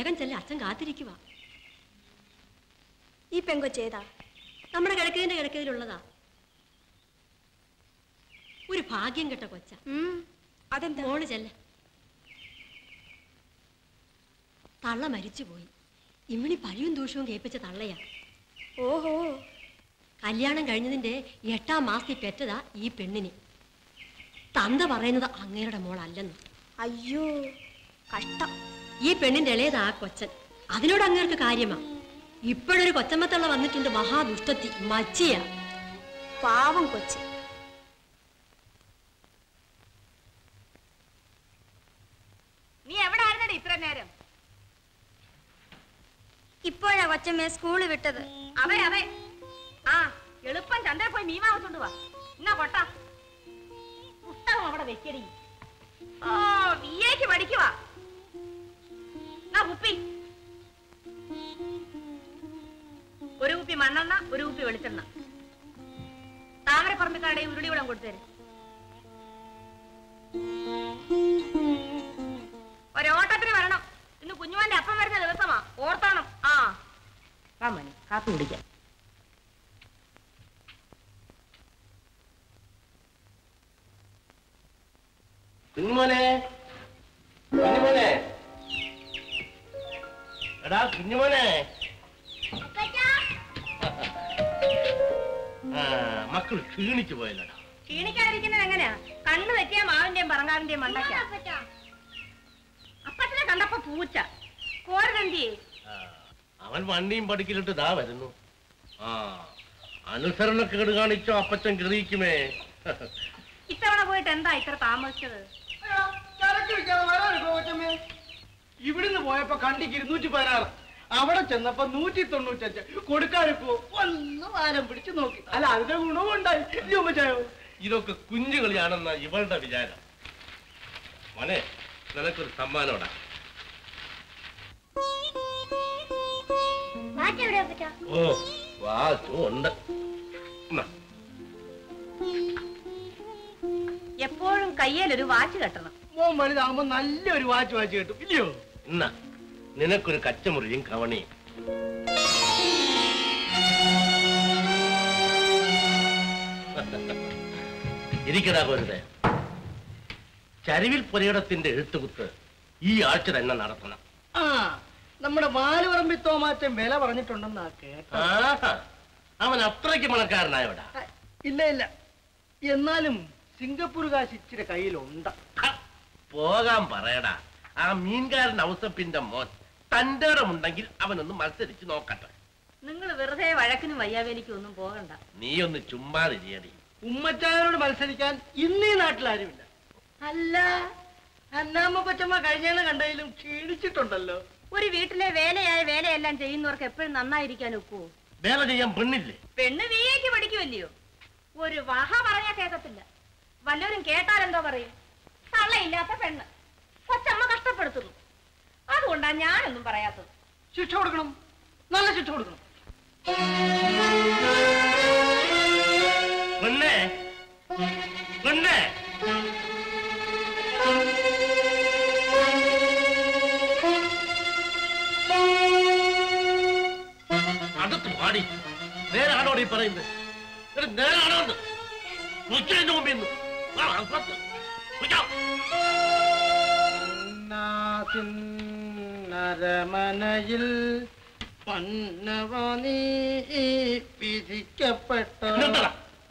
വേഗം ചെല്ല അച്ഛൻ കാത്തിരിക്കുക ഈ പെങ്കൊച്ചേതാ നമ്മുടെ കിഴക്കേതിന്റെ കിഴക്കേതിലുള്ളതാ ഒരു ഭാഗ്യം കെട്ട കൊച്ച അതെന്താ മോള് ചെല്ല തള്ള മരിച്ചുപോയി ഇമ്മിണി പഴിയും ദൂഷവും കേൾപ്പിച്ച തള്ളയാ ഓഹോ കല്യാണം കഴിഞ്ഞതിന്റെ എട്ടാം മാസത്തിൽ പെറ്റതാ ഈ പെണ്ണിന് തന്ത പറയുന്നത് അങ്ങേരുടെ മോളല്ലെന്ന് അയ്യോ കഷ്ടം ഈ പെണ്ണിന്റെ ഇളയതാ ആ കൊച്ചൻ അതിനോട് അങ്ങേർക്ക് കാര്യമാ ഇപ്പോഴൊരു കൊച്ചമ്മത്തള്ള വന്നിട്ടുണ്ട് മഹാദുഷ്ടത്തി മച്ചിയാ പാവം കൊച്ച് നീ എവിടെ ആയിരുന്നടി ഇത്ര നേരം ഇപ്പോഴാ കൊച്ചമ്മയെ സ്കൂളിൽ വിട്ടത് അതെ അതെ ആ എളുപ്പം ചന്തയിൽ പോയി മീൻ വാങ്ങിച്ചോണ്ട് വാ എന്നാ കൊട്ട പുസ്തകം അവിടെ വെക്കടി ഓ വി എക്ക് പഠിക്കുവാ എന്നാ കുപ്പി ഒരു കുപ്പി മണ്ണെണ്ണ ഒരു കുപ്പി വെളിച്ചെണ്ണ താമരപ്പറമ്പിക്കാരുടെ ഉരുളി വെള്ളം കൊടുത്തേര് ഒരോട്ടത്തിന് വരണം ഇന്ന് കുഞ്ഞുമാന്റെ അപ്പം വരുന്ന ദിവസമാ ഓർത്തോണം ആ വാ മണി കാത്തു കുടിക്കാം കുഞ്ഞുമോനെ കുഞ്ഞുമോനെ എടാ കുഞ്ഞുമോനെ ആ മക്കൾ ക്ഷീണിച്ചു പോയല്ലടാ ക്ഷീണിക്കാതിരിക്കുന്നത് എങ്ങനെയാ കണ്ണു തെറ്റിയ മാവിന്റെയും പറങ്കാവിന്റെയും മണ്ടയ്ക്ക അപ്പച്ചനെ കണ്ടപ്പോ പൂച്ച കോരനെന്തിയേ ആ, അവൻ വണ്ടിയും പടിക്കലിട്ട് ദാ വരുന്നു ആ അനുസരണക്കേട് കാണിച്ചോ അപ്പച്ചൻ കെറിയിക്കുമേ ഇത്തവണ പോയിട്ട് എന്താ ഇത്ര താമസിച്ചത് ചരക്ക് വിൽക്കാതെ വരാനൊക്കെ കൊച്ചമ്മേ ഇവിടുന്ന് പോയപ്പോ കണ്ടിക്ക് ഇരുന്നൂറ്റി പതിനാറ് അവിടെ ചെന്നപ്പോ നൂറ്റി തൊണ്ണൂറ്റഞ്ച് കൊടുക്കാനിപ്പോ ഒന്ന് വാരം പിടിച്ചു നോക്കി അല്ല അതിന്റെ ഗുണവും ഉണ്ടായി ചുമച്ചായോ ഇതൊക്കെ കുഞ്ഞുകളിയാണെന്ന ഇവളുടെ വിചാരം മോനെ നിനക്കൊരു സമ്മാനോടാ ഓ വാച്ചു ഉണ്ട് എന്നാ, എപ്പോഴും കയ്യിലൊരു വാച്ച് കെട്ടണം മോൻ വലുതാകുമ്പോ നല്ലൊരു വാച്ച് വാച്ച് കിട്ടും ഇല്ലയോ എന്നാ നിനക്കൊരു കച്ചമുറിയും കവണിയും ഇരിക്കടാ പോരുതേ ചരിവിൽ പുരയിടത്തിന്റെ എഴുത്തുകുത്ത് ഈ ആഴ്ച തന്നെ നടത്തണം ആ നമ്മുടെ മാലുപറമ്പി തോമാറ്റം വില പറഞ്ഞിട്ടുണ്ടെന്നാ കേട്ട ആഹാ, അവൻ അത്രയ്ക്ക് പണക്കാരനായവിടാ ഇല്ല ഇല്ല എന്നാലും സിംഗപ്പൂർ കാശ് ഇച്ചിരി കയ്യിലുണ്ട് ഹ, പോകാൻ പറയടാ ആ മീൻകാരൻ ഔസപ്പിന്റെ മോൻ തന്റെ ഉണ്ടെങ്കിൽ അവനൊന്ന് മത്സരിച്ച് നോക്കട്ടെ നിങ്ങൾ വെറുതെ വഴക്കിനും വയ്യാവേലിക്കും ഒന്നും പോകണ്ട നീ ഒന്ന് ചുമ്മാതിരിയടി ഉമ്മച്ചായനോട് മത്സരിക്കാൻ ഇന്നീ നാട്ടിലാരുമില്ല അല്ല അന്നാമ്മ കൊച്ചമ്മ കഴിഞ്ഞാണ് കണ്ടതിലും ക്ഷീണിച്ചിട്ടുണ്ടല്ലോ ഒരു വീട്ടിലെ വേലയായ വേലയെല്ലാം ചെയ്യുന്നവർക്ക് എപ്പോഴും നന്നായിരിക്കാൻ ഒക്കുവോ വേല ചെയ്യാൻ പെണ്ണില്ലേ പെണ്ണ് വീയേക്ക് പഠിക്കുമല്ലയോ ഒരു വഹ പറഞ്ഞാ കേൾക്കത്തില്ല വല്ലവരും കേട്ടാൽ എന്തോ പറയും തള്ളയില്ലാത്ത പെണ്ണ് കൊച്ചമ്മ കഷ്ടപ്പെടുത്തുന്നു അതുകൊണ്ടാ ഞാനൊന്നും പറയാത്തത് ശിക്ഷ കൊടുക്കണം നല്ല ശിക്ഷ കൊടുക്കണം പെണ്ണേ പെണ്ണേ അടുത്ത് പാടി നേരാണോ ഈ പറയുന്നത് ഒരു നേരാണോ എന്ന് ഉച്ചതിന്റെ മുമ്പിൽ നിന്ന് വാ, അകത്ത്. ഉയ്യോ. നരമനയിൽ പന്നവനീ വിധിക്കപ്പെട്ട നിർത്തടാ.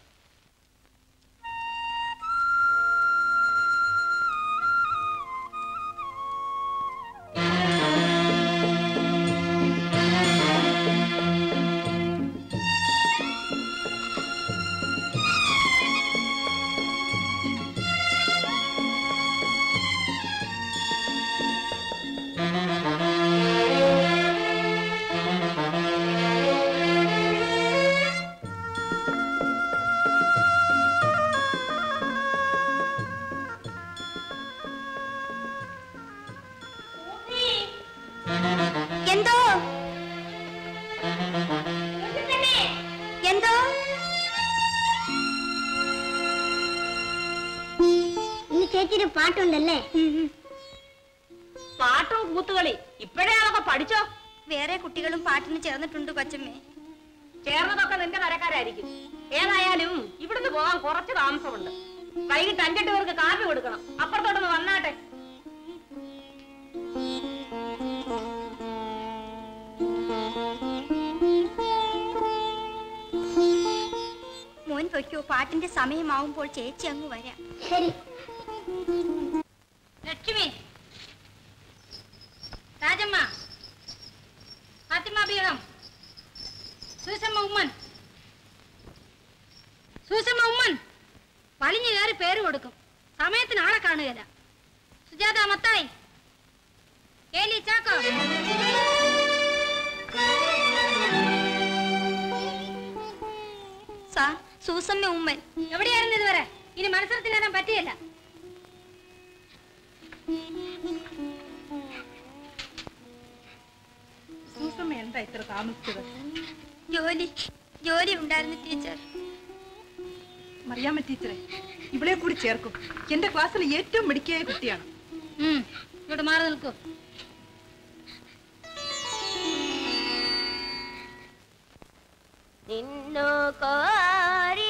എന്തോ എന്തോ ഇന്ന് ചേച്ചിയുടെ പാട്ടുണ്ടല്ലേ പാട്ടും കൂത്തുകളി ഇപ്പോഴേ അതൊക്കെ പഠിച്ചോ വേറെ കുട്ടികളും പാട്ടിന് ചേർന്നിട്ടുണ്ട് കൊച്ചമ്മേ ചേർന്നതൊക്കെ നിന്റെ കരക്കാരായിരിക്കും ഏതായാലും ഇവിടുന്ന് പോകാൻ കുറച്ച് താമസമുണ്ട് വൈകിട്ട് അഞ്ചെട്ട് പേർക്ക് കാപ്പി കൊടുക്കണം അപ്പുറത്തോട്ടൊന്ന് വന്നാട്ടെ മോൻ പൊയ്ക്കോ പാട്ടിന്റെ സമയമാവുമ്പോൾ ചേച്ചി അങ്ങ് വരാം ലക്ഷ്മി രാജമ്മ ഫാത്തിമ ബീഗം സൂസമ്മ ഉമ്മൻ സൂസമ്മ ഉമ്മൻ വലിഞ്ഞു കയറി പേര് കൊടുക്കും സമയത്തിന് ആളെ കാണുകയില്ല സുജാത മത്തായി ഏലി ചാക്കോ സാർ സൂസമ്മ ഉമ്മൻ എവിടെയായിരുന്നു ഇതുവരെ ഇനി മത്സരത്തിലേറാൻ പറ്റിയല്ല സൂസമ്മ എന്താ ഇത്ര താമസിച്ചത് ജോലി ജോലി ഉണ്ടായിരുന്നു ടീച്ചർ മറിയാമ്മ ടീച്ചറെ ഇവളെ കൂടി ചേർക്കും എന്റെ ക്ലാസ്സിൽ ഏറ്റവും മിടുക്കിയായ കുട്ടിയാണ് ഉം, ഇങ്ങോട്ട് മാറി നിൽക്കൂ നിന്നു കോരി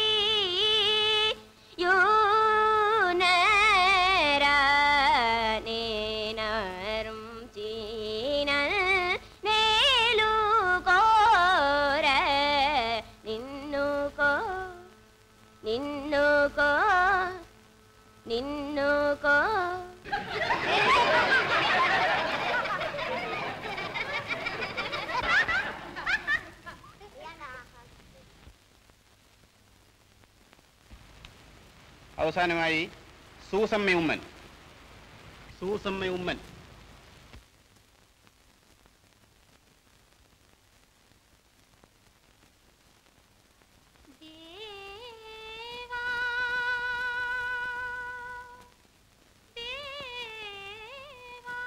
യൂനേരും ചീനൽ മേലു കോര നിന്നു കോ നിന്നു കോ നിന്നു കോ അവസാനമായി സൂസമ്മ ഉമ്മൻ സൂസമ്മ ഉമ്മൻ ദേവാ ദേവാ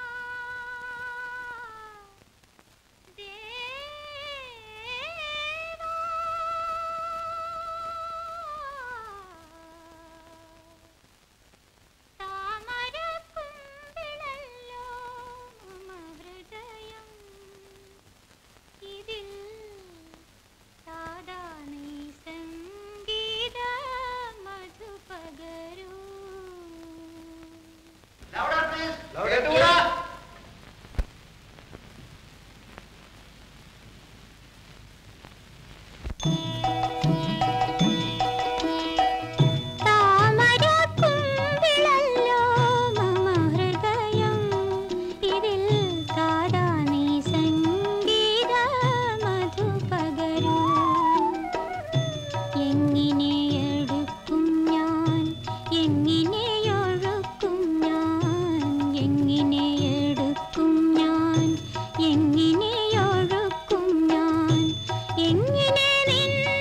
ദേവാ താമരക്കുമ്പിളല്ലോ ഹൃദയം ഇതിൽ സാധാരണ സംഗീത മധു പകരൂ താമരക്കുമ്പിളല്ലോ മമ ഹൃദയം ഇതിൽ സാധാരണ സംഗീത മധു പകരൂ എങ്ങനെ എടുക്കും ഞാൻ എങ്ങനെ ഒഴുക്കും ഞാൻ എങ്ങനെ എടുക്കും ഞാൻ എങ്ങനെ ഒഴുക്കും ഞാൻ എങ്ങനെ നിൻ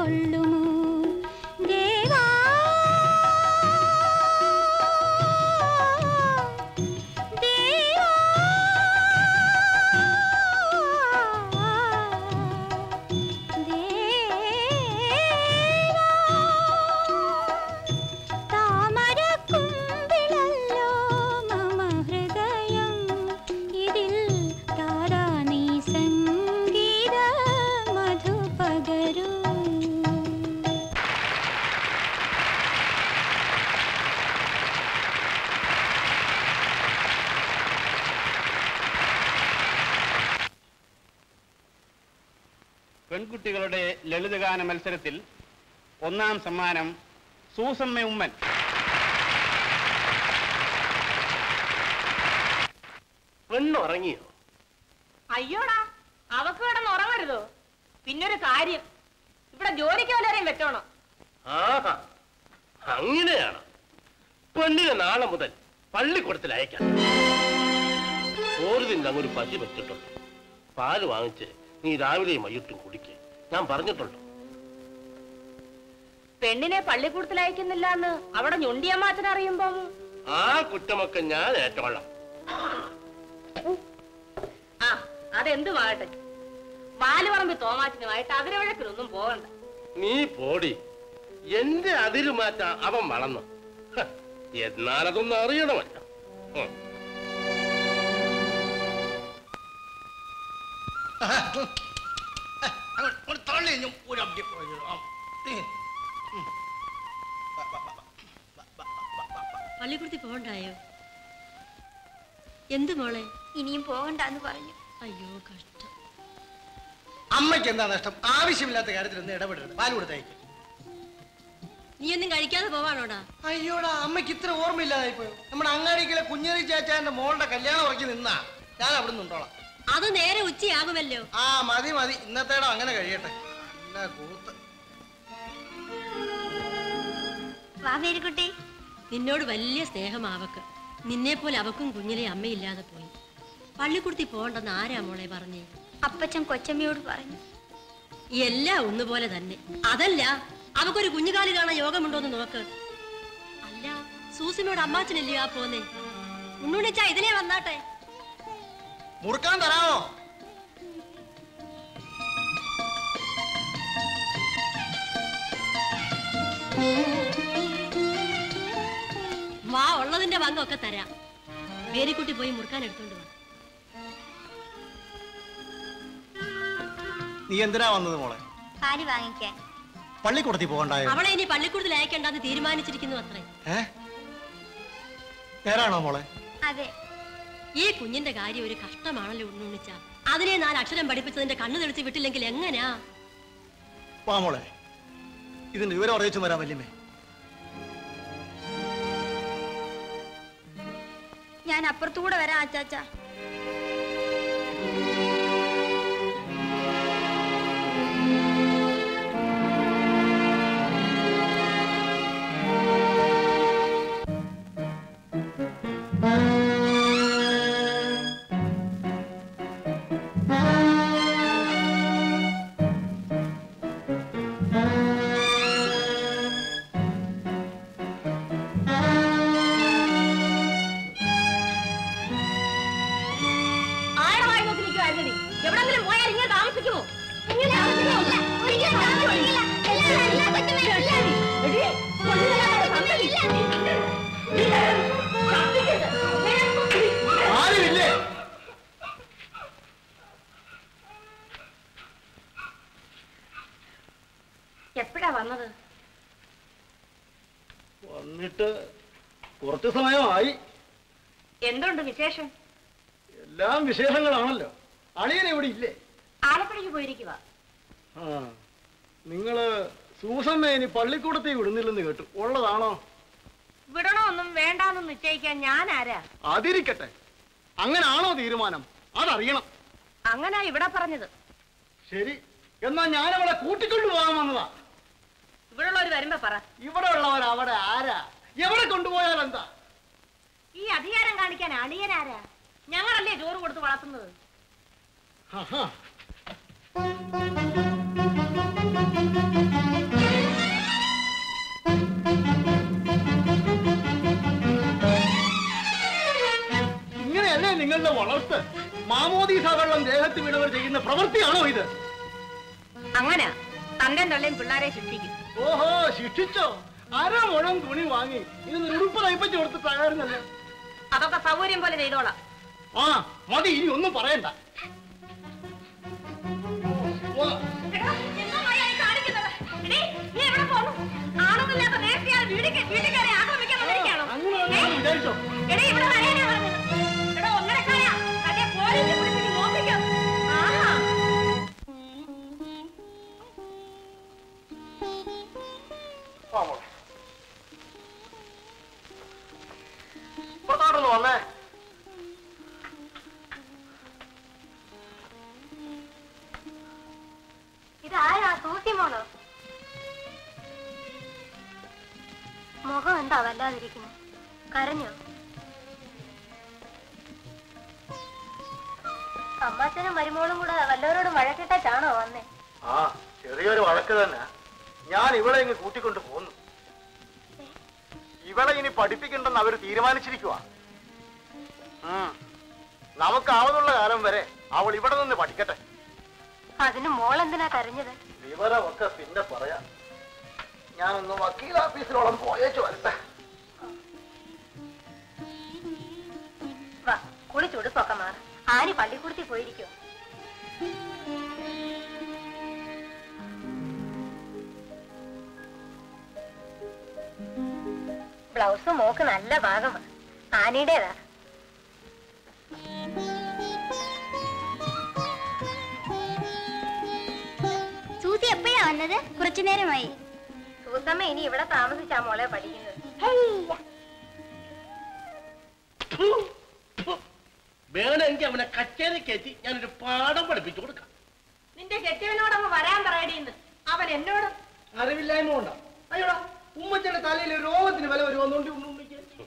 കൊള്ളുമോ ദേവാ ദേവാ താമരക്കുമ്പിളല്ലോ മമ ഹൃദയം ഇതിൽ താരാ നീ സംഗീത മധു പകരൂ പെൺകുട്ടികളുടെ ലളിതഗാന മത്സരത്തിൽ ഒന്നാം സമ്മാനം സൂസമ്മ ഉമ്മൻ പെണ്ണുറങ്ങിയോ അയ്യോടാ അവക്ക് കിടന്ന് ഉറങ്ങരുതോ പിന്നൊരു കാര്യം ഇവിടെ ജോലിക്ക് വല്ലവരെയും വെച്ചോണം ആഹാ അങ്ങനെയാണ് പെണ്ണിനെ നാളെ മുതൽ പള്ളിക്കൂടത്തിൽ അയക്കാം ഒരു തിന്ന് അങ്ങൊരു പശു വെച്ചിട്ടുണ്ട് പാല് വാങ്ങിച്ച് നീ രാവിലെയും വൈകിട്ടും കുടിക്ക് ഞാൻ പറഞ്ഞിട്ടുണ്ട് പെണ്ണിനെ പള്ളിക്കൂടത്തിൽ അയക്കുന്നില്ല എന്ന് അവിടെ ഞൊണ്ടിയമ്മാച്ചൻ അറിയുമ്പം ആ കുറ്റമൊക്കെ ഞാൻ ഏറ്റോളാം ആ അതെന്തുമാകട്ടെ വാലുപറമ്പി തോമാച്ചനുമായിട്ട് അതിരവഴക്കിലൊന്നും പോകണ്ട നീ പോടി എന്റെ അതിര് മാറ്റാ അവൻ വളർന്നു ഹ, എന്നാലതൊന്നും അറിയണമല്ലോ ഉം. പള്ളിക്കൂടത്തിൽ പോകണ്ടായോ എന്ത് മോളെ ഇനിയും പോകണ്ടെന്ന് പറഞ്ഞു അയ്യോ കഷ്ടം അമ്മയ്ക്ക് എന്താ നഷ്ടം ആവശ്യമില്ലാത്ത കാര്യത്തിൽ ഒന്ന് ഇടപെടരുത് പാല് കൊടുത്തയക്കും നീ ഒന്നും കഴിക്കാതെ പോവാണോടാ അയ്യോടാ അമ്മയ്ക്ക് ഇത്ര ഓർമ്മയില്ലാതായി പോയോ നമ്മുടെ അങ്ങാടിക്കിലെ കുഞ്ഞറി ചാച്ചാന്റെ മോളുടെ കല്യാണം ഉറക്കി നിന്നാ ഞാൻ അവിടെ നിന്നോളാം അത് നേരെ ഉച്ചയാകുമല്ലോ ആ മതി മതി ഇന്നത്തേടം അങ്ങനെ കഴിയട്ടെ നല്ല കൂത്ത് വാ മേരിക്കുട്ടി നിന്നോട് വലിയ സ്നേഹം അവക്ക് നിന്നെ പോലെ അവക്കും കുഞ്ഞിലെ അമ്മയില്ലാതെ പോയി പള്ളിക്കൂടത്തിൽ പോകണ്ടെന്ന് ആരാ മോളെ പറഞ്ഞേ അപ്പച്ചൻ കൊച്ചമ്മയോട് പറഞ്ഞു എല്ലാം ഒന്നുപോലെ തന്നെ അതല്ല അവക്കൊരു കുഞ്ഞുകാലി കാണാൻ യോഗമുണ്ടോന്ന് നോക്ക് അല്ല സൂസിനോട് അമ്മാച്ചനല്ലയോ ആ പോന്നെ ഉണ്ണുണിച്ചാ ഇതിനെ വന്നാട്ടെ മുറുക്കാൻ തരാമോ വാ ഉള്ളതിന്റെ പങ്കൊക്കെ തരാം വേരിക്കുട്ടി പോയി മുറുക്കാൻ എടുത്തോണ്ട് വാ നീ എന്തിനാ വന്നത് മോളെ പാല് വാങ്ങിക്കാൻ പള്ളിക്കൂടത്തിൽ പോകണ്ടായോ അവളെ ഇനി പള്ളിക്കൂടത്തിൽ അയക്കണ്ടെന്ന് തീരുമാനിച്ചിരിക്കുന്നു അത്രേ ഏ നേരാണോ മോളെ അതെ ഈ കുഞ്ഞിന്റെ കാര്യം ഒരു കഷ്ടമാണല്ലോ ഉണ്ണുണിച്ച അതിനെ നാല് അക്ഷരം പഠിപ്പിച്ചതിന്റെ കണ്ണു തെളിച്ച് വിട്ടില്ലെങ്കിൽ എങ്ങനാ വാ മോളെ ഇതിന്റെ വിവരം അറിയിച്ചു വരാൻ വല്യമ്മേ ഞാൻ അപ്പുറത്തുകൂടെ വരാം അച്ചാച്ച ആരുടെ വായി നോക്കി നിൽക്കുവായിരുന്നടി എവിടെങ്കിലും പോയാൽ ഇങ്ങനെ താമസിക്കുമോ ഇങ്ങനെ താമസിക്കുമോ? ഒരിക്കലും താമസിക്കില്ല. എടീ, കൊല്ലുന്നതിനകത്ത് സമ്മതിക്കില്ല. നീ ശബ്ദിക്കരുത്. ആരുമില്ലേ എപ്പോഴാ വന്നത് വന്നിട്ട് കുറച്ച് സമയമായി എന്തുണ്ട് വിശേഷം എല്ലാം വിശേഷങ്ങളാണല്ലോ അളിയൻ ഇവിടെ ഇല്ലേ ആലപ്പുഴയ്ക്ക് പോയിരിക്കുക ആ നിങ്ങള് സൂസമ്മ ഇനി പള്ളിക്കൂടത്തേക്ക് വിടുന്നില്ലെന്ന് കേട്ടു ഉള്ളതാണോ വിടണമെന്നും വേണ്ടാന്നും നിശ്ചയിക്കാൻ ഞാൻ ആരാ അതിരിക്കട്ടെ അങ്ങനാണോ തീരുമാനം അതറിയണം അങ്ങനെ ഇവിടെ പറഞ്ഞത് ശരി എന്നാ ഞാൻ അവളെ കൂട്ടിക്കൊണ്ടു പോകാൻ വന്നതാ ഇവിടെയുള്ളവർ വരുമ്പോ പറ ഇവിടെ ഉള്ളവർ അവിടെ ആരാ എവിടെ കൊണ്ടുപോയാൽ എന്താ ഈ അധികാരം കാണിക്കാൻ അളിയനാരാ ഞങ്ങളല്ലേ ചോറ് കൊടുത്ത് വളർത്തുന്നത് ആഹാ. വളർത്ത് മാമോദീസ വെള്ളം ദേഹത്ത് വീണവർ ചെയ്യുന്ന പ്രവൃത്തിയാണോ ഇത് അങ്ങനെ തന്റെ തള്ളിയും പിള്ളേരെ ശിക്ഷിക്കും ഓഹോ ശിക്ഷിച്ചോ അര മുഴം തുണി വാങ്ങി ഇത് ഉടുപ്പ് തയ്പ്പിച്ച് കൊടുത്ത് തകർന്നല്ലേ അതൊക്കെ സൗകര്യം പോലെ ചെയ്തോളാം ആ മതി ഇനി ഒന്നും പറയണ്ട വാ. അങ്ങനെ ഞാൻ വിചാരിച്ചോ വാ മോളെ. പുറത്തോട്ടൊന്ന് വന്നേ ഇതാരാ സൂസി മോളോ മുഖം എന്താ വല്ലാതിരിക്കുന്നു കരഞ്ഞോ അമ്മാച്ചനും മരുമോളും കൂടെ വല്ലവരോടും വഴക്കിട്ടാണോ വന്നേ ആ ചെറിയൊരു വഴക്ക് തന്നെ ഞാൻ ഇവളെ ഇങ്ങ് കൂട്ടിക്കൊണ്ട് പോന്നു ഇവളെ ഇനി പഠിപ്പിക്കണ്ടെന്ന് അവർ തീരുമാനിച്ചിരിക്കുക നമുക്കാവുന്നുള്ള കാലം വരെ അവൾ ഇവിടെ നിന്ന് പഠിക്കട്ടെ അതിന് മോളെന്തിനാ കരഞ്ഞത് വിവരമൊക്കെ പിന്നെ പറയാം ഞാനൊന്ന് വക്കീൽ ഓഫീസിലോളം പോയേച്ചു വരട്ടെ വാ കുളിച്ചുടുപ്പൊക്കെ മാറി ആനി പള്ളിക്കൂടത്തിൽ പോയിരിക്കോ ബ്ലൗസ് മോക്ക് നല്ല ഭാഗമാണ് ആനിയുടേതാ സൂസി എപ്പോഴാ വന്നത് കുറച്ചു നേരമായി സൂസമ്മ ഇനി ഇവിടെ താമസിച്ചാ മോളെ പഠിക്കുന്നത് വേണമെങ്കിൽ അവനെ കച്ചേരി കയറ്റി ഞാനൊരു പാഠം പഠിപ്പിച്ചു കൊടുക്കാം നിന്റെ കെട്ടിയവനോടങ്ങ് വരാൻ പറയടിയെന്ന് അവൻ എന്നോട് അറിവില്ലായ്മ കൊണ്ടാ അയ്യോടാ ഉമ്മച്ചയുടെ തലയിൽ രോഗത്തിന് വില വരുവന്നോണ്ട് ഉണ്ണിക്ക്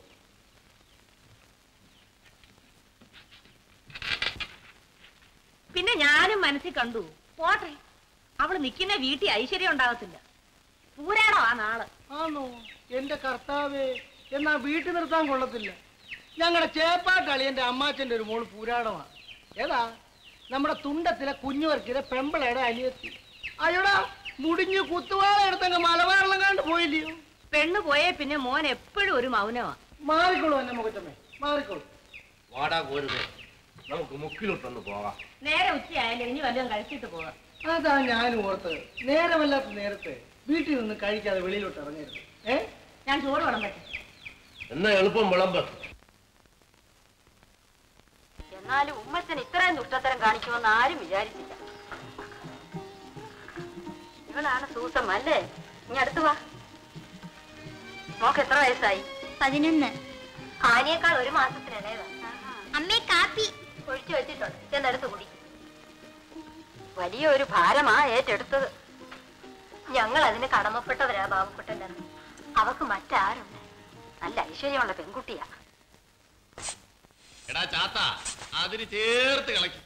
പിന്നെ ഞാനും മനസ്സിൽ കണ്ടു പോട്ടെ അവള് നിൽക്കുന്ന വീട്ടിൽ ഐശ്വര്യം ഉണ്ടാകത്തില്ല പൂരാടോ ആ നാള് ആണോ എന്റെ കർത്താവേ എന്നാ വീട്ടിൽ നിർത്താൻ കൊള്ളത്തില്ല ഞങ്ങളുടെ ചേപ്പാക്കളി എന്റെ അമ്മാച്ചന്റെ ഒരു മോള് പൂരാടമാണ് ഏതാ നമ്മുടെ തുണ്ടത്തിലെ കുഞ്ഞുവർക്കിലെ പെമ്പളയുടെ അനിയത്തി അയ്യോടാ മുടിഞ്ഞ് കുത്തുവാള എടുത്തങ്ങ് മലബാറിലും കണ്ട് പോയില്ലയോ പെണ്ണ് പോയേ പിന്നെ മോൻ എപ്പോഴും ഒരു മൗനമാ മാറിക്കോളൂ എന്നെ മുഖത്തമ്മേ മാറിക്കോളൂ വാടാ പോരുത് നമുക്ക് മുക്കിലോട്ടൊന്ന് പോവാം നേരെ ഉച്ചയായാലും ഇനി വല്ലതും കഴിച്ചിട്ട് പോകാം അതാ ഞാനും ഓർത്തത് നേരമല്ലാത്ത നേരത്തെ വീട്ടിൽ നിന്ന് കഴിക്കാതെ വെളിയിലോട്ട് ഇറങ്ങരുത് ഏ ഞാൻ ചോറ് വിളമ്പട്ടെ എന്നാ എളുപ്പം വിളമ്പ് എന്നാലും ഉമ്മച്ചൻ ഇത്രയും ദുഷ്ടത്തരം കാണിക്കുമെന്ന് ആരും വിചാരിച്ചില്ല ഇവളാണ് സൂസം അല്ലേ ഇനി അടുത്ത് വാ നോക്ക് എത്ര വയസ്സായി പതിനൊന്ന് ആനയേക്കാൾ ഒരു മാസത്തിന് ഇളയതാ അമ്മേ കാപ്പി ഒഴിച്ചു വെച്ചിട്ടുണ്ട് ചെന്നെടുത്ത് കുടി വലിയൊരു ഭാരമാ ഏറ്റെടുത്തത് ഞങ്ങൾ അതിന് കടമപ്പെട്ടവരാ ബാബുക്കുട്ടൻ്റെ അവക്ക് മറ്റാരുണ്ട് നല്ല ഐശ്വര്യമുള്ള പെൺകുട്ടിയാ എടാ ചാത്ത അതിന് ചേർത്ത് കളക്കി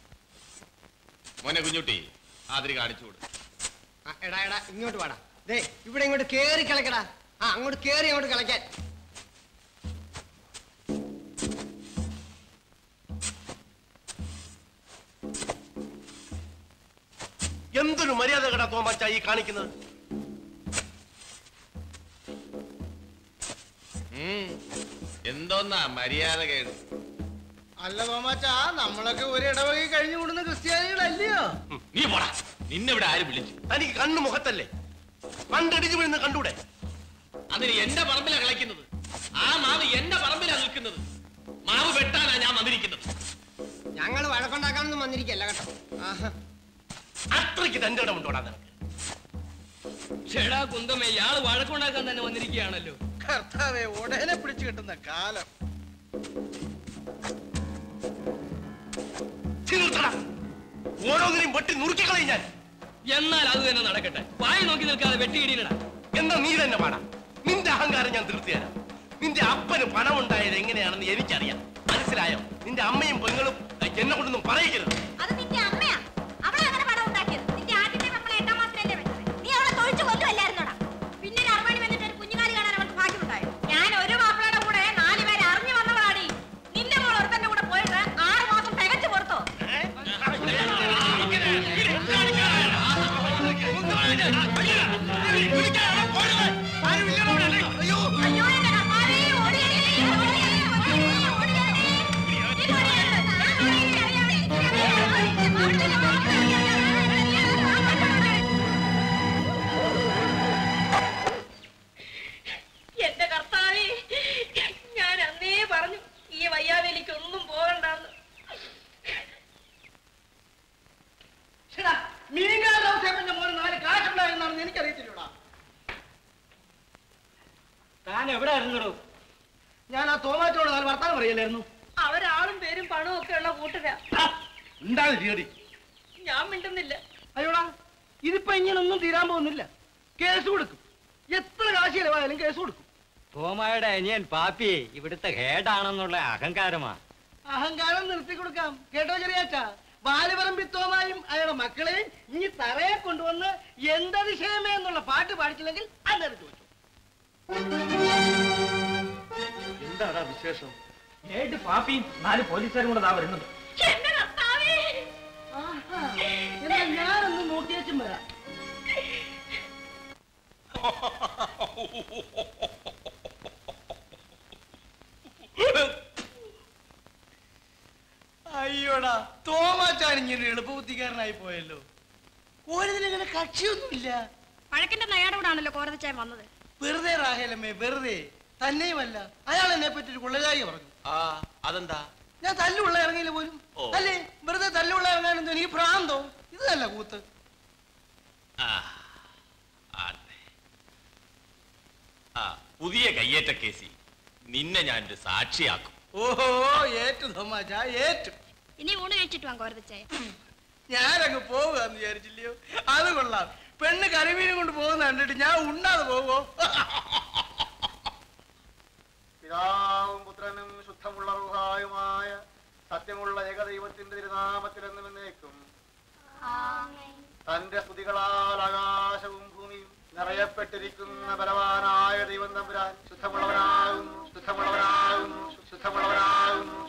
മോനെ കുഞ്ഞുട്ടി അതിരി കാണിച്ചു കൊടു ആ, എടാ എടാ ഇങ്ങോട്ട് വാടാ ദേ ഇവിടെ ഇങ്ങോട്ട് കേറി കളക്കടാ ആ അങ്ങോട്ട് കേറി അങ്ങോട്ട് കളക്കാൻ എന്തൊരു മര്യാദ കേടാ തോമാച്ച ഈ കാണിക്കുന്നത് ഉം. എന്തോന്നാ മര്യാദ കേട് അല്ല തോമാച്ചാ നമ്മളൊക്കെ ഒരു ഇടവകി കഴിഞ്ഞു കൂടുന്ന ക്രിസ്ത്യാനികളല്ലയോ ഉം, നീ പോടാ നിന്നെ ഇവിടെ ആര് വിളിച്ചു തനിക്ക് കണ്ണു മുഖത്തല്ലേ മണ്ടടിച്ചു വീഴുന്ന കണ്ടൂടെ അതിന് എന്റെ പറമ്പിലാ കളിക്കുന്നത് ആ മാവ് എന്റെ പറമ്പിലാ നിൽക്കുന്നത് മാവ് വെട്ടാനാ ഞാൻ വന്നിരിക്കുന്നത് ഞങ്ങൾ വഴക്കുണ്ടാക്കാനൊന്നും വന്നിരിക്കല്ല കേട്ടോ ആഹാ അത്രയ്ക്ക് തന്റെ ഇടമുണ്ടോടാ നിനക്ക് ചേടാ കുന്തമേ ഇയാള് വഴക്കുണ്ടാക്കാൻ തന്നെ വന്നിരിക്കുകയാണല്ലോ കർത്താവെ ഉടനെ പിടിച്ചു കിട്ടുന്ന കാലം ചീ നിർത്തടാ. ഓരോന്നിനെയും വെട്ടി നുറുക്കിക്കളയും ഞാൻ എന്നാൽ അത് തന്നെ നടക്കട്ടെ വായി നോക്കി നിൽക്കാതെ വെട്ടിയിടിനടാ എന്നാ നീ തന്നെ പാടാ നിന്റെ അഹങ്കാരം ഞാൻ തീർത്തിയാരാം നിന്റെ അപ്പന് പണം ഉണ്ടായത് എങ്ങനെയാണെന്ന് എനിക്കറിയാം മനസ്സിലായോ നിന്റെ അമ്മയും പെങ്ങളും എന്നെ കൊണ്ടൊന്നും പറയിക്കരുത് അത് നിന്റെ അമ്മയാ അവളെ അങ്ങനെ പണം ഉണ്ടാക്കിയത് നിന്റെ ആദ്യത്തെ നമ്മളെ എട്ടാം മാസത്തിലല്ലേ വെച്ചത് നീ അവളെ തൊഴിച്ചു കൊല്ലുമല്ലായിരുന്നോടാ പിന്നെ ഒരു അറുപണി വന്നിട്ട് ഒരു കുഞ്ഞുകാലി കാണാൻ അവൾക്ക് ഭാഗ്യമുണ്ടായോ ഞാൻ ഒരു മാപ്പിളയുടെ കൂടെ നാല് പേരെ അറിഞ്ഞു വന്നവളാടി നിന്റെ മോൾ ഒരുത്തന്റെ കൂടെ പോയിട്ട് ആറ് എന്റെ കർത്താവേ ഞാൻ അന്നേ പറഞ്ഞു ഈ വയ്യാവേലിക്ക് ഒന്നും പോകണ്ടെന്ന് ശരിടാ, മീൻകാര ഔസേപ്പന്റെ മോന് നാല് കാശുണ്ടായിരുന്നാണെന്ന് എനിക്കറിയത്തില്ലടാ താൻ എവിടെ ആയിരുന്നോ ഞാൻ ആ തോമാറ്റോട് നാല് വർത്താനം പറയല്ലായിരുന്നു അവരാളും പേരും പണവും ഒക്കെ ഉള്ള കൂട്ടരാ ഉണ്ടാകും ചേടി ഞാൻ മിണ്ടുന്നില്ല അയ്യോടാ ഇതിപ്പോ ഇങ്ങനൊന്നും തീരാൻ പോകുന്നില്ല കേസ് കൊടുക്കും എത്ര കാശ് ചെലവായാലും കേസ് കൊടുക്കും തോമായുടെ അനിയൻ പാപ്പി ഇവിടുത്തെ ഹേഡാണെന്നുള്ള അഹങ്കാരമാ അഹങ്കാരം നിർത്തി കൊടുക്കാം കേട്ടോ ചെറിയാച്ച ബാലപറമ്പി തോമായും അയാളുടെ മക്കളെയും ഇനി തറയെ കൊണ്ടുവന്ന് എന്തതിശയമേ എന്നുള്ള പാട്ട് പാടിച്ചില്ലെങ്കിൽ അന്നേരം ചോദിച്ചു എന്താടാ വിശേഷം ഏട്ട് പാപ്പിയും നാല് പോലീസുകാരും കൂടെ ദാ വരുന്നുണ്ട് എന്റെ കർത്താവേ എന്നാ ഞാനൊന്ന് നോക്കിയേച്ചും വരാം അയ്യോടാ തോമാച്ചാൻ ഇങ്ങനെ എളുപ്പബുദ്ധിക്കാരനായി പോയല്ലോ ഓരതിനങ്ങനെ കക്ഷിയൊന്നുമില്ല പഴക്കിന്റെ നയാടെ കൂടെ ആണല്ലോ കോരതച്ചാൻ വന്നത് വെറുതെ റാഹേലമ്മേ വെറുതെ തന്നെയുമല്ല അയാൾ എന്നെ പറ്റി ഒരു കൊള്ളജായി പറഞ്ഞു ആ അതെന്താ ഞാൻ തല്ലുള്ള ഇറങ്ങിയില്ല പോലും ഓ. അല്ലേ വെറുതെ തല്ലുള്ള ഇറങ്ങാനെന്തോ എനിക്ക് ഭ്രാന്തോ ഇതല്ല കൂത്ത് ആ അതെ ആ പുതിയ കയ്യേറ്റ കേസി നിന്നെ ഞാൻ ഒരു സാക്ഷിയാക്കും ഓഹോ ഏറ്റു തോമാച്ച ഏറ്റു ഇനി ഊണ് കഴിച്ചിട്ട് വാ കോരതച്ചായ ഞാനങ്ങ് പോവുകയെന്ന് വിചാരിച്ചില്ലയോ അത് കൊള്ളാം പെണ്ണ് കരിമീനും കൊണ്ട് പോകുന്ന കണ്ടിട്ട് ഞാൻ ഉണ്ണാതെ പോവോ പിതാവും പുത്രനും ശുദ്ധമുള്ള റുഹായുമായ സത്യമുള്ള ഏകദൈവത്തിന്റെ തിരുനാമത്തിൽ എന്നും എന്നേക്കും തന്റെ സ്തുതികളാൽ ആകാശവും ഭൂമിയും നിറയപ്പെട്ടിരിക്കുന്ന ബലവാനായ ദൈവം തമ്പുരാൻ ശുദ്ധമുള്ളവനാകുന്നു ശുദ്ധമുള്ളവനാകുന്നു ശുദ്ധമുള്ളവനാകുന്നു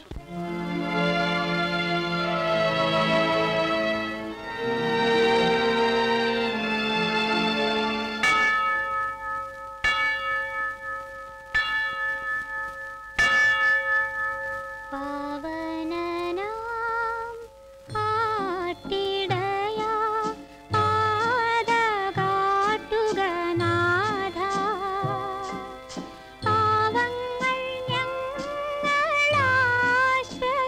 പാവനനാം ആട്ടിടയാ പാതകാട്ടുക നാഥ പാവങ്ങൾ ഞങ്ങളാശ്രയിക്കുന്നു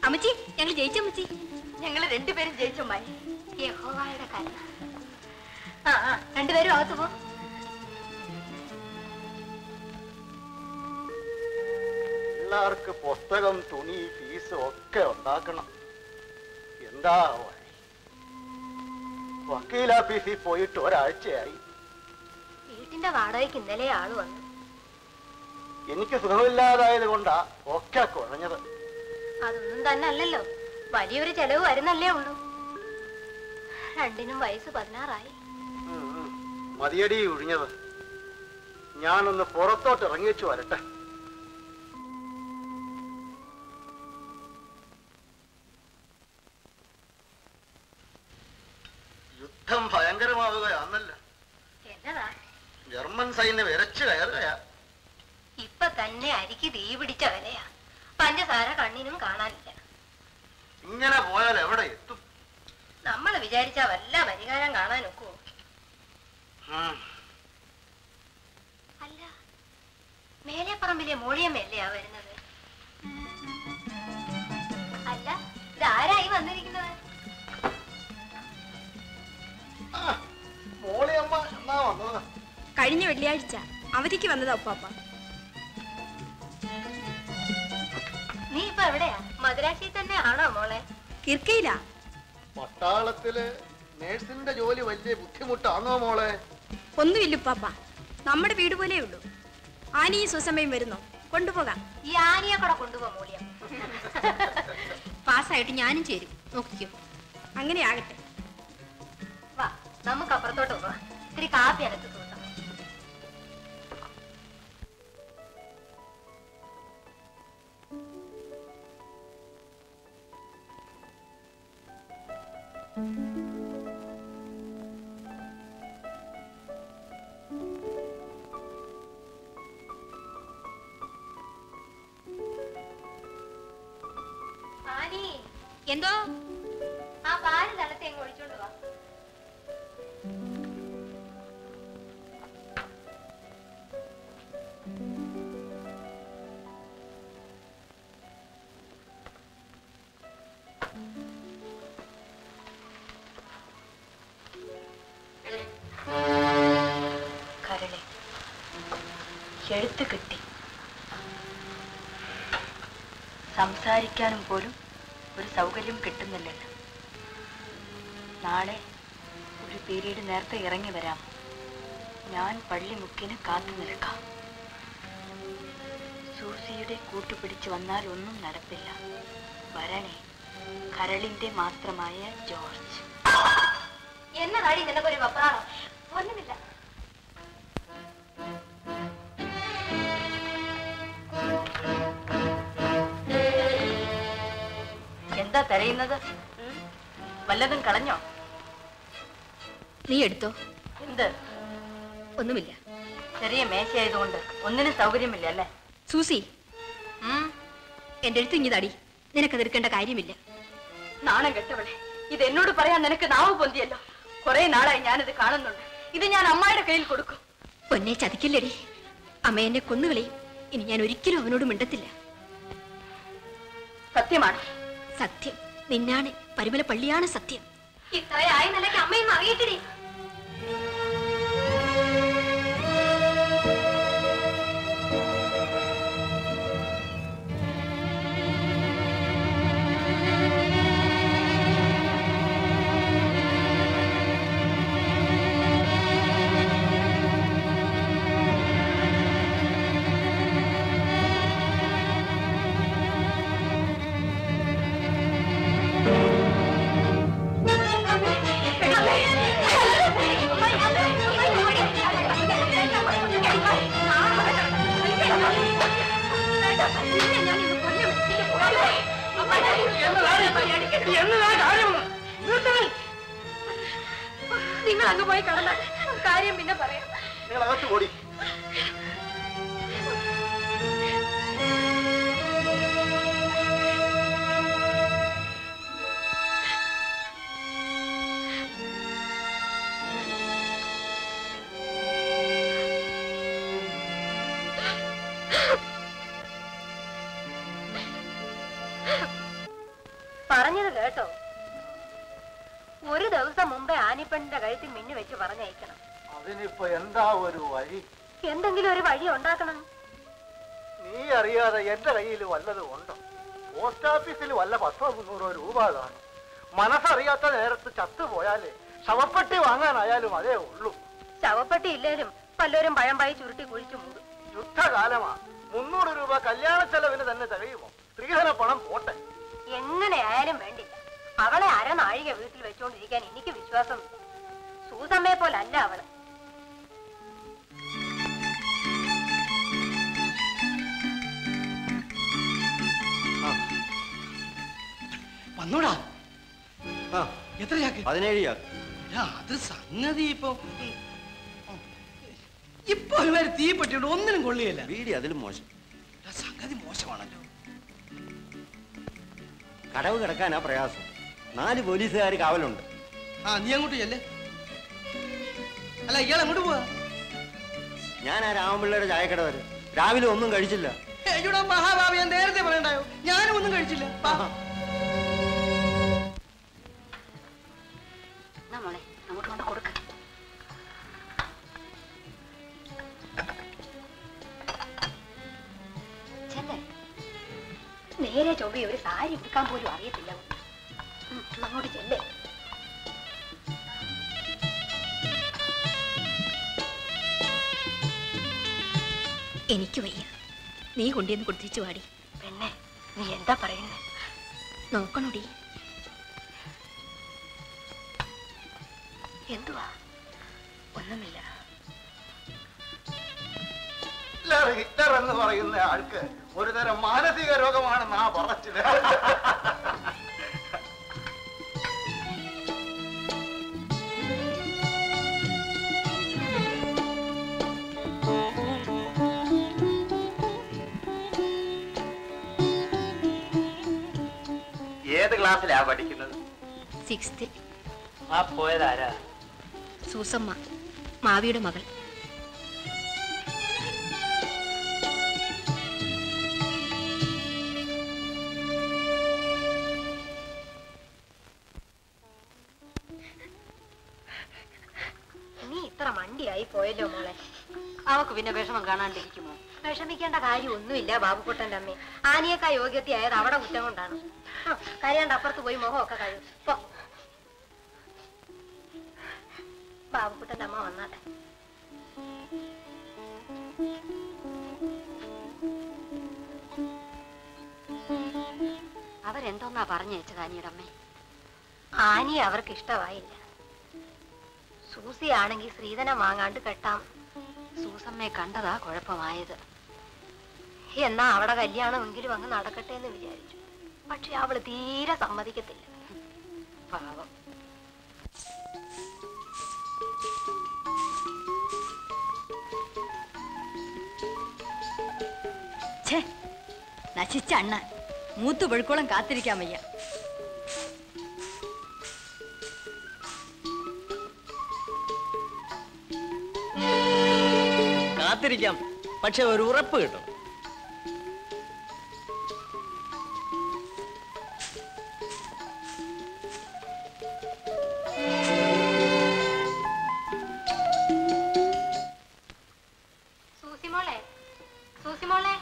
അമ്മച്ചി ഞങ്ങൾ ജയിച്ചമ്മച്ചി ഞങ്ങൾ രണ്ടുപേരും ജയിച്ചമ്മായി യഹോവായുടെ കരുണ ആ ആ രണ്ടുപേരും അകത്ത് പോ പിള്ളേർക്ക് പുസ്തകം തുണി ഫീസ് ഒക്കെ ഉണ്ടാക്കണം എന്താ വഴി? വക്കീലാഫീസിൽ പോയിട്ട് ഒരാഴ്ചയായി വീട്ടിന്റെ വാടകയ്ക്ക് ഇന്നലെ ആള് വന്നു എനിക്ക് സുഖമില്ലാതായത് കൊണ്ടാ ഒക്കെ കുഴഞ്ഞത് അതൊന്നും തന്നെ അല്ലല്ലോ വലിയൊരു ചെലവ് വരുന്നല്ലേ ഉള്ളൂ രണ്ടിനും വയസ്സ് പതിനാറായി ഉം, ഉം. മതിയടി ഒഴിഞ്ഞത് ഞാനൊന്ന് പുറത്തോട്ട് ഇറങ്ങിച്ചു വരട്ടെ യുദ്ധം ഭയങ്കരമാവുകയാണല്ലോ എന്നതാ ജർമ്മൻ സൈന്യം ഇരച്ചു കയറുകയാ ഇപ്പൊ തന്നെ അരിക്ക് തീ പിടിച്ച വിലയാ പഞ്ചസാര കണ്ണിനും കാണാനില്ല ഇങ്ങനെ പോയാൽ എവിടെ എത്തും നമ്മൾ വിചാരിച്ച വല്ല പരിഹാരം കാണാൻ ഒക്കുവോ ഉം. അല്ല മേലെപ്പറമ്പിലെ മോളിയമ്മയല്ലേ ആ വരുന്നത് അല്ല ഇതാരായി വന്നിരിക്കുന്നത് മോളിയമ്മ എന്നാ വന്നത് കഴിഞ്ഞ വെള്ളിയാഴ്ച അവധിക്ക് വന്നതാ ഉപ്പാപ്പ നീ ഇപ്പൊ എവിടെയാ മദ്രാശി തന്നെ ആണോ മോളെ കിർക്കയിലാ പട്ടാളത്തില് നേഴ്സിന്റെ ജോലി വലിയ ബുദ്ധിമുട്ടാണോ മോളെ ഒന്നുമില്ല ഉപ്പാപ്പ നമ്മുടെ വീട് പോലെ ഉള്ളൂ ആനയും സുസമയും വരുന്നോ കൊണ്ടുപോകാം ഈ ആനയെ കൂടെ കൊണ്ടുപോ മോളിയമ്മ പാസ്സായിട്ട് ഞാനും ചേരും നോക്കിക്കോ അങ്ങനെ ആകട്ടെ വാ നമുക്ക് അപ്പുറത്തോട്ട് പോവാം ഇത്തിരി കാപ്പി അകത്ത് തൂട്ടാം ആനി എന്തോ ആ പാല് തലത്തെ അങ്ങ് ഒഴിച്ചോണ്ട് വാ കരളെ എഴുത്ത് കിട്ടി സംസാരിക്കാനും പോലും ഒരു സൗകര്യം കിട്ടുന്നില്ലല്ലോ നാളെ ഒരു പീരീഡ് നേരത്തെ ഇറങ്ങി വരാം ഞാൻ പള്ളിമുക്കിന് കാത്തു നിൽക്കാം സൂസിയുടെ കൂട്ടുപിടിച്ച് വന്നാൽ ഒന്നും നടപ്പില്ല വരണേ കരളിന്റെ മാത്രമായ ജോർജ് എന്നതാടി നിനക്കൊരു വപ്രാളം ഒന്നുമില്ല എന്താ തിരയുന്നത് വല്ലതും കളഞ്ഞോ നീ എടുത്തോ എന്ത് ഒന്നുമില്ല ചെറിയ മേശയായതുകൊണ്ട് ഒന്നിനും സൗകര്യമില്ല അല്ലേ സൂസി എന്റെ എഴുത്ത് ഇങ്ങിതാടി നിനക്കത് എടുക്കേണ്ട കാര്യമില്ല നാണം കെട്ടവളെ ഇത് എന്നോട് പറയാൻ നിനക്ക് നാവ് പൊന്തിയല്ലോ കുറെ നാളായി ഞാനിത് കാണുന്നുണ്ട് ഇത് ഞാൻ അമ്മായിയുടെ കയ്യിൽ കൊടുക്കും പൊന്നെ ചതിക്കില്ലടി അമ്മ എന്നെ കൊന്നുകളയും ഇനി ഞാൻ ഒരിക്കലും അവനോട് മിണ്ടത്തില്ല സത്യമാണ് സത്യം നിന്നാണ് പരിമല പള്ളിയാണ് സത്യം ഇത്രയായി നിലയ്ക്ക് അമ്മയും അറിയിട്ടിടി നിങ്ങൾ അങ്ങ് പോയി കടന്ന കാര്യം പിന്നെ പറയാം നിങ്ങൾ അകത്ത് ഓടി പറഞ്ഞത് കേട്ടോ ഒരു ദിവസം മുമ്പേ ആനിപ്പെണ്ണിന്റെ കഴുത്തിൽ മിന്നു വെച്ച് പറഞ്ഞയക്കണം അതിനിപ്പോ എന്താ ഒരു വഴി എന്തെങ്കിലും ഒരു വഴി ഉണ്ടാക്കണം നീ അറിയാതെ എന്റെ കയ്യിൽ വല്ലതും ഉണ്ടോ പോസ്റ്റ് ഓഫീസിൽ വല്ല പത്തോ മുന്നൂറോ രൂപ കാണും മനസ്സറിയാത്ത നേരത്ത് ചത്തുപോയാലേ ശവപ്പെട്ടി വാങ്ങാനായാലും അതേ ഉള്ളൂ ശവപ്പെട്ടി ഇല്ലേലും പലരും പഴം പായി ചുരുട്ടി കുഴിച്ചു മൂടും യുദ്ധകാലമാ മുന്നൂറ് രൂപ കല്യാണ ചെലവിന് തന്നെ തികയുമോ സ്ത്രീധന പണം പോട്ടെ എങ്ങനെയായാലും വേണ്ടില്ല അവളെ അരനാഴിക വീട്ടിൽ വെച്ചുകൊണ്ടിരിക്കാൻ എനിക്ക് വിശ്വാസം സൂസമ്മയെ പോലല്ല അവള് വന്നോടാ എത്ര ചാക്ക് പതിനേഴ് ചാക്ക് എടാ, അത് സംഗതി ഇപ്പൊ ഇപ്പൊ ഒരുമാതിരി തീ പറ്റിയോണ്ട് ഒന്നിനും കൊള്ളിയല്ല വീടി അതിലും മോശം എടാ, സംഗതി മോശമാണല്ലോ കടവ് കിടക്കാനാ പ്രയാസം നാല് പോലീസുകാർ കാവലുണ്ട് ആ നീ അങ്ങോട്ട് ചെല്ലേ അല്ല ഇയാൾ അങ്ങോട്ട് പോവാ ഞാൻ ആ രാമപിള്ളയുടെ ചായക്കട വരെ രാവിലെ ഒന്നും കഴിച്ചില്ല അയ്യോടാ മഹാഭാവി ഞാൻ നേരത്തെ പറയണ്ടായോ ഞാനും ഒന്നും കഴിച്ചില്ല വാ. മോളെ അങ്ങോട്ട് കൊണ്ട് കൊടുക്ക ചെല്ലേ നേരെ ചൊവ്വി ഒരു സാരി ഉടുക്കാൻ പോലും അറിയത്തില്ല ഉം, അങ്ങോട്ട് ചെല്ലേ എനിക്ക് വയ്യ നീ കൊണ്ടുവന്ന് കൊടുത്തിച്ചു വാടി പെണ്ണെ നീ എന്താ പറയുന്നത് നോക്കണോടി എന്തുവാ ഒന്നുമില്ല ഹിറ്റ്ലർ ഹിറ്റ്ലർ എന്ന് പറയുന്ന ആൾക്ക് ഒരു തരം മാനസിക രോഗമാണെന്നാ പറച്ചില് ഏത് ക്ലാസ്സിലാ പഠിക്കുന്നത് സിക്സ്ത്തിൽ ആ പോയതാരാ സൂസമ്മ മാവിയുടെ മകൾ നീ ഇത്ര മണ്ടിയായി പോയല്ലോ മോളെ അവക്ക് പിന്നെ വിഷമം കാണാണ്ടിരിക്കുമോ വിഷമിക്കേണ്ട കാര്യം ഒന്നുമില്ല ബാബുക്കുട്ടന്റെ അമ്മേ ആനയേക്കാ യോഗ്യതയായത് അവിടെ കുറ്റം കൊണ്ടാണ് ഹ്, കരയാണ്ട് അപ്പുറത്ത് പോയി മുഖമൊക്കെ കഴിയും പോ ബാബുക്കുട്ടന്റെ അമ്മ വന്നാട്ടെ അവരെന്തോന്നാ പറഞ്ഞയച്ചത് ആനിയുടെ അമ്മേ ആനിയെ അവർക്ക് ഇഷ്ടമായില്ല സൂസി ആണെങ്കിൽ ശ്രീധനം വാങ്ങാണ്ട് കെട്ടാം സൂസമ്മയെ കണ്ടതാ കുഴപ്പമായത് എന്നാ അവിടെ കല്യാണമെങ്കിലും അങ്ങ് നടക്കട്ടെ എന്ന് വിചാരിച്ചു പക്ഷെ അവള് തീരെ സമ്മതിക്കത്തില്ല പാവം ഛേ നശിച്ച അണ്ണ മൂത്തു പഴുക്കോളം കാത്തിരിക്കാൻ വയ്യ കാത്തിരിക്കാം പക്ഷെ ഒരു ഉറപ്പ് കിട്ടണം സൂസിമോളെ സൂസിമോളെ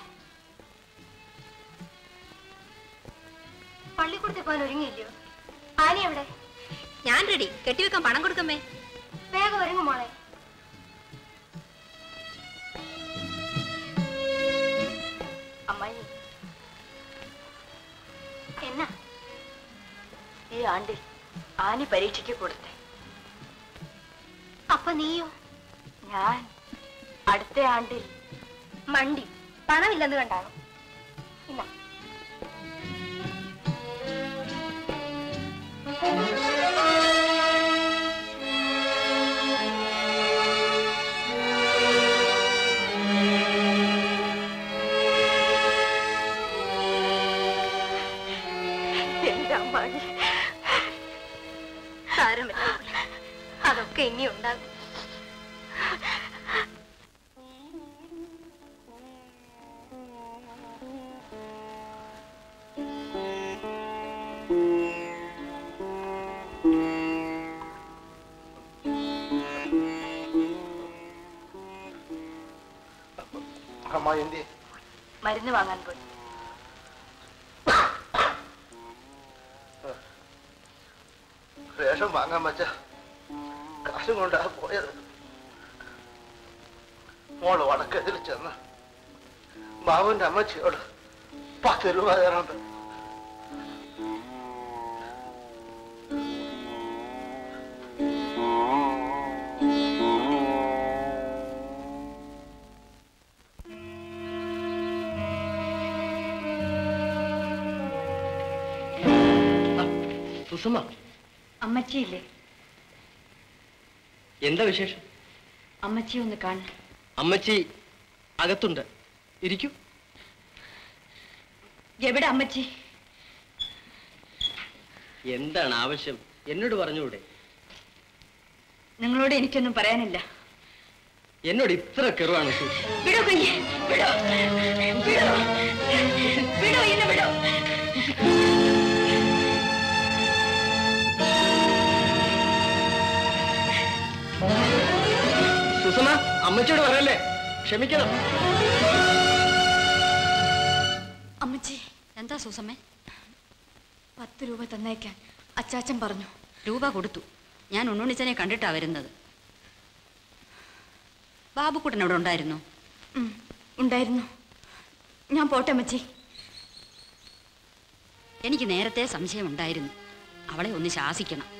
പള്ളിക്കൂടത്തിൽ പോകാൻ ഒരുങ്ങിയില്ലയോ ആനി എവിടെ ഞാൻ റെഡി കെട്ടിവെക്കാൻ പണം കൊടുക്കമ്മേ വേഗം ഒരുങ്ങും മോളെ അമ്മായി എന്നാ ഈ ആണ്ടിൽ ആനി പരീക്ഷയ്ക്ക് കൊടുത്തേ അപ്പൊ നീയോ ഞാൻ അടുത്ത ആണ്ടിൽ മണ്ടി പണമില്ലെന്ന് കണ്ടാണോ ഇല്ല എന്റെ അമ്മായി സാരമില്ല മോളെ. അതൊക്കെ ഇനി ഉണ്ടാകും Thank you. അമ്മ എന്തി മരുന്ന് വാങ്ങാൻ പോയി റേഷൻ വാങ്ങാൻ വെച്ച കാശും കൊണ്ടാ പോയത് മോള് വടക്കതിൽ ചെന്ന് ബാബുവിന്റെ അമ്മച്ചിയോട് പത്ത് രൂപ തരാണ്ട് സുഷമ അമ്മച്ചിയില്ലേ എന്താ വിശേഷം അമ്മച്ചി ഒന്ന് കാണണം അമ്മച്ചി അകത്തുണ്ട് ഇരിക്കൂ എവിടെ അമ്മച്ചി എന്താണ് ആവശ്യം എന്നോട് പറഞ്ഞൂടെ നിങ്ങളോട് എനിക്കൊന്നും പറയാനില്ല എന്നോട് ഇത്ര കെറുവാണ് സു വിടോ കുഞ്ഞെ വിടോ വിടോ വിടോ എന്നെ വിടോ സുഷമ അമ്മച്ചിയോട് പറയല്ലേ ക്ഷമിക്കണം അമ്മച്ചി എന്താ സൂസമ്മേ പത്ത് രൂപ തന്നേക്കാൻ അച്ചാച്ചൻ പറഞ്ഞു രൂപ കൊടുത്തു ഞാൻ ഉണ്ണുണ്ണിച്ചനെ കണ്ടിട്ടാ വരുന്നത് ബാബുക്കുട്ടൻ അവിടെ ഉണ്ടായിരുന്നു ഉം, ഉണ്ടായിരുന്നു ഞാൻ പോട്ടെ അമ്മച്ചി എനിക്ക് നേരത്തെ സംശയമുണ്ടായിരുന്നു അവളെ ഒന്ന് ശാസിക്കണം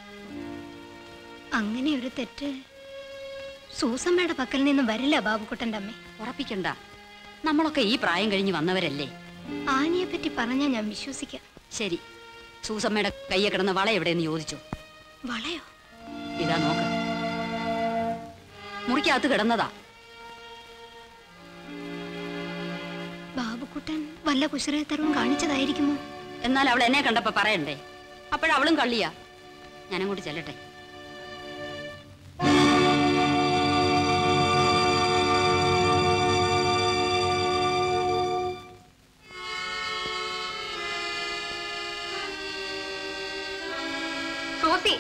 അങ്ങനെ ഒരു തെറ്റ് സൂസമ്മയുടെ പക്കൽ നിന്ന് വരില്ല ബാബുക്കുട്ടന്റെ അമ്മേ ഉറപ്പിക്കണ്ട നമ്മളൊക്കെ ഈ പ്രായം കഴിഞ്ഞ് വന്നവരല്ലേ ആനിയെ പറ്റി പറഞ്ഞാ ഞാൻ വിശ്വസിക്കാം ശരി സൂസമ്മയുടെ കയ്യെ കിടന്ന വള എവിടെയെന്ന് ചോദിച്ചു വളയോ ഇതാ നോക്ക് മുറിക്കകത്ത് കിടന്നതാ ബാബുക്കുട്ടൻ വല്ല കുശലത്തരവും കാണിച്ചതായിരിക്കുമോ എന്നാൽ അവൾ എന്നെ കണ്ടപ്പോ പറയണ്ടേ അപ്പോഴവളും കള്ളിയാ ഞാനങ്ങോട്ട് ചെല്ലട്ടെ സൂസി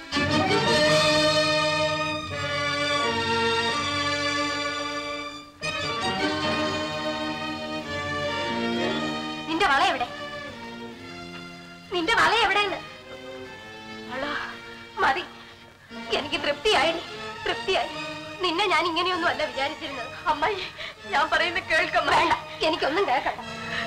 നിന്റെ വള എവിടെ നിന്റെ വള എവിടെയെന്ന് വള മതി എനിക്ക് തൃപ്തിയായി തൃപ്തിയായി നിന്നെ ഞാൻ ഇങ്ങനെയൊന്നും അല്ല വിചാരിച്ചിരുന്നത് അമ്മായി ഞാൻ പറയുന്നത് കേൾക്കാം വേണ്ട എനിക്കൊന്നും കേൾക്കണ്ട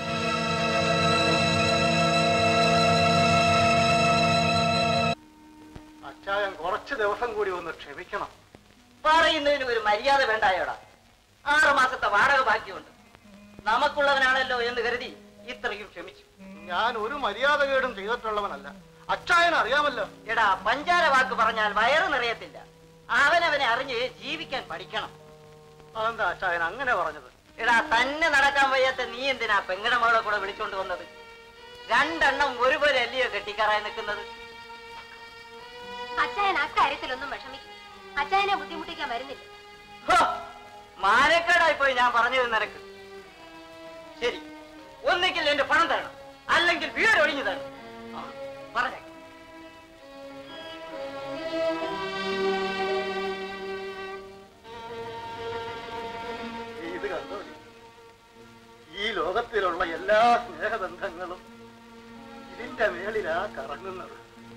അച്ചായൻ കുറച്ച് ദിവസം കൂടി ഒന്ന് ക്ഷമിക്കണം പറയുന്നതിന് ഒരു മര്യാദ വേണ്ടായോടാ ആറ് മാസത്തെ വാടക ബാക്കിയുണ്ട് നമുക്കുള്ളവനാണല്ലോ എന്ന് കരുതി ഇത്രയും ക്ഷമിച്ചു ഞാൻ ഒരു മര്യാദകേടും ചെയ്തിട്ടുള്ളവനല്ല അച്ചായൻ അറിയാമല്ലോ എടാ പഞ്ചാര വാക്ക് പറഞ്ഞാൽ വയറ് നിറയത്തില്ല അവനവനെ അറിഞ്ഞ് ജീവിക്കാൻ പഠിക്കണം അതെന്താ അച്ചായൻ അങ്ങനെ പറഞ്ഞത് എടാ തന്നെ നടക്കാൻ വയ്യാത്ത നീ എന്തിനാ പെങ്ങടെ മകളെ കൂടെ വിളിച്ചോണ്ട് വന്നത് രണ്ടെണ്ണം ഒരുപോലെ അല്ലയോ കെട്ടിക്കാറായി നിൽക്കുന്നത് അച്ചായൻ അക്കാര്യത്തിലൊന്നും വിഷമിക്കും അച്ചായനെ ബുദ്ധിമുട്ടിക്കാൻ വരുന്നില്ല മാനക്കേടായി പോയി ഞാൻ പറഞ്ഞത് നിനക്ക് ശരി ഒന്നിക്കിൽ എന്റെ പണം തരണം അല്ലെങ്കിൽ വീട് ഒഴിഞ്ഞു തരണം ആ, പറഞ്ഞേ ഇത് കണ്ടോ നീ? ഈ ലോകത്തിലുള്ള എല്ലാ സ്നേഹബന്ധങ്ങളും ഇതിന്റെ മേളിലാ കറങ്ങുന്നത്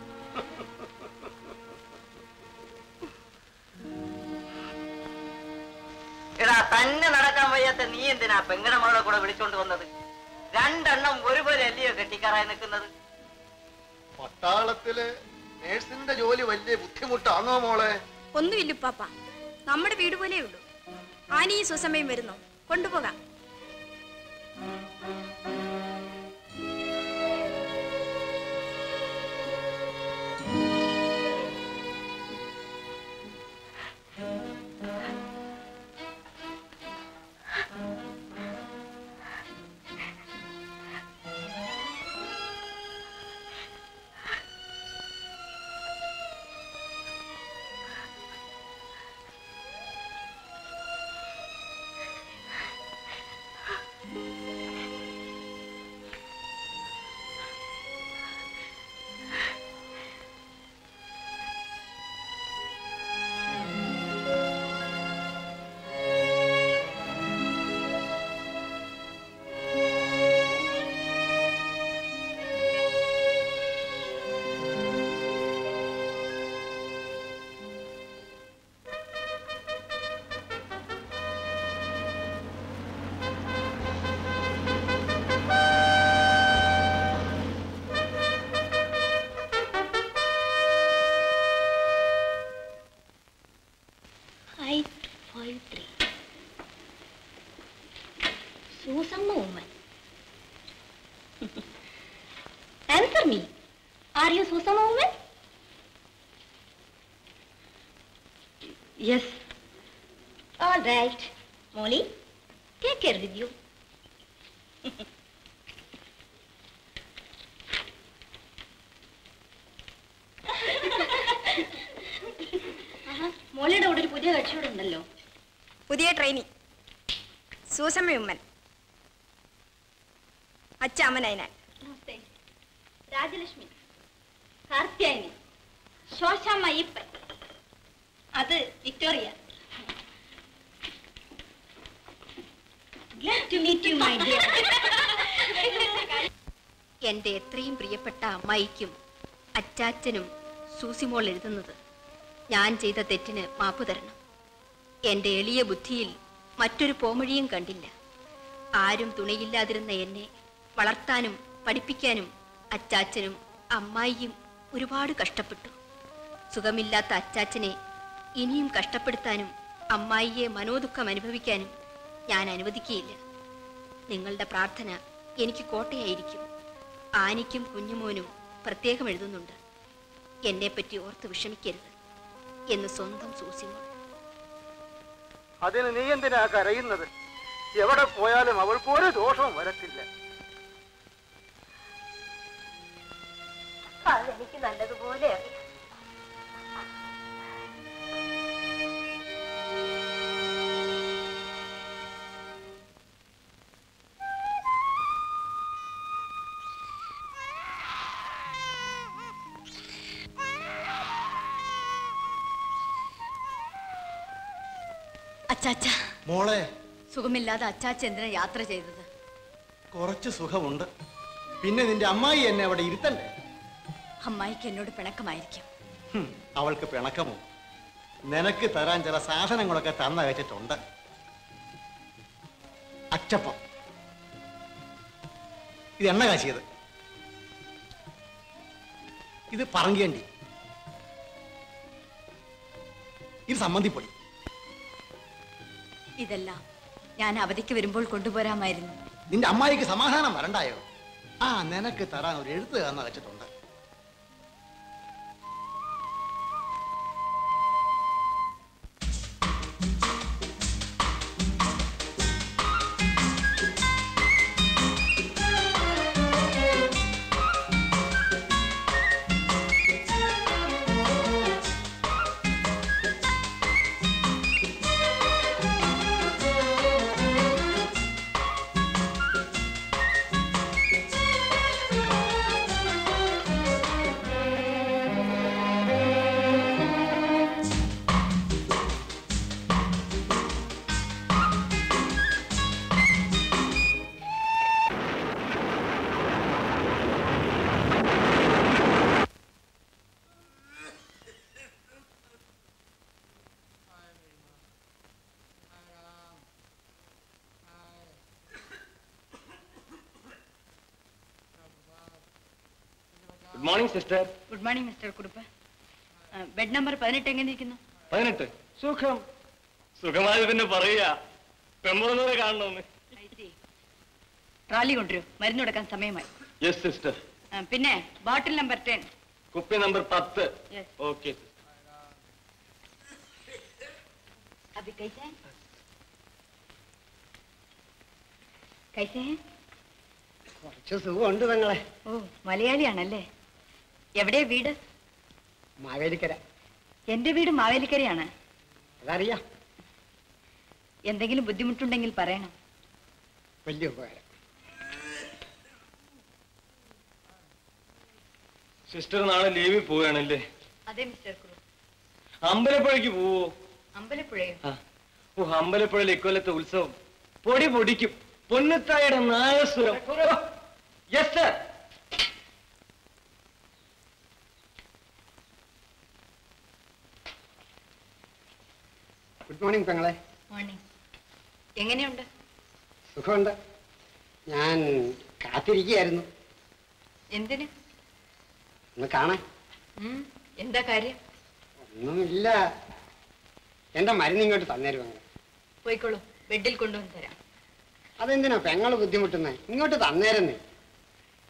എടാ തന്നെ നടക്കാൻ വയ്യാത്ത നീ എന്തിനാ പെങ്ങടെ മകളെ കൂടെ വിളിച്ചോണ്ട് വന്നത് രണ്ടെണ്ണം ഒരുപോലെ അല്ലയോ കെട്ടിക്കാറായി നിൽക്കുന്നത് പട്ടാളത്തില് നേഴ്സിന്റെ ജോലി വലിയ ബുദ്ധിമുട്ടാണോ മോളെ ഒന്നുമില്ല പാപ്പ നമ്മുടെ വീട് പോലെ ഉള്ളൂ ആനയും സുസമയും വരുന്നോ കൊണ്ടുപോകാം Answer me. Are you Susama woman? Yes. All right. Molly, take care with you. ആഹാ, മോളിയുടെ കൂടെ ഒരു പുതിയ കക്ഷിയോടെ ഉണ്ടല്ലോ പുതിയ ട്രെയിനി സൂസമ്മ ഉമ്മൻ അച്ചാമനയനാൻ നമസ്തേ രാജലക്ഷ്മി കാർത്യായനി ശോശാമ്മ അയ്യപ്പൻ അത് Victoria Glad to meet you, my dear. എന്റെ എത്രയും പ്രിയപ്പെട്ട അമ്മായിക്കും അച്ചാച്ചനും സൂസിമോൾ എഴുതുന്നത് ഞാൻ ചെയ്ത തെറ്റിന് മാപ്പു തരണം എന്റെ എളിയ ബുദ്ധിയിൽ മറ്റൊരു പോമഴിയും കണ്ടില്ല ആരും തുണയില്ലാതിരുന്ന എന്നെ വളർത്താനും പഠിപ്പിക്കാനും അച്ചാച്ചനും അമ്മായിയും ഒരുപാട് കഷ്ടപ്പെട്ടു സുഖമില്ലാത്ത അച്ചാച്ചനെ ഇനിയും കഷ്ടപ്പെടുത്താനും അമ്മായിയെ മനോദുഃഖം അനുഭവിക്കാനും ഞാൻ അനുവദിക്കുകയില്ല നിങ്ങളുടെ പ്രാർത്ഥന എനിക്ക് കോട്ടയായിരിക്കും ആനിക്കും കുഞ്ഞുമോനും പ്രത്യേകം എഴുതുന്നുണ്ട് എന്നെപ്പറ്റി ഓർത്ത് വിഷമിക്കരുത് എന്ന് സ്വന്തം സൂസിമോൾ അതിന് നീ എന്തിനാ കരയുന്നത് എവിടെ പോയാലും അവൾക്ക് ഒരു ദോഷവും വരത്തില്ല അതെനിക്ക് നല്ലതുപോലെ അറിയാം അച്ചാച്ച മോളെ സുഖമില്ലാതെ അച്ചാച്ച എന്തിനാ യാത്ര ചെയ്തത് കുറച്ച് സുഖമുണ്ട് പിന്നെ നിന്റെ അമ്മായി എന്നെ അവിടെ ഇരുത്തണ്ടേ അമ്മായിക്ക് എന്നോട് പിണക്കമായിരിക്കും ഹും, അവൾക്ക് പിണക്കമോ നിനക്ക് തരാൻ ചില സാധനങ്ങളൊക്കെ തന്ന വെച്ചിട്ടുണ്ട് അച്ചപ്പം ഇത് എണ്ണ കാശിയത് ഇത് പറങ്കേണ്ടി ഇത് സമ്മന്തിപ്പൊടി ഇതെല്ലാം ഞാൻ അവധിക്ക് വരുമ്പോൾ കൊണ്ടുപോരാമായിരുന്നു നിന്റെ അമ്മായിക്ക് സമാധാനം വരണ്ടായോ ആ നിനക്ക് തരാൻ ഒരു എഴുത്ത് തന്ന വെച്ചിട്ടുണ്ട് good morning sister good morning mister Kurup bed number പതിനെട്ട് എങ്ങനെ ഇരിക്കുന്നു പതിനെട്ട് സുഖം സുഖമായി പിന്നെ പറയുക പെമ്പറന്നൂരെ കാണണമെന്ന് ട്രാലി കൊണ്ടുവരൂ മരുന്ന് കൊടുക്കാൻ സമയമായി യെസ് സിസ്റ്റർ ആ, പിന്നെ ബോട്ടിൽ നമ്പർ ടെൻ കുപ്പി നമ്പർ പത്ത് Yes. ഓക്കെ अभी कैसे हैं कैसे हैं കുറച്ച് സുഖമുണ്ട് തങ്ങളെ ഓ മലയാളിയാണല്ലേ എവിടെയാ വീട് മാവേലിക്കര എന്റെ വീട് മാവേലിക്കരയാണ് അതറിയാം എന്തെങ്കിലും ബുദ്ധിമുട്ടുണ്ടെങ്കിൽ പറയണം വലിയ ഉപകാരം സിസ്റ്റർ നാളെ ലീവിൽ പോവുകയാണല്ലേ അതെ മിസ്റ്റർ കുറു അമ്പലപ്പുഴയ്ക്ക് പോവോ അമ്പലപ്പുഴയോ ആ. ഓ അമ്പലപ്പുഴയിൽ ഇക്കൊല്ലത്തെ ഉത്സവം പൊടി പൊടിക്കും പൊന്നത്തായുടെ നാഗസ്വരം യെസ് സർ ഗുഡ് മോർണിംഗ് പെങ്ങളെ മോർണിംഗ് എങ്ങനെയുണ്ട് സുഖമുണ്ട് ഞാൻ കാത്തിരിക്കുകയായിരുന്നു എന്തിന് ഒന്ന് കാണാൻ ഉം, എന്താ കാര്യം ഒന്നുമില്ല എന്റെ മരുന്ന് ഇങ്ങോട്ട് തന്നേരും പെങ്ങളെ പോയിക്കോളൂ ബെഡിൽ കൊണ്ടുവന്ന് തരാം അതെന്തിനാ പെങ്ങള് ബുദ്ധിമുട്ടുന്നേ ഇങ്ങോട്ട് തന്നേരുന്നേ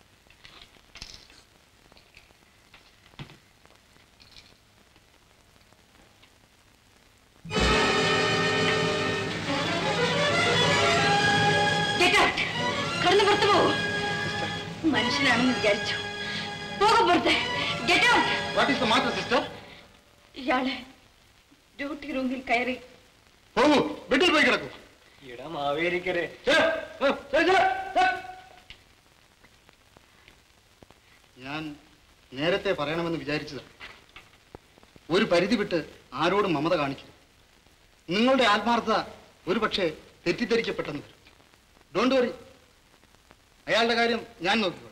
മനുഷ്യനാണെന്ന് വിചാരിച്ചു പോകും പുറത്തെ get out what is the matter sister ഇയാളെ ഡ്യൂട്ടി റൂമിൽ കയറി പോകൂ വീട്ടിൽ പോയി കിടക്കൂ ഇടാ മാവേലിക്കരെ ഞാൻ നേരത്തെ പറയണമെന്ന് വിചാരിച്ചതാണ് ഒരു പരിധി വിട്ട് ആരോടും മമത കാണിക്കരുത് നിങ്ങളുടെ ആത്മാർത്ഥത ഒരു പക്ഷേ തെറ്റിദ്ധരിക്കപ്പെട്ടെന്ന് വരും ഡോണ്ട് വറി അയാളുടെ കാര്യം ഞാൻ നോക്കിക്കോളാം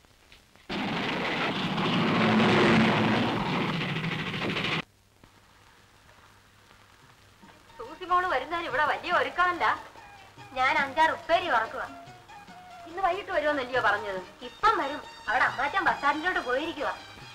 സൂസി മോള് വരുന്നതിന് ഇവിടെ വലിയ ഒരുക്കമല്ല ഞാൻ അഞ്ചാറ് ഉപ്പേരി വറക്കുക ഇന്ന് വൈകിട്ട് വരുമെന്നല്ലയോ പറഞ്ഞത് ഇപ്പം വരും അവിടെ അമ്മാറ്റൻ ബസ് സ്റ്റാൻഡിലോട്ട് പോയിരിക്കുക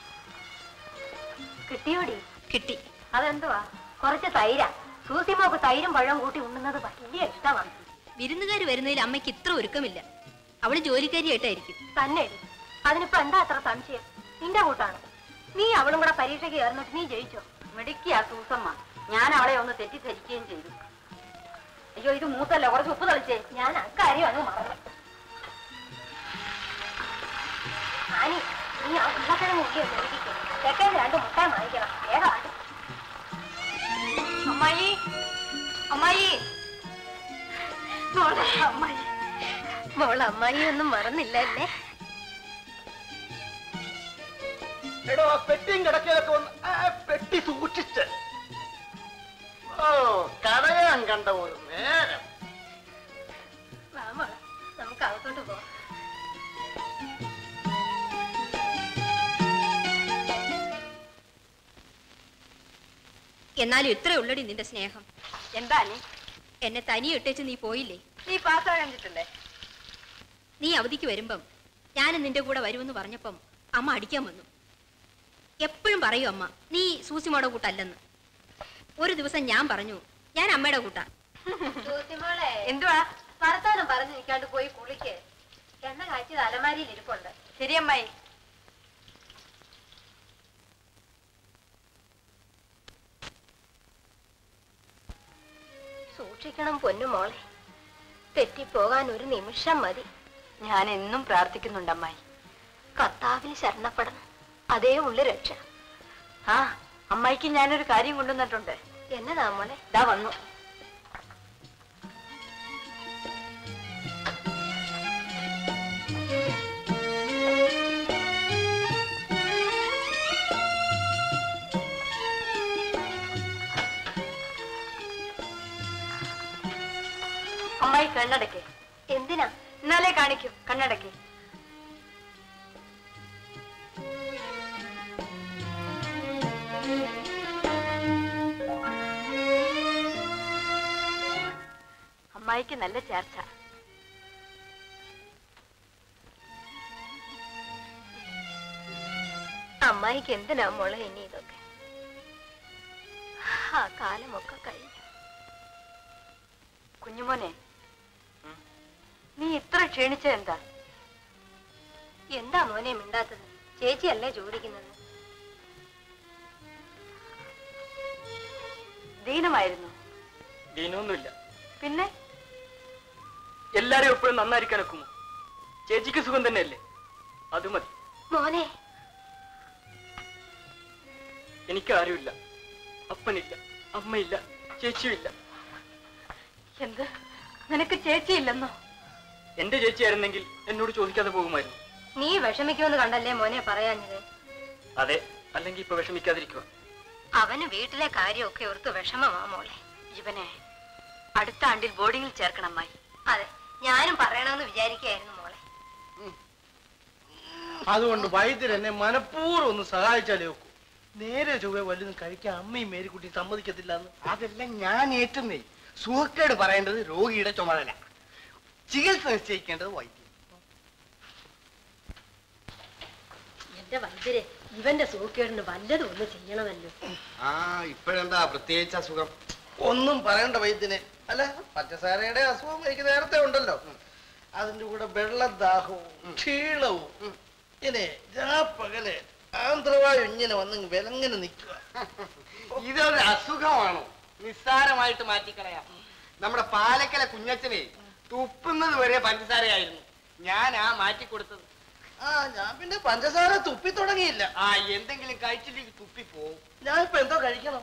കിട്ടിയോടി കിട്ടി അതെന്തുവാ കുറച്ച് തൈര സൂസി മോക്ക് തൈരും പഴവും കൂട്ടി ഉണ്ണുന്നത് വലിയ ഇഷ്ടമാണ് വിരുന്നുകാർ വരുന്നതിൽ അമ്മയ്ക്ക് ഇത്ര ഒരുക്കമില്ല അവള് ജോലിക്കാരിയായിട്ടായിരിക്കും തന്നെ അതിനിപ്പോ എന്താ അത്ര സംശയം നിന്റെ കൂട്ടാണ് നീ അവളും കൂടെ പരീക്ഷയ്ക്ക് ചേർന്നിട്ട് നീ ജയിച്ചോ മിടുക്കിയാ സൂസമ്മ ഞാൻ അവളെ ഒന്ന് തെറ്റിദ്ധരിക്കുകയും ചെയ്തു അയ്യോ ഇത് മൂത്തല്ല കുറച്ച് ഉപ്പ് തളിച്ചേ ഞാൻ അക്കാര്യം അങ്ങ് മറന്നു ആനി നീ ആ ഉള്ളക്കിഴങ്ങ് ഉള്ളിയൊന്ന് ഒഴുകിക്കോ തെക്കേന്ന് രണ്ട് മുട്ട വാങ്ങിക്കണം വേഗമാണ് അമ്മായി അമ്മായി മോളെ അമ്മായി മോളെ അമ്മായി ഒന്നും മറന്നില്ലല്ലേ എടോ ആ പെട്ടിയും കിടക്കയിലൊക്കെ ഒന്ന് ആ പെട്ടി സൂക്ഷിച്ച് ഓ കടയാൻ കണ്ട ഒരു നേരം വാ മോളെ നമുക്ക് അകത്തോട്ട് പോവാം എന്നാലും ഇത്ര ഉള്ളടി നിന്റെ സ്നേഹം എന്താ നീ എന്നെ തനിയെ ഇട്ടേച്ച് നീ പോയില്ലേ നീ പാസ്സാകാഞ്ഞിട്ടില്ലേ നീ അവധിക്ക് വരുമ്പം ഞാനും നിന്റെ കൂടെ വരുമെന്ന് പറഞ്ഞപ്പം അമ്മ അടിക്കാൻ വന്നു എപ്പോഴും പറയും അമ്മ നീ സൂസിമോടെ കൂട്ടല്ലെന്ന് ഒരു ദിവസം ഞാൻ പറഞ്ഞു ഞാൻ അമ്മയുടെ കൂട്ടാ മോളെ എന്തുവാ വർത്താനം പറഞ്ഞു നിൽക്കാണ്ട് പോയി കുളിക്ക് എണ്ണ കാച്ചിയത് അലമാരിയിൽ ഇരിപ്പുണ്ട് ശരി അമ്മായി സൂക്ഷിക്കണം പൊന്നു മോളെ തെറ്റിപ്പോകാൻ ഒരു നിമിഷം മതി ഞാൻ എന്നും പ്രാർത്ഥിക്കുന്നുണ്ട് അമ്മായി കർത്താവിൽ ശരണപ്പെടണം അതേ ഉള്ളു രക്ഷ ആ അമ്മായിക്ക് ഞാനൊരു കാര്യം കൊണ്ടുവന്നിട്ടുണ്ട് എന്നതാ മോളെ ഇതാ വന്നു അമ്മായി കണ്ണടയ്ക്ക് എന്തിനാ എന്നാലേ കാണിക്കൂ കണ്ണടയ്ക്ക് അമ്മായിക്ക് നല്ല ചേർച്ച അമ്മായിക്ക് എന്തിനാ മോളെ ഇനി ഇതൊക്കെ ആ കാലമൊക്കെ കഴിഞ്ഞു കുഞ്ഞുമോനെ നീ ഇത്ര ക്ഷീണിച്ച എന്താ എന്താ മോനെ മിണ്ടാത്തത് ചേച്ചിയല്ലേ ചോദിക്കുന്നത് ദീനമായിരുന്നു ദീനമൊന്നുമില്ല പിന്നെ എല്ലാരും എപ്പോഴും നന്നായിരിക്കാൻ ഒക്കുമോ ചേച്ചിക്ക് സുഖം തന്നെയല്ലേ അത് മതി മോനെ എനിക്ക് ആരുമില്ല അപ്പനില്ല അമ്മയില്ല ചേച്ചിയുമില്ല എന്ത് നിനക്ക് ചേച്ചിയില്ലെന്നോ എന്റെ ചേച്ചിയായിരുന്നെങ്കിൽ എന്നോട് ചോദിക്കാതെ പോകുമായിരുന്നു നീ വിഷമിക്കുമെന്ന് കണ്ടല്ലേ മോനെ പറയാഞ്ഞത് അതെ അല്ലെങ്കിൽ ഇപ്പൊ വിഷമിക്കാതിരിക്കുക അവന് വീട്ടിലെ കാര്യമൊക്കെ ഓർത്ത് വിഷമമാ മോളെ ഇവനെ അടുത്ത ആണ്ടിൽ ബോർഡിങ്ങിൽ ചേർക്കണം അമ്മായി അതെ ഞാനും പറയണമെന്ന് വിചാരിക്കുകയായിരുന്നു മോളെ അതുകൊണ്ട് വൈദ്യർ എന്നെ മനഃപൂർവ്വം ഒന്ന് സഹായിച്ചാലേ ഒക്കൂ നേരെ ചൊവ്വെ വല്ലതും കഴിക്കാൻ അമ്മയും മേരിക്കുട്ടി സമ്മതിക്കത്തില്ല എന്ന് അതെല്ലാം ഞാൻ ഏറ്റുന്നേ സുഖക്കേട് പറയേണ്ടത് രോഗിയുടെ ചുമതല ചികിത്സ നിശ്ചയിക്കേണ്ടത് വൈദ്യം എന്റെ വൈദ്യരെ ഇവന്റെ സൂക്കേടിന് വല്ലതും ഒന്ന് ചെയ്യണമല്ലോ ആ ഇപ്പോഴെന്താ പ്രത്യേകിച്ച് അസുഖം ഒന്നും പറയണ്ട വൈദ്യനെ അല്ല പച്ചസാരയുടെ അസുഖം എനിക്ക് നേരത്തെ ഉണ്ടല്ലോ അതിന്റെ കൂടെ വെള്ളദാഹവും ക്ഷീണവും ഇങ്ങനെ പകല് ആന്ധ്രവായു ഇങ്ങനെ വന്ന് വിലങ്ങനെ നിൽക്കുക ഇതൊരു അസുഖമാണോ നിസ്സാരമായിട്ട് മാറ്റിക്കളയാം നമ്മുടെ പാലക്കല കുഞ്ഞച്ചനെ തുപ്പുന്നത് വരെ പഞ്ചസാരയായിരുന്നു ഞാൻ ആ മാറ്റി കൊടുത്തത് ആ ഞാൻ പിന്നെ പഞ്ചസാര തുപ്പി തുടങ്ങിയില്ല ആ എന്തെങ്കിലും കഴിച്ചില്ലെങ്കിൽ തുപ്പി പോവും ഞാൻ ഇപ്പൊ എന്തോ കഴിക്കണം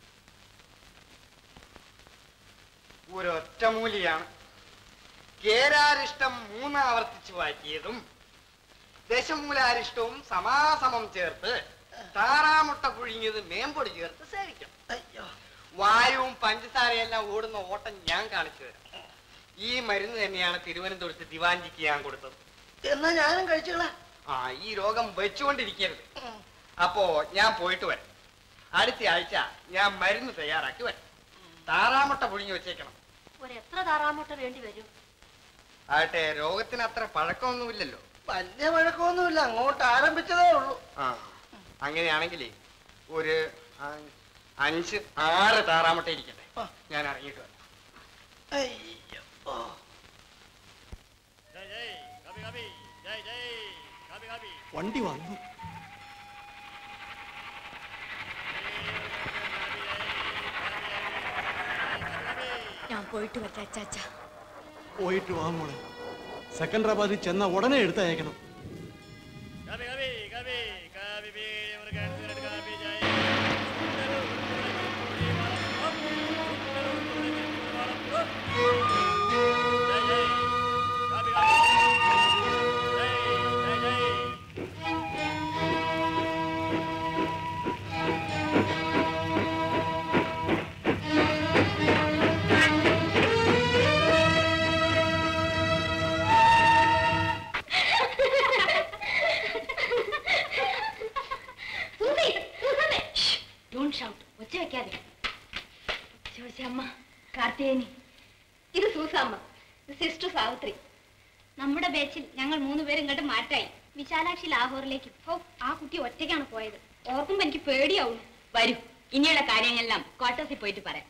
ഒരൊറ്റമൂലിയാണ് കേരാരിഷ്ടം മൂന്നാവർത്തിച്ച് വാറ്റിയതും ദശമൂലാരിഷ്ടവും സമാസമം ചേർത്ത് താറാമുട്ട പുഴുങ്ങിയത് മേമ്പൊടി ചേർത്ത് സേവിക്കാം അയ്യോ വായുവും പഞ്ചസാരയെല്ലാം ഓടുന്ന ഓട്ടം ഞാൻ കാണിച്ചു തരാം ഈ മരുന്ന് തന്നെയാണ് തിരുവനന്തപുരത്ത് ദിവാഞ്ചിക്ക് ഞാൻ കൊടുത്തത് എന്നാ ഞാനും കഴിച്ചോളാം ആ ഈ രോഗം വെച്ചുകൊണ്ടിരിക്കരുത് അപ്പോ ഞാൻ പോയിട്ട് വരാം അടുത്ത ആഴ്ച ഞാൻ മരുന്ന് തയ്യാറാക്കി വരാം താറാമുട്ട പുഴുങ്ങി വെച്ചേക്കണം ഒരു എത്ര താറാമുട്ട വേണ്ടി വരും ആട്ടെ രോഗത്തിന് അത്ര പഴക്കമൊന്നുമില്ലല്ലോ വലിയ വഴക്കമൊന്നുമില്ല അങ്ങോട്ട് ആരംഭിച്ചതേ ഉള്ളൂ ആ അങ്ങനെയാണെങ്കിലേ ഒരു അ- അഞ്ച് ആറ് താറാമുട്ട ഇരിക്കട്ടെ ഞാൻ ഇറങ്ങിയിട്ട് വരാം അയ്യോ വണ്ടി വന്നു ഞാൻ പോയിട്ട് വരാം അച്ചാച്ച പോയിട്ട് വാ മോളെ സെക്കൻഡറാബാദിൽ ചെന്ന ഉടനെ എടുത്തയക്കണം ഡോണ്ട് ഷൗട്ട് ഒച്ച വെക്കാതെ അമ്മ കാർത്തികേനി ഇത് സൂസാമ്മ സിസ്റ്റർ സാവിത്രി നമ്മുടെ ബാച്ചിൽ ഞങ്ങൾ മൂന്ന് പേരും ഇങ്ങോട്ട് മാറ്റായി വിശാലാക്ഷി ലാഹോറിലേക്ക് ഓ ആ കുട്ടി ഒറ്റയ്ക്കാണ് പോയത് ഓർക്കുമ്പോ എനിക്ക് പേടിയാവും വരൂ ഇനിയുള്ള കാര്യങ്ങളെല്ലാം ക്വാർട്ടേഴ്സിൽ പോയിട്ട് പറയാം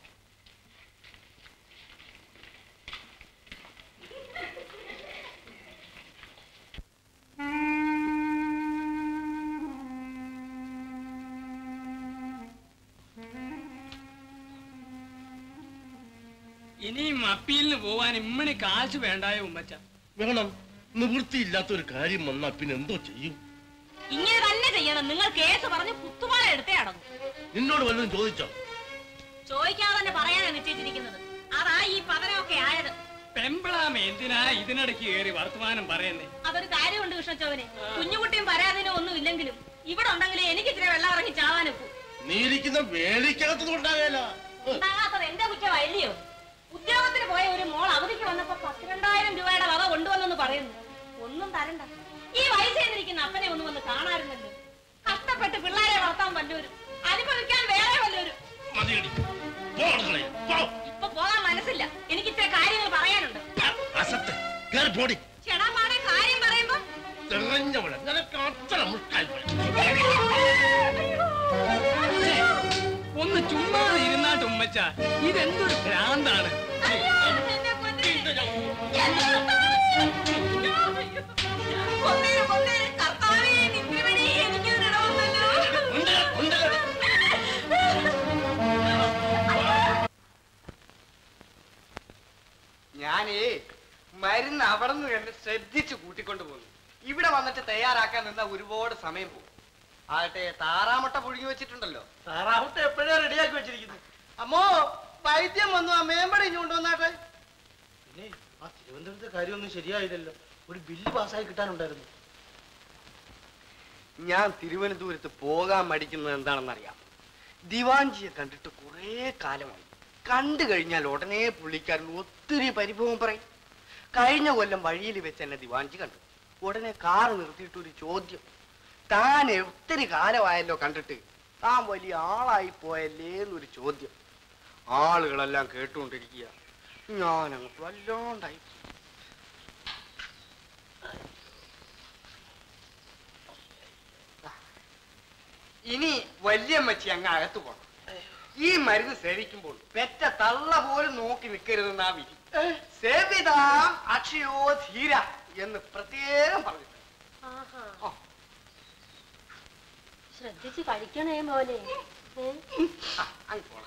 ഇനിയും അപ്പീലിന് പോവാൻ ഇമ്മണി കാശ് വേണ്ടായോ ഉമ്മച്ച വേണം നിവൃത്തിയില്ലാത്ത ഒരു കാര്യം വന്നാ പിന്നെ എന്തോ ചെയ്യും ഇങ്ങനെ തന്നെ ചെയ്യണം നിങ്ങൾ കേസ് പറഞ്ഞ് കുത്തുമാല എടുത്തേ അടങ്ങും നിന്നോട് വല്ലതും ചോദിച്ചോ ചോദിക്കാതെ തന്നെ പറയാനാ നിശ്ചയിച്ചിരിക്കുന്നത് അതാ ഈ പതനമൊക്കെ ആയത് പെമ്പിളാമ എന്തിനാ ഇതിനിടയ്ക്ക് കയറി വർത്തമാനം പറയുന്നേ അതൊരു കാര്യമുണ്ട് കൃഷ്ണച്ചോവന് കുഞ്ഞുകുട്ടിയും പരാതിനോ ഒന്നും ഇല്ലെങ്കിലും ഇവിടെ ഉണ്ടെങ്കിലും എനിക്ക് ഇച്ചിരി വെള്ളം ഇറങ്ങി ചാവാനൊക്കൂ നീ ഇരിക്കുന്ന വേലിക്കകത്തൊന്നും ഉണ്ടാകേല ഉണ്ടാകാത്തത് എന്റെ കുറ്റമല്ലയോ ഉദ്യോഗത്തിന് പോയ ഒരു മോൾ അവധിക്ക് വന്നപ്പോ പത്തിരണ്ടായിരം രൂപയുടെ വക കൊണ്ടുവന്നെന്ന് പറയുന്നു ഒന്നും തരണ്ട ഈ വയസ്സ് ചെയ്തിരിക്കുന്ന അപ്പനെ ഒന്ന് വന്ന് കാണാറുണ്ടല്ലോ കഷ്ടപ്പെട്ട് പിള്ളേരെ വളർത്താൻ വല്ലവരും അനുഭവിക്കാൻ വേറെ വല്ലവരും മതിയടി പോ അടുക്കളയിൽ. പോ. ഇപ്പൊ പോകാൻ മനസ്സില്ല എനിക്ക് ഇത്ര കാര്യങ്ങൾ പറയാനുണ്ട് അസത്ത് കേറി പോടി ചേടാ പാടെ കാര്യം പറയുമ്പോ തെളിഞ്ഞവളെ നിനക്ക് അത്ര മുട്ടായി ഒന്ന് ചുമ്മാതെ ഇരുന്നാട്ട് ഉമ്മച്ച ഇതെന്തൊരു ഭ്രാന്താണ് കൊന്നേര് കൊന്നേര് കർത്താവേ നിന്റെ വഴി എനിക്കൊരു ഇടവന്നല്ലോ ഞാനേ മരുന്ന് അവിടെ നിന്ന് കണ്ട് ശ്രദ്ധിച്ച് കൂട്ടിക്കൊണ്ട് പോകുന്നു ഇവിടെ വന്നിട്ട് തയ്യാറാക്കാൻ നിന്ന ഒരുപാട് സമയം പോകും ആകട്ടെ താറാമുട്ട പുഴുങ്ങി വെച്ചിട്ടുണ്ടല്ലോ താറാമുട്ട എപ്പോഴേ റെഡിയാക്കി വെച്ചിരിക്കുന്നു അമ്മോ വൈദ്യം വന്നു ആ മേമ്പടി ഇഞ്ഞു കൊണ്ടുവന്നാട്ടെ പിന്നെ ആ തിരുവനന്തപുരത്തെ കാര്യമൊന്നും ശരിയായില്ലല്ലോ ഒരു ബില്ല് പാസ്സായി കിട്ടാനുണ്ടായിരുന്നു ഞാൻ തിരുവനന്തപുരത്ത് പോകാൻ മടിക്കുന്നത് എന്താണെന്നറിയാം ദിവാഞ്ചിയെ കണ്ടിട്ട് കുറേ കാലമായി കണ്ടു കഴിഞ്ഞാൽ ഉടനെ പുള്ളിക്കാരൻ ഒത്തിരി പരിഭവം പറയും കഴിഞ്ഞ കൊല്ലം വഴിയിൽ വെച്ച് എന്നെ ദിവാഞ്ചി കണ്ടു ഉടനെ കാർ നിർത്തിയിട്ട് ഒരു ചോദ്യം താൻ ഒത്തിരി കാലമായല്ലോ കണ്ടിട്ട് താൻ വലിയ ആളായി പോയല്ലേ എന്നൊരു ചോദ്യം ആളുകളെല്ലാം കേട്ടുകൊണ്ടിരിക്കുക ഞാനങ്ങ് വല്ലാണ്ടായി ഇനി വല്യമ്മച്ചി അങ്ങ് അകത്ത് പോണം ഈ മരുന്ന് സേവിക്കുമ്പോൾ പെറ്റ തള്ള പോലും നോക്കി നിൽക്കരുതെന്നാ വിധി സേവിതാം അക്ഷയോ ധീര എന്ന് പ്രത്യേകം പറഞ്ഞു ശ്രദ്ധിച്ച് കഴിക്കണേ മോനെ ഏ? അങ്ങ് പോണം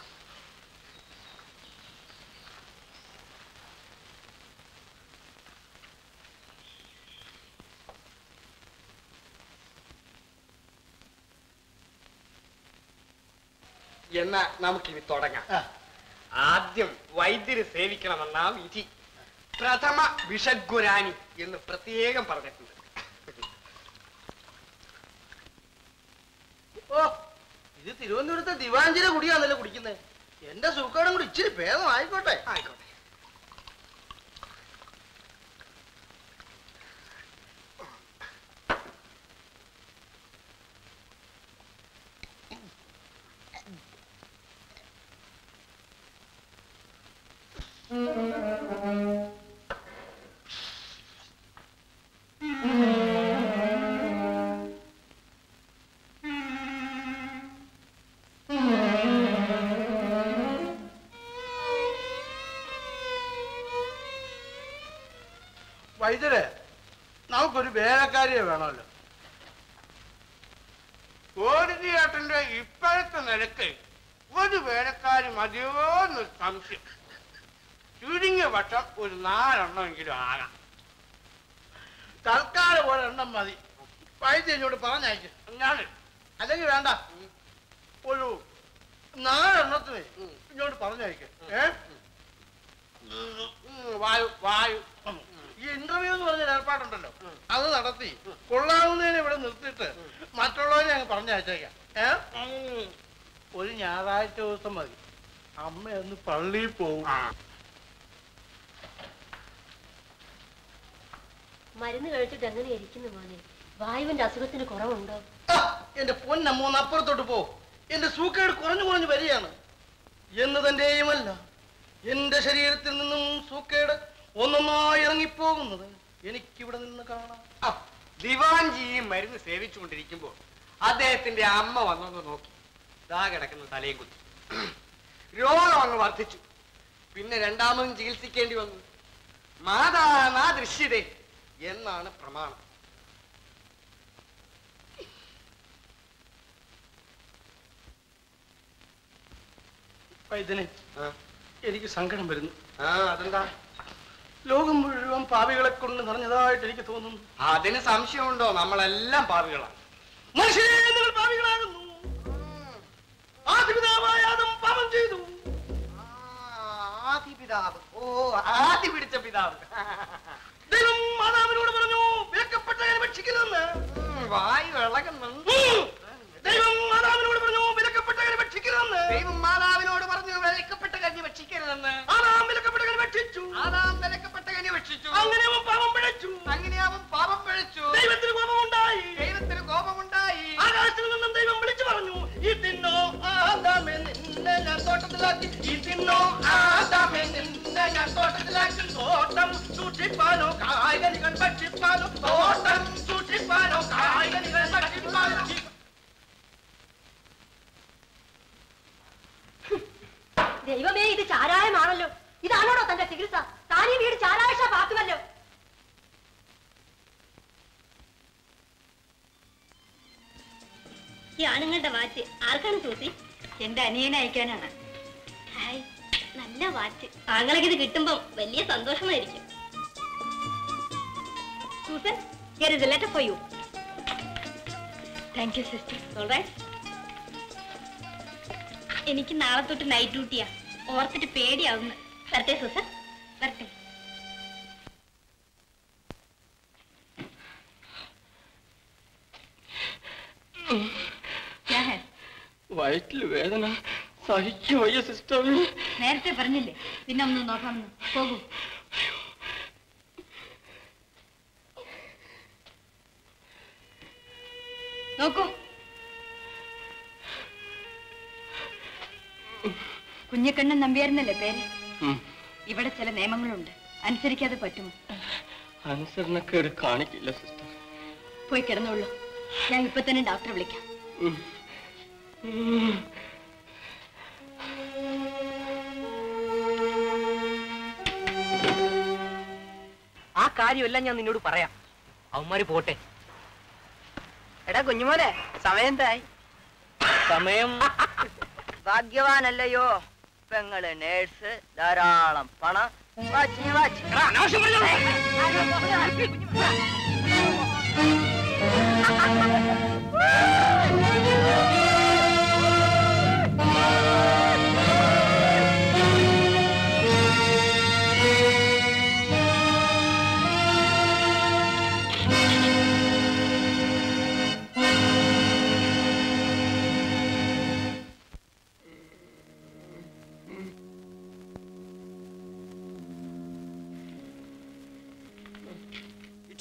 എന്നാ നമുക്കിനി തുടങ്ങാം ആദ്യം വൈദ്യര് സേവിക്കണമെന്നാ വിധി പ്രഥമ വിഷഗുരാനി എന്ന് പ്രത്യേകം പറഞ്ഞിട്ടുണ്ട് ഓ ഇത് തിരുവനന്തപുരത്തെ ദിവാഞ്ചിയുടെ കുടിയാണല്ലോ കുടിക്കുന്നത് എന്റെ സൂക്കാടും കൂടി ഇച്ചിരി ഭേദം ആയിക്കോട്ടെ ആയിക്കോട്ടെ വൈദ്യരെ നമുക്കൊരു വേലക്കാരിയെ വേണമല്ലോ കോടതിയാട്ടിന്റെ ഇപ്പോഴത്തെ നിലക്ക് ഒരു വേലക്കാരി മതിയോ എന്നൊരു സംശയം ചുരുങ്ങിയ പക്ഷം ഒരു നാലെണ്ണമെങ്കിലും ആകാം തൽക്കാലം ഒരെണ്ണം മതി വൈദ്യ എന്നോട് പറഞ്ഞയച്ചു ഞാൻ അല്ലെങ്കിൽ വേണ്ട ഒരു നാലെണ്ണത്തിന് ഇങ്ങോട്ട് പറഞ്ഞയക്കും ഏ വായു വായു ഈ ഇന്റർവ്യൂ എന്ന് പറഞ്ഞ ഏർപ്പാടുണ്ടല്ലോ അത് നടത്തി കൊള്ളാവുന്നതിനെ ഇവിടെ നിർത്തിയിട്ട് മറ്റുള്ളവരെ അങ്ങ് പറഞ്ഞയച്ചേക്കാം ഏ ഒരു ഞായറാഴ്ച ദിവസം മതി അമ്മ ഒന്ന് പള്ളിയിൽ പോവും മരുന്ന് കഴിച്ചിട്ട് എങ്ങനെ ഇരിക്കുന്നു മോനെ വായുവിന്റെ അസുഖത്തിന് കുറവുണ്ടോ എന്റെ പൊന്നമ്മൂന്ന് അപ്പുറത്തോട്ട് പോ എന്റെ സൂക്കേട് കുറഞ്ഞു കുറഞ്ഞു വരികയാണ് എന്നതിന്റെയുമല്ല എന്റെ ശരീരത്തിൽ നിന്നും സൂക്കേട് ഒന്നൊന്നായി ഇറങ്ങിപ്പോകുന്നത് എനിക്കിവിടെ നിന്ന് കാണാം ആ, ദിവാൻജി ഈ മരുന്ന് സേവിച്ചുകൊണ്ടിരിക്കുമ്പോൾ അദ്ദേഹത്തിന്റെ അമ്മ വന്നൊന്ന് നോക്കി ദാ കിടക്കുന്ന തലയും കുത്തി രോഗം അങ്ങ് വർദ്ധിച്ചു പിന്നെ രണ്ടാമതും ചികിത്സിക്കേണ്ടി വന്നു മാതാനാ ദൃശ്യതേ എന്നാണ് പ്രമാണം വൈദ്യനെ എനിക്ക് സങ്കടം വരുന്നു ആ അതെന്താ ലോകം മുഴുവൻ പാപികളെ കൊണ്ട് നിറഞ്ഞതായിട്ട് എനിക്ക് തോന്നുന്നു അതിന് സംശയമുണ്ടോ നമ്മളെല്ലാം പാപികളാണ് മനുഷ്യരെ നിങ്ങൾ പാപികളാകുന്നു ആദിപിതാവായ ആദം പാപം ചെയ്തു ആദി പിതാവ് ഓ ആദി പിടിച്ച പിതാവ് ദൈവം മാതാവിനോട് പറഞ്ഞു വിലക്കപ്പെട്ടവരെ ഭക്ഷിക്കരുതെന്ന് വായു ഇളകുന്നുണ്ട് ദൈവം മാതാവിനോട് പറഞ്ഞു വിലക്കപ്പെട്ടവരെ ഭക്ഷിക്കരുതെന്ന് ദൈവം മാതാവിനോട് പറഞ്ഞു വിലക്കപ്പെട്ട കഞ്ഞി ഭക്ഷിക്കരുതെന്ന് ആദാം വിലക്കപ്പെട്ട കനി ഭക്ഷിച്ചു ആദാം വിലക്കപ്പെട്ട കഞ്ഞി ഭക്ഷിച്ചു അങ്ങനെ അവൻ പാപം പിഴച്ചു അങ്ങനെ അവൻ പാപം പിഴച്ചു ദൈവത്തിന് കോപമുണ്ടായി ദൈവത്തിന് കോപമുണ്ടായി ആകാശത്തിൽ നിന്നും ദൈവം വിളിച്ചു പറഞ്ഞു ഈ തിന്നോ ആദാമേ നിന്നെ ഞാൻ തോട്ടത്തിലാക്കി ഈ തിന്നോ ആദാമേ നിന്നെ ഞാൻ തോട്ടത്തിലാക്കി തോട്ടം സൂക്ഷിപ്പാനോ കായ്കനികൾ ഭക്ഷിപ്പാനോ തോട്ടം സൂക്ഷിപ്പാനോ കായ്കനികൾ ഭക്ഷിപ്പാനോ ദൈവമേ ഇത് ചാരായമാണല്ലോ ഇതാണോടോ തന്റെ ചികിത്സ താനീ വീട് ചാരായ ഷാപ്പാക്കുമല്ലോ ഈ ആണുങ്ങളുടെ വാച്ച് ആർക്കാണ് സൂസി എന്റെ അനിയനെ അയക്കാനാണ് ഹായ് നല്ല വാച്ച് ആങ്ങളൊക്കെ ഇത് കിട്ടുമ്പോ വലിയ സന്തോഷമായിരിക്കും Susan here is a letter for you thank you sister all right എനിക്ക് നാളെ തൊട്ട് നൈറ്റ് ഡ്യൂട്ടിയാ ഓർത്തിട്ട് പേടിയാവുന്നു വരട്ടെ സൂസൻ വരട്ടെ വയറ്റിൽ വേദന സഹിക്കും വയ്യ സിസ്റ്റർ നേരത്തെ പറഞ്ഞില്ലേ പിന്നെ ഒന്ന് നോക്കാമെന്ന് പോകൂ നോക്കൂ കുഞ്ഞക്കണ്ണൻ നമ്പിയായിരുന്നല്ലേ പേര് ഇവിടെ ചില നിയമങ്ങളുണ്ട് അനുസരിക്കാതെ പറ്റുമോ അനുസരണക്കേട് കാണിക്കില്ല സിസ്റ്റർ പോയി കിടന്നോളൂ ഞാൻ ഇപ്പൊ തന്നെ ഡോക്ടറെ വിളിക്കാം ആ കാര്യമെല്ലാം ഞാൻ നിന്നോട് പറയാം അവന്മാര് പോട്ടെ എടാ കുഞ്ഞുമോനെ സമയം എന്തായി സമയം ഭാഗ്യവാനല്ലയോ പെങ്ങള് നേഴ്സ് ധാരാളം പണം വാച്ച് വാച്ച് ആ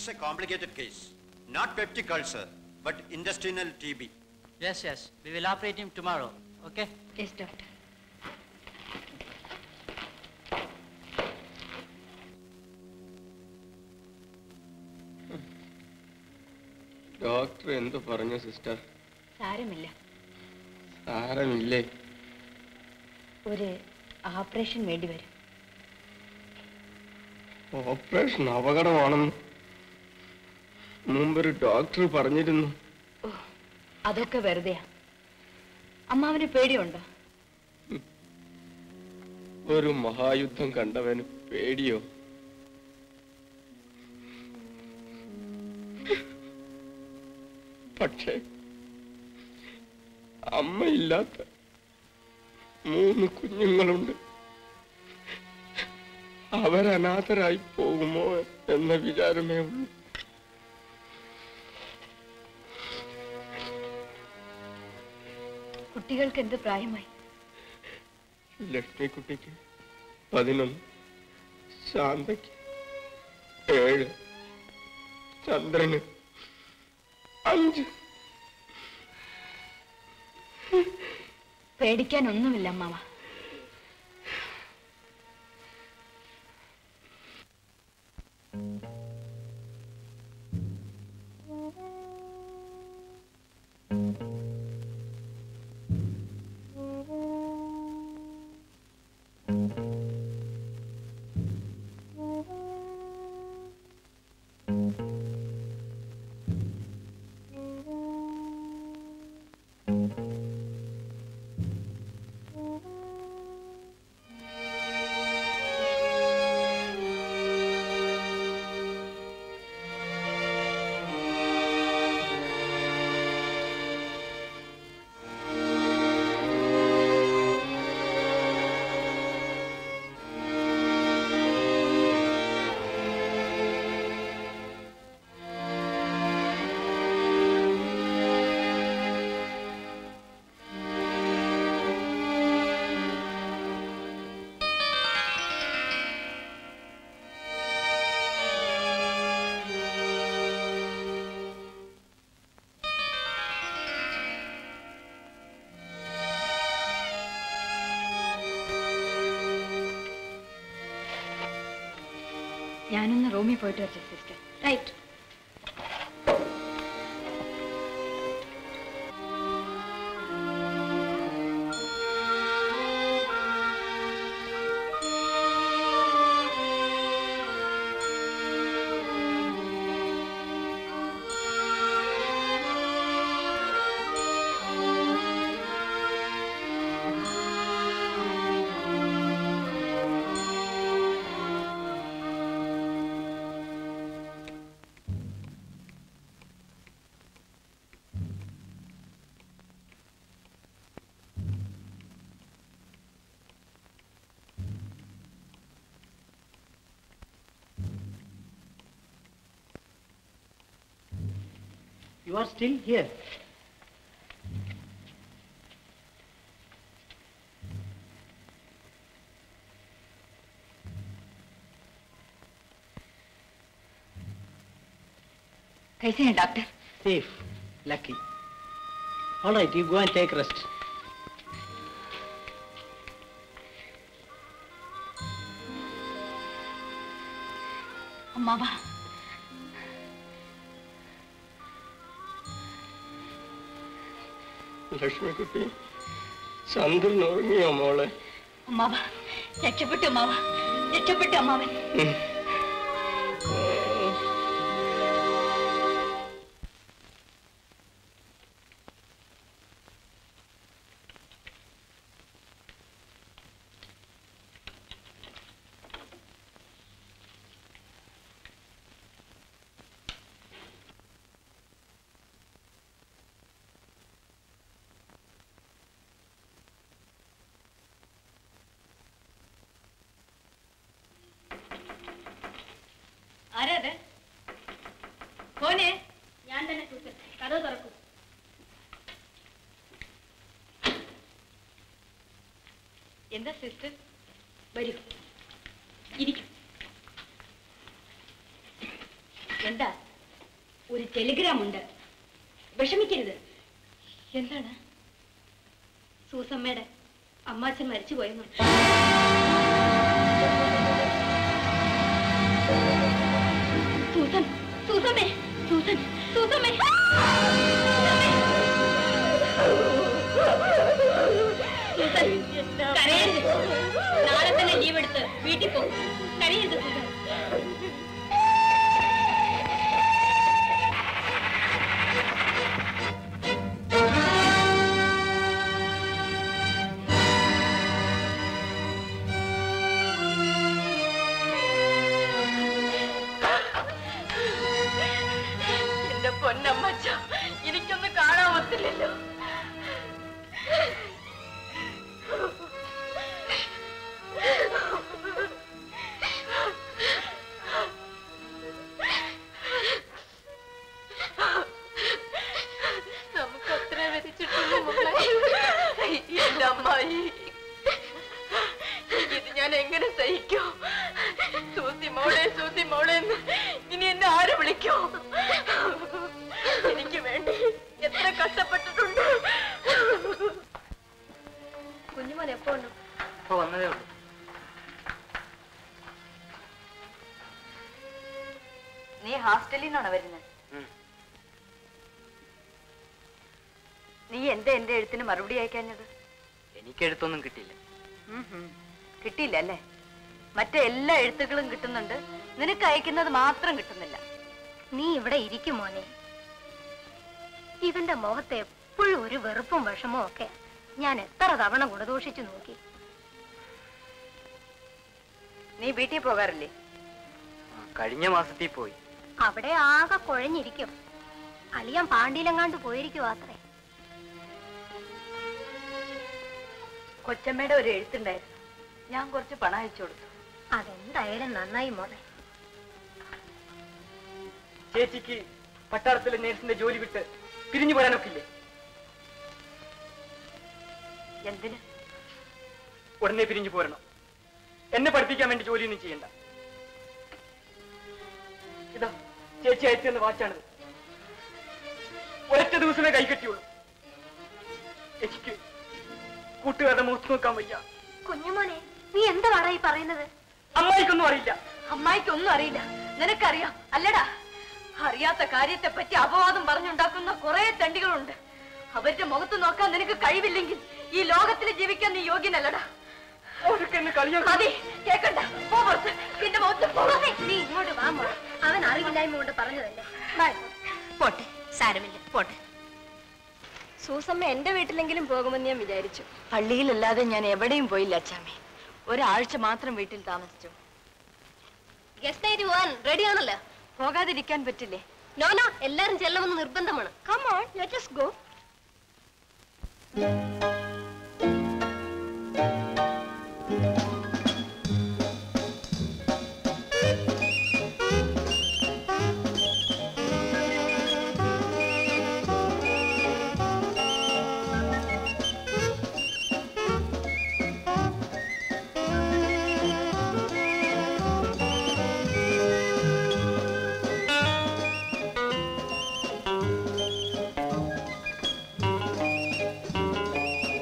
a complicated case. Not peptic ulcer, but intestinal TB. Yes, yes. We will operate him tomorrow. Okay? Yes, doctor. Doctor എന്ത് പറഞ്ഞു സിസ്റ്റർ സാരമില്ല സാരമില്ലേ ഒരു ഓപ്പറേഷൻ വേണ്ടി വരും ഓപ്പറേഷൻ അപകടമാണെന്ന് മുമ്പൊരു ഡോക്ടർ പറഞ്ഞിരുന്നു അതൊക്കെ വെറുതെയാ അമ്മാവന് പേടിയുണ്ടോ ഒരു മഹായുദ്ധം കണ്ടവന് പേടിയോ പക്ഷേ അമ്മയില്ലാത്ത മൂന്ന് കുഞ്ഞുങ്ങളുണ്ട് അവരനാഥരായി പോകുമോ എന്ന വിചാരമേ ഉള്ളൂ കുട്ടികൾക്ക് എന്ത് പ്രായമായി ലക്ഷ്മിക്കുട്ടിക്ക് പതിനൊന്ന് ശാന്തയ്ക്ക് ഏഴ് ചന്ദ്രന് അഞ്ച് പേടിക്കാനൊന്നുമില്ല അമ്മാവ ഞാനൊന്ന് റൂമിൽ പോയിട്ട് വരട്ടെ sister right You are still here. कैसे हैं doctor Safe. Lucky. All right, you go and take rest. അമ്മാവ ലക്ഷ്മിക്കുട്ടി ചന്ദ്രൻ ഉറങ്ങിയോ മോളെ അമ്മാവ രക്ഷപ്പെട്ടു അമ്മാവ രക്ഷപ്പെട്ടു അമ്മാവൻ ഉം. ആരാത് കോനെ ഞാൻ തന്നെ സൂസൻ കഥ തുറക്കൂ എന്താ സിസ്റ്റർ വരൂ ഇരിക്കും എന്താ ഒരു ടെലിഗ്രാം ഉണ്ട് വിഷമിക്കരുത് എന്താണ് സൂസമ്മയുടെ അമ്മാച്ചൻ മരിച്ചുപോയെന്ന് സൂസൻ സൂസമ്മേ സൂസൻ സൂസമ്മേ സൂസൻ കരയരുത് നാളെ തന്നെ ലീവ് എടുത്ത് വീട്ടിൽ പോകും കരയരുത് സൂസൻ എന്റെ പൊന്നമ്മച്ച എനിക്കൊന്ന് കാണാൻ ഒത്തില്ലല്ലോ നമുക്ക് അത്ര വിധിച്ചിട്ടുള്ളൂ മോളെ. എന്റെ അമ്മായി ഇത് ഞാൻ എങ്ങനെ സഹിക്കൂ സൂസി മോളെ സൂസി മോളെ എന്ന് ഇനി എന്നെ ആര് വിളിക്കൂ എനിക്ക് വേണ്ടി എത്ര കഷ്ടപ്പെട്ടിട്ടുണ്ട് കുഞ്ഞുമോൻ എപ്പോ ഉണ്ട് ഇപ്പൊ വന്നതേ ഉള്ളൂ നീ ഹോസ്റ്റലിൽ നിന്നാണ് വരുന്നത് നീ എന്താ എന്റെ എഴുത്തിന് മറുപടി അയക്കാഞ്ഞത് എനിക്ക് എഴുത്തൊന്നും കിട്ടിയില്ല ഉം ഹും. കിട്ടിയില്ല അല്ലേ മറ്റേ എല്ലാ എഴുത്തുകളും കിട്ടുന്നുണ്ട് നിനക്ക് അയക്കുന്നത് മാത്രം കിട്ടുന്നില്ല നീ ഇവിടെ ഇരിക്കും മോനെ ഇവന്റെ മുഖത്ത് എപ്പോഴും ഒരു വെറുപ്പും വിഷമവും ഒക്കെ ഞാൻ എത്ര തവണ ഗുണദോഷിച്ചു നോക്കി നീ വീട്ടിൽ പോകാറില്ലേ ആ, കഴിഞ്ഞ മാസത്തിൽ പോയി അവിടെ ആകെ കുഴഞ്ഞിരിക്കും അളിയൻ പാണ്ടിയിലെങ്ങാണ്ട് പോയിരിക്കുവാ അത്രേ കൊച്ചമ്മയുടെ ഒരു എഴുത്തുണ്ടായിരുന്നു ഞാൻ കുറച്ച് പണം അയച്ചു കൊടുത്തു അതെന്തായാലും നന്നായി മോളെ ചേച്ചിക്ക് പട്ടാളത്തിലെ നേഴ്സിന്റെ ജോലി വിട്ട് പിരിഞ്ഞു പോരാനൊക്കില്ലേ എന്തിന് ഉടനെ പിരിഞ്ഞു പോരണം എന്നെ പഠിപ്പിക്കാൻ വേണ്ടി ജോലിയൊന്നും ചെയ്യണ്ട ഇതാ ചേച്ചി അയച്ചെന്ന് വാച്ചാണിത് ഒരൊറ്റ ദിവസമേ കൈകെട്ടിയുള്ളൂ എനിക്ക് കൂട്ടുകാരുടെ മുഖത്ത് നോക്കാൻ വയ്യ കുഞ്ഞുമോനെ നീ എന്താ ഈ പറയുന്നത് അമ്മായിക്കൊന്നും അറിയില്ല അമ്മായിക്കൊന്നും അറിയില്ല നിനക്കറിയാം അല്ലടാ അറിയാത്ത കാര്യത്തെ പറ്റി അപവാദം പറഞ്ഞുണ്ടാക്കുന്ന കുറെ തണ്ടികളുണ്ട് അവരുടെ മുഖത്ത് നോക്കാൻ നിനക്ക് കഴിവില്ലെങ്കിൽ ഈ ലോകത്തിൽ ജീവിക്കാൻ നീ യോഗ്യനല്ലടാ മതി കേക്കണ്ട പോ പുറത്ത്. എന്റെ മുഖത്ത് പോ. നീ ഇങ്ങോട്ട് വാ മോളെ അവൻ അറിവില്ലായ്മ കൊണ്ട് പറഞ്ഞതല്ലേ വാ. പോട്ടെ സാരമില്ല പോട്ടെ സൂസമ്മ എന്റെ വീട്ടിലെങ്കിലും പോകുമെന്ന് ഞാൻ വിചാരിച്ചു പള്ളിയിലല്ലാതെ ഞാൻ എവിടെയും പോയില്ല അച്ചാമ്മേ ഒരാഴ്ച മാത്രം വീട്ടിൽ താമസിച്ചു ഗസ്റ്റ് ആയിട്ട് പോവാൻ റെഡിയാണല്ലോ പോകാതിരിക്കാൻ പറ്റില്ലേ നോ നോ എല്ലാരും ചെല്ലണമെന്ന് നിർബന്ധമാണ് come on let us go ആ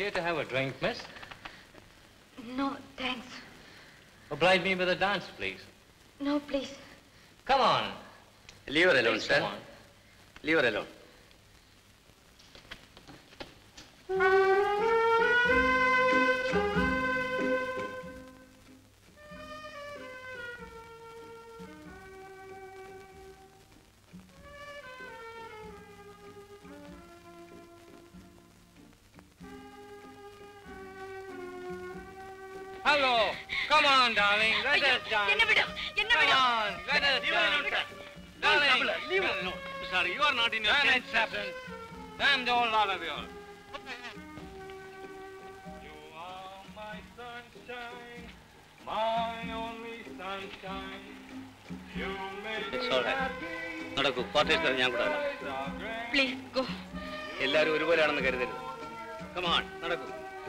Care to have a drink, miss? No, thanks. Oblige me with a dance, please. No, please. Come on. Leave her alone, Please, sir. come on. Leave her alone. Hello. Come on, darling. Let us dance. എന്നെ വിടൂ എന്നെ Come വിടൂ on. Let us dance. Darling. Leave her alone. Sorry, you are not in your senses. Damn the whole lot of you. You are my sunshine, my only sunshine. You make It's all right. നടക്കൂ quarters ഞാൻ കൂടെ വരാം please go എല്ലാവരും ഒരുപോലെയാണെന്ന് കരുതരുത് come on നടക്കൂ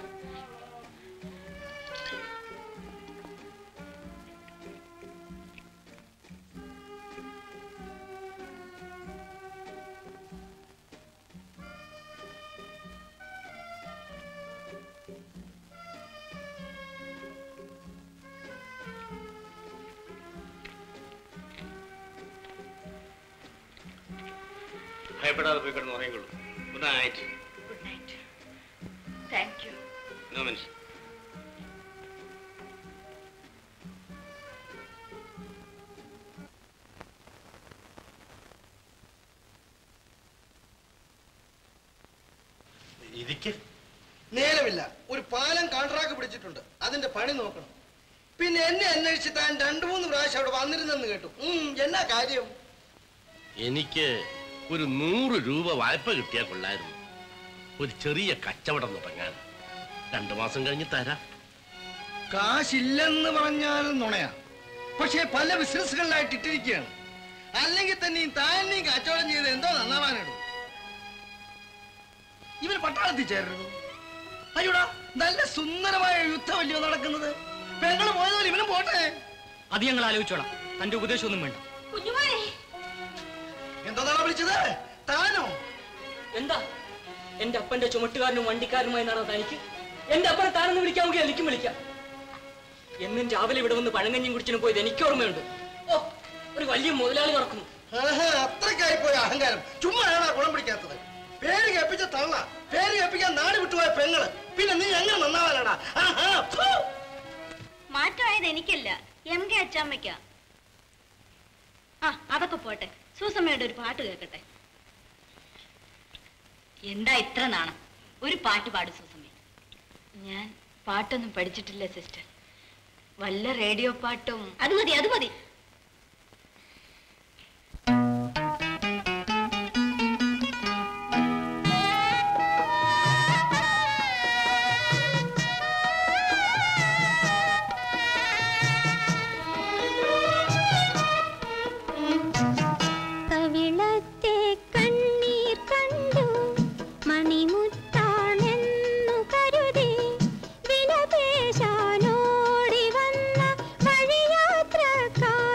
ഭയപ്പെടാതെ പോയി കിടന്ന് ഉറങ്ങിക്കൊള്ളൂ good night good night thank you no mention ഇരിക്ക് നേരമില്ല ഒരു പാലം കോൺട്രാക്ട് പിടിച്ചിട്ടുണ്ട് അതിന്റെ പണി നോക്കണം പിന്നെ എന്നെ അന്വേഷിച്ച് താൻ രണ്ടു മൂന്ന് പ്രാവശ്യം അവിടെ വന്നിരുന്നെന്ന് കേട്ടു ഉം, എന്നാ കാര്യം എനിക്ക് ഒരു നൂറ് രൂപ വായ്പ കിട്ടിയാൽ കൊള്ളായിരുന്നു ഒരു ചെറിയ കച്ചവടം തുടങ്ങാൻ രണ്ടു മാസം കഴിഞ്ഞ് തരാം കാശില്ലെന്ന് പറഞ്ഞാൽ നുണയാ പക്ഷേ പല ബിസിനസ്സുകളിലായിട്ട് ഇട്ടിരിക്കുകയാണ് അല്ലെങ്കിൽ തന്നെ ഈ താൻ നീ കച്ചവടം ചെയ്ത് എന്തോ നന്നാവാനിടും ഇവർ പട്ടാളത്തിൽ ചേരരുത് അയ്യോടാ നല്ല സുന്ദരമായ യുദ്ധമല്ലയോ നടക്കുന്നത് പെങ്ങള് പോയതുപോലെ ഇവനും പോട്ടെ അത് ഞങ്ങൾ ആലോചിച്ചോളാം തന്റെ ഉപദേശമൊന്നും വേണ്ട കുഞ്ഞുമാരെ എന്താ വിളിച്ചത് താനോ എന്താ എന്റെ അപ്പന്റെ ചുമട്ടുകാരനും വണ്ടിക്കാരനുമായി നടന്ന തനിക്ക് എന്റെ അപ്പനെ താനെന്ന് വിളിക്കാമെങ്കിൽ എനിക്കും വിളിക്കാം എന്നും രാവിലെ ഇവിടെ വന്ന് പഴങ്കഞ്ഞും കുടിച്ചിന് പോയത് എനിക്ക് ഓർമ്മയുണ്ട് ഓ ഒരു വലിയ മുതലാളി നടക്കുന്നു ആഹാ, അത്രയ്ക്കായി പോയ അഹങ്കാരം ചുമ്മാ ആണ് ആ ഗുണം പിടിക്കാത്തത് പേര് കേൾപ്പിച്ച തള്ള പേര് കേൾപ്പിക്കാൻ നാട് വിട്ടുപോയ പെങ്ങള് പിന്നെ നീ എങ്ങനെ നന്നാവാനാടാ ആഹാ, ഫു. മാറ്റമായത് എനിക്കല്ല എം കെ അച്ചാമ്മയ്ക്കാ ആ അതൊക്കെ പോട്ടെ സൂസമ്മയുടെ ഒരു പാട്ട് കേൾക്കട്ടെ എന്താ ഇത്ര നാണം ഒരു പാട്ട് പാടും സൂസമ്മ ഞാൻ പാട്ടൊന്നും പഠിച്ചിട്ടില്ല സിസ്റ്റർ വല്ല റേഡിയോ പാട്ടും അത് മതി അത് മതി കവിളത്തെ കണ്ണീർ കണ്ടു മണിമുത്താണെന്നു കരുതി വിലപേശാനോടി വന്ന വഴിയാത്രക്കാർ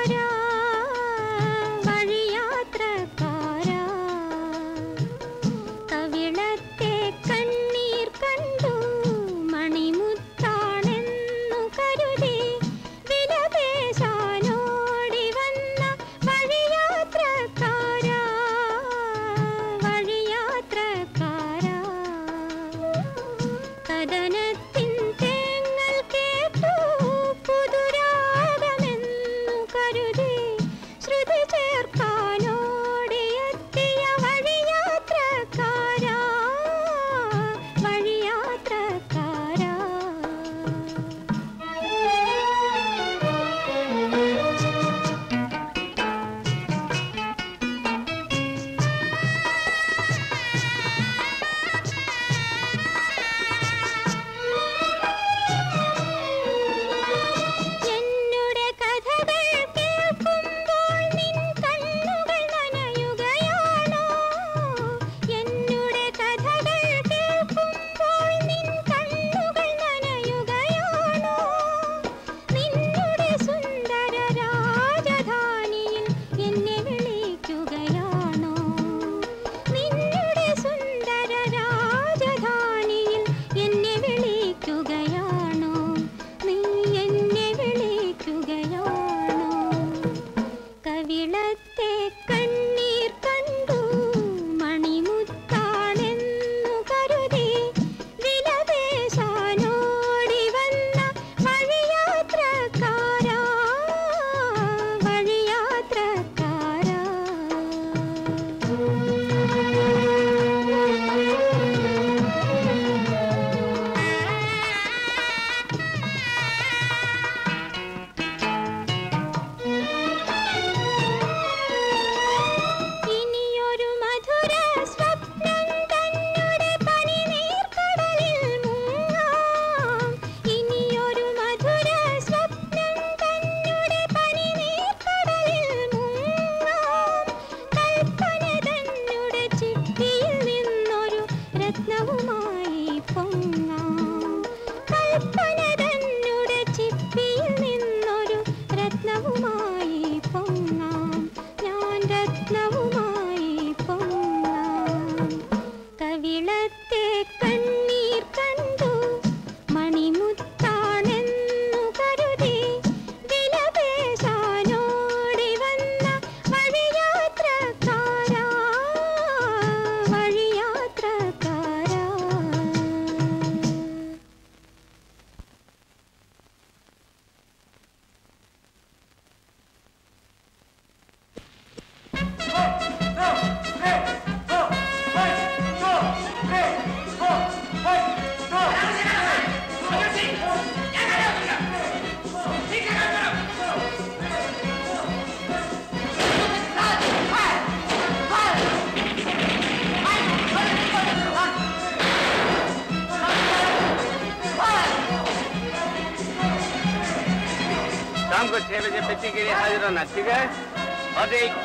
छह बजे बच्ची के लिए हाजिर होना ठीक है और एक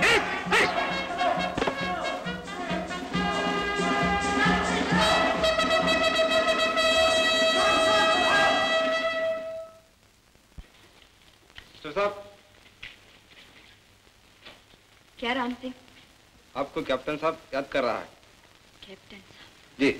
तो साहब क्या राम सिंह आपको कैप्टन साहब याद कर रहा है कैप्टन जी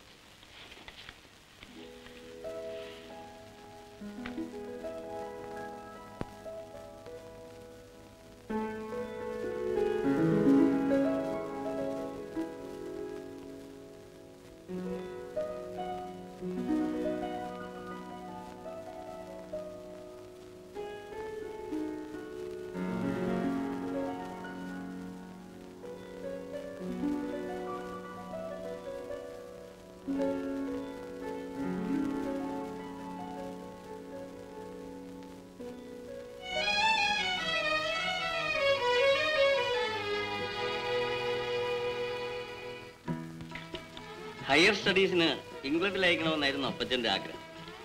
ഹയർ സ്റ്റഡീസിന് ഇംഗ്ലണ്ടിൽ അയക്കണമെന്നായിരുന്നു അപ്പച്ചന്റെ ആഗ്രഹം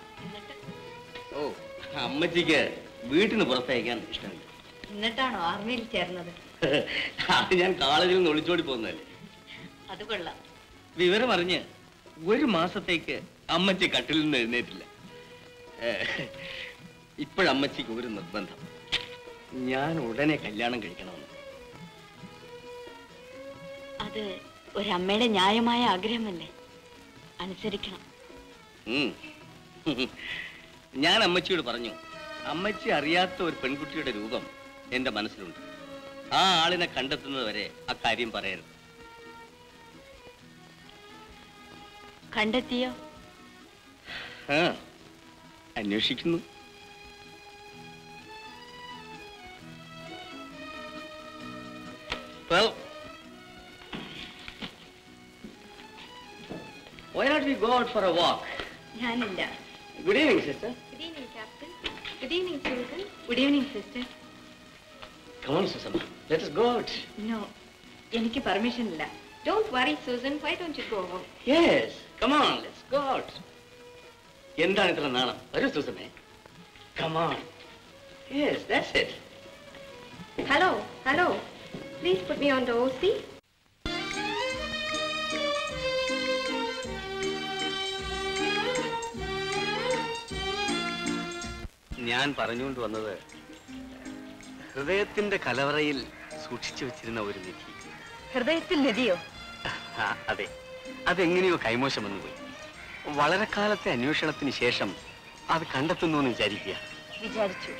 ഓ അമ്മച്ചിക്ക് വീട്ടിന് പുറത്തയക്കാൻ ഇഷ്ടമില്ല എന്നിട്ടാണോ ആർമിയിൽ ചേർന്നത് അത് ഞാൻ കോളേജിൽ നിന്ന് ഒളിച്ചോടി പോകുന്നതല്ലേ അത് കൊള്ളാം വിവരം അറിഞ്ഞ് ഒരു മാസത്തേക്ക് അമ്മച്ചി കട്ടിലിൽ നിന്ന് എഴുന്നേറ്റില്ല ഇപ്പോഴമ്മച്ചിക്ക് ഒരു നിർബന്ധം ഞാൻ ഉടനെ കല്യാണം കഴിക്കണമെന്ന് അത് ഒരമ്മയുടെ ന്യായമായ ആഗ്രഹമല്ലേ അനുസരിക്കണം ഉം. ഞാൻ അമ്മച്ചിയോട് പറഞ്ഞു അമ്മച്ചി അറിയാത്ത ഒരു പെൺകുട്ടിയുടെ രൂപം എന്റെ മനസ്സിലുണ്ട് ആ ആളിനെ കണ്ടെത്തുന്നത് വരെ അക്കാര്യം പറയരുത് കണ്ടെത്തിയോ ആ അന്വേഷിക്കുന്നു Well, why not we go out for a walk? ഞാനില്ല Good evening, sister. Good evening captain good evening Susan good evening sister Come on, Susanna. Let us go out. No എനിക്ക് പെർമിഷൻ ഇല്ല don't worry Susan why don't you go home Yes, come on, let's go out. എന്താണ് ഇത്ര നാണം വരൂ സുസമേ Come on. Yes, that's it. Hello hello please put me on the OC ഞാൻ പറഞ്ഞുകൊണ്ട് വന്നത് ഹൃദയത്തിന്റെ കലവറയിൽ സൂക്ഷിച്ചു വെച്ചിരുന്ന ഒരു നിധി ഹൃദയത്തിൽ നിധിയോ ആ, അതെ അതെങ്ങനെയോ കൈമോശം വന്നുപോയി വളരെ കാലത്തെ അന്വേഷണത്തിന് ശേഷം അത് കണ്ടെത്തുന്നു എന്ന് വിചാരിക്കുക വിചാരിച്ചു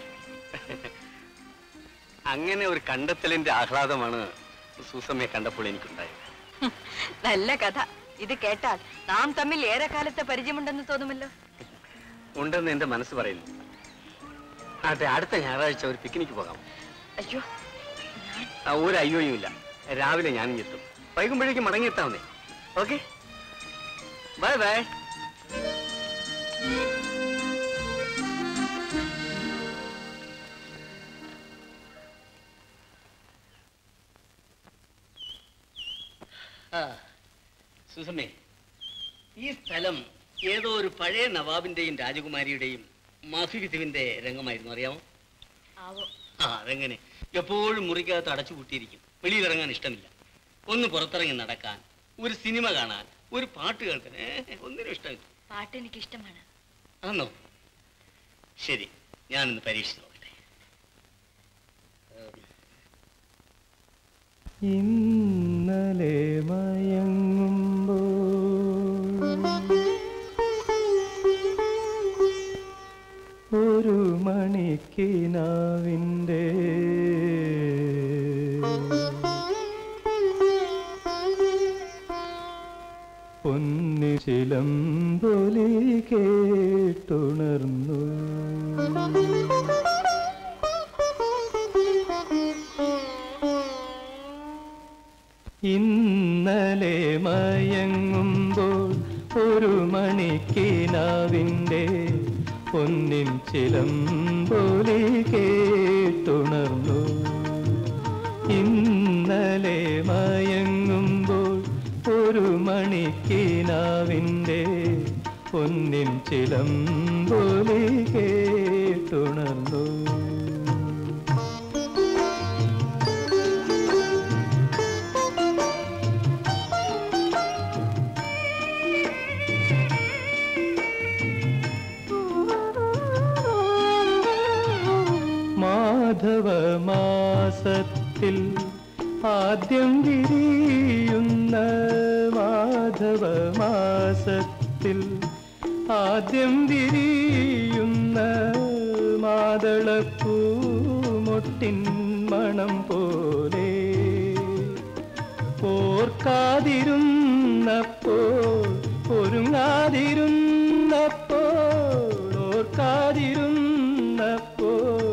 അങ്ങനെ ഒരു കണ്ടെത്തലിന്റെ ആഹ്ലാദമാണ് സൂസമ്മയെ കണ്ടപ്പോൾ എനിക്കുണ്ടായത് നല്ല കഥ ഇത് കേട്ടാൽ നാം തമ്മിൽ ഏറെക്കാലത്തെ പരിചയമുണ്ടെന്ന് തോന്നുമല്ലോ ഉണ്ടെന്ന് എന്റെ മനസ്സ് പറയുന്നു അതെ അടുത്ത ഞായറാഴ്ച ഒരു പിക്നിക്ക് പോകാം അയ്യോ ആ, ഒരു അയ്യോയും ഇല്ല രാവിലെ ഞാൻ എത്തും വൈകുമ്പോഴേക്കും മടങ്ങിയെത്താവുന്നേ ഓക്കെ ബൈ ബൈ സുസമ്മേ ഈ സ്ഥലം ഏതോ ഒരു പഴയ നവാബിന്റെയും രാജകുമാരിയുടെയും മധുവിധുവിന്റെ രംഗമായിരുന്നു അറിയാമോ ആവോ ആ അതെങ്ങനെ എപ്പോഴും മുറിക്കകത്ത് അടച്ചു പൂട്ടിയിരിക്കും വെളിയിലിറങ്ങാൻ ഇഷ്ടമില്ല ഒന്ന് പുറത്തിറങ്ങി നടക്കാൻ ഒരു സിനിമ കാണാൻ ഒരു പാട്ട് കേൾക്കാൻ ഏ, ഒന്നിനും ഇഷ്ടമില്ല പാട്ട് എനിക്ക് ഇഷ്ടമാണ് ആന്നോ ശരി ഞാനൊന്ന് പരീക്ഷിച്ച് നോക്കട്ടെ ഇന്നലെ മയങ്ങുമ്പോൾ ഒരു മണിക്കിനാവിൻ്റെ പൊന്നി ചിലമ്പൊലി കേട്ടുണർന്നു ഇന്നലെ മയങ്ങുമ്പോൾ ഒരു മണിക്കിനാവിൻ്റെ പൊന്നിൻ ചിലമ്പൊലി കേട്ടുണർന്നു ഇന്നലെ മയങ്ങുമ്പോൾ ഒരു മണിക്കിനാവിൻ്റെ പൊന്നിൻ ചിലമ്പൊലി കേട്ടുണർന്നു മാസത്തിൽ ആദ്യം വിരിയുന്ന മാധവ മാസത്തിൽ ആദ്യം വിരിയുന്ന മാതളപ്പൂമൊട്ടിൻ മണം പോലെ ഓർക്കാതിരുന്നപ്പോൾ ഒരുങ്ങാതിരുന്നപ്പോൾ ഓർക്കാതിരുന്നപ്പോൾ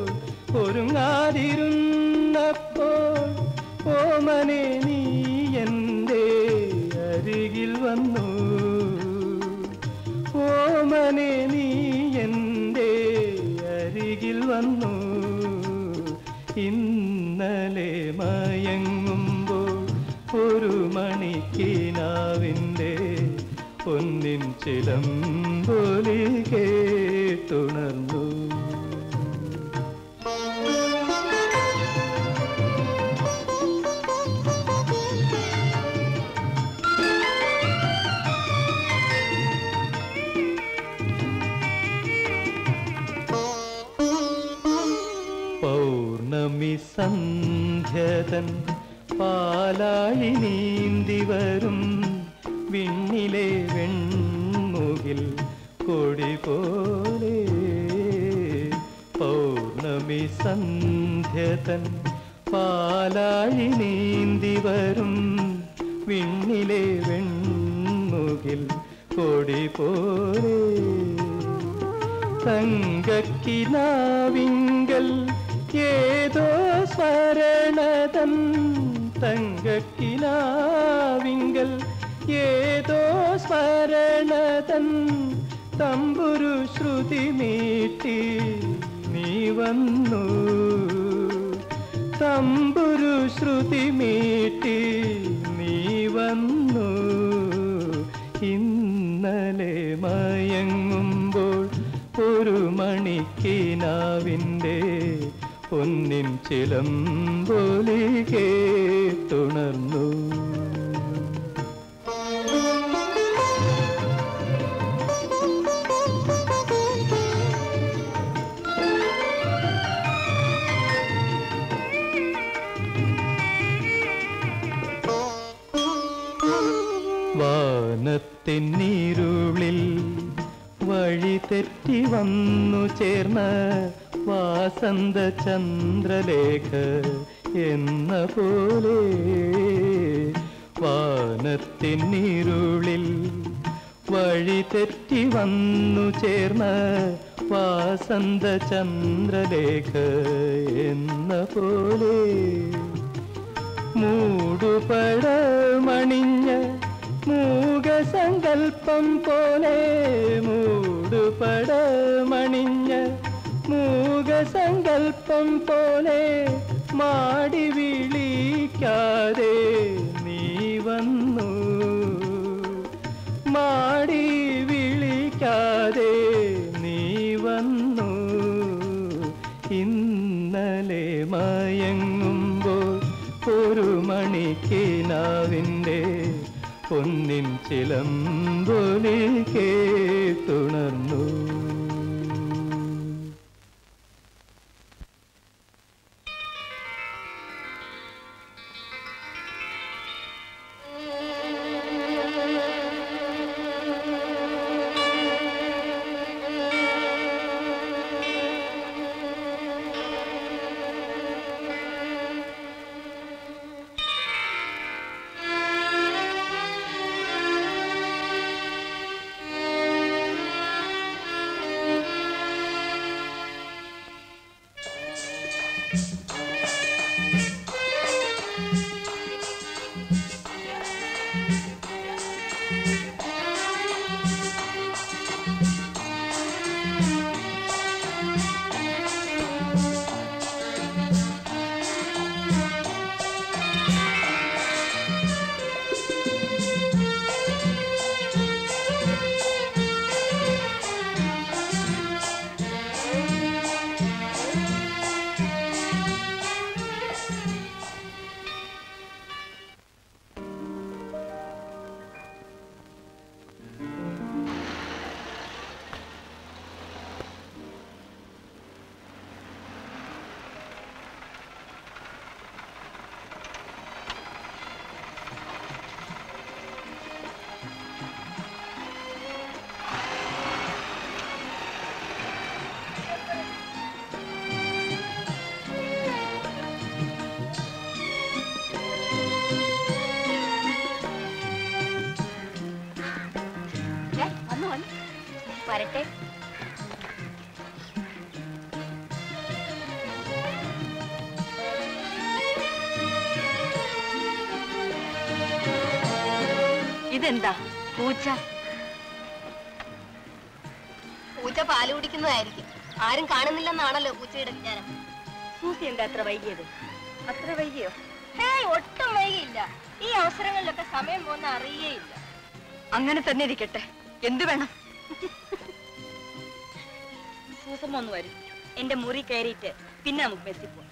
ഒരുങ്ങാതിരുന്നപ്പോൾ ഓമനെ നീ എൻ്റെ അരികിൽ വന്നു ഓമനെ നീ എൻ്റെ അരികിൽ വന്നു ഇന്നലെ മയങ്ങുമ്പോൾ ഒരു മണിക്കിനാവിൻ്റെ ഒന്നിൻ ചിലമ്പൊലി കേട്ടുണർന്നു പൗർണമി സന്ധ്യതൻ പാലാഴി നീന്തി വരും വിണ്ണിലെ വെൺമുകിൽ കൊടി പോലെ പൗർണമി സന്ധ്യതൻ പാലാഴി നീന്തി വരും വിണ്ണിലെ വെൺമുകിൽ കൊടി പോലെ തങ്കക്കിനാവിങ്കൽ ഏതോ സ്മരണതൻ തങ്കക്കിനാവിങ്കൽ ഏതോ സ്മരണതൻ തമ്പുരു ശ്രുതി മീട്ടി നീ വന്നു തമ്പുരു ശ്രുതി മീട്ടി നീ വന്നു ഇന്നലെ മയങ്ങുമ്പോൾ ഒരു മണിക്കിനാവിൻ്റെ പൊന്നിൻ ചിലമ്പൊലി കേട്ടുണർന്നു വാനത്തിന്നീരുളിൽ വഴി തെറ്റി വന്നു ചേർന്ന വാസന്ത ചന്ദ്രലേഖ എന്ന പോലെ വാനത്തിന്നീരുളിൽ വഴി തെറ്റി വന്നു ചേർന്ന വാസന്ത ചന്ദ്രലേഖ എന്ന പോലെ മൂടുപടമണിഞ്ഞ മൂകസങ്കൽപ്പം പോലെ മൂടുപടമണിഞ്ഞ മൂകസങ്കൽപ്പം പോലെ മാടി വിളിക്കാതെ നീ വന്നു മാടി വിളിക്കാതെ നീ വന്നു ഇന്നലെ മയങ്ങുമ്പോൾ ഒരു മണിക്കിനാവിൻ്റെ പൊന്നിൻ ചിലമ്പൊലി കേട്ടുണർന്നു വരട്ടെ ഇതെന്താ പൂച്ച പൂച്ച പാല് കുടിക്കുന്നതായിരിക്കും ആരും കാണുന്നില്ലെന്നാണല്ലോ പൂച്ചയുടെ വിചാരം സൂസി എന്താ അത്ര വൈകിയത് അത്ര വൈകിയോ ഹേയ് ഒട്ടും വൈകിയില്ല ഈ അവസരങ്ങളിലൊക്കെ സമയം പോകുന്ന അറിയേയില്ല അങ്ങനെ തന്നെ ഇരിക്കട്ടെ എന്തു വേണം സൂസമ്മ ഒന്ന് വരും എന്റെ മുറി കയറിയിട്ട് പിന്നെ നമുക്ക് ബസ്സിൽ പോവാം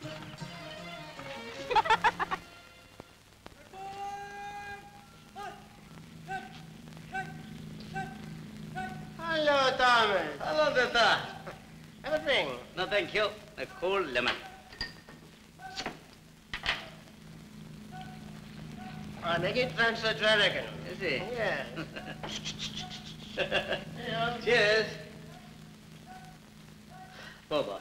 Hello, Thomas. Hello, Tata. Have a drink. No, thank you. A cold lemon. I make it transfer to American. Is it? Yeah. Cheers. പോവാ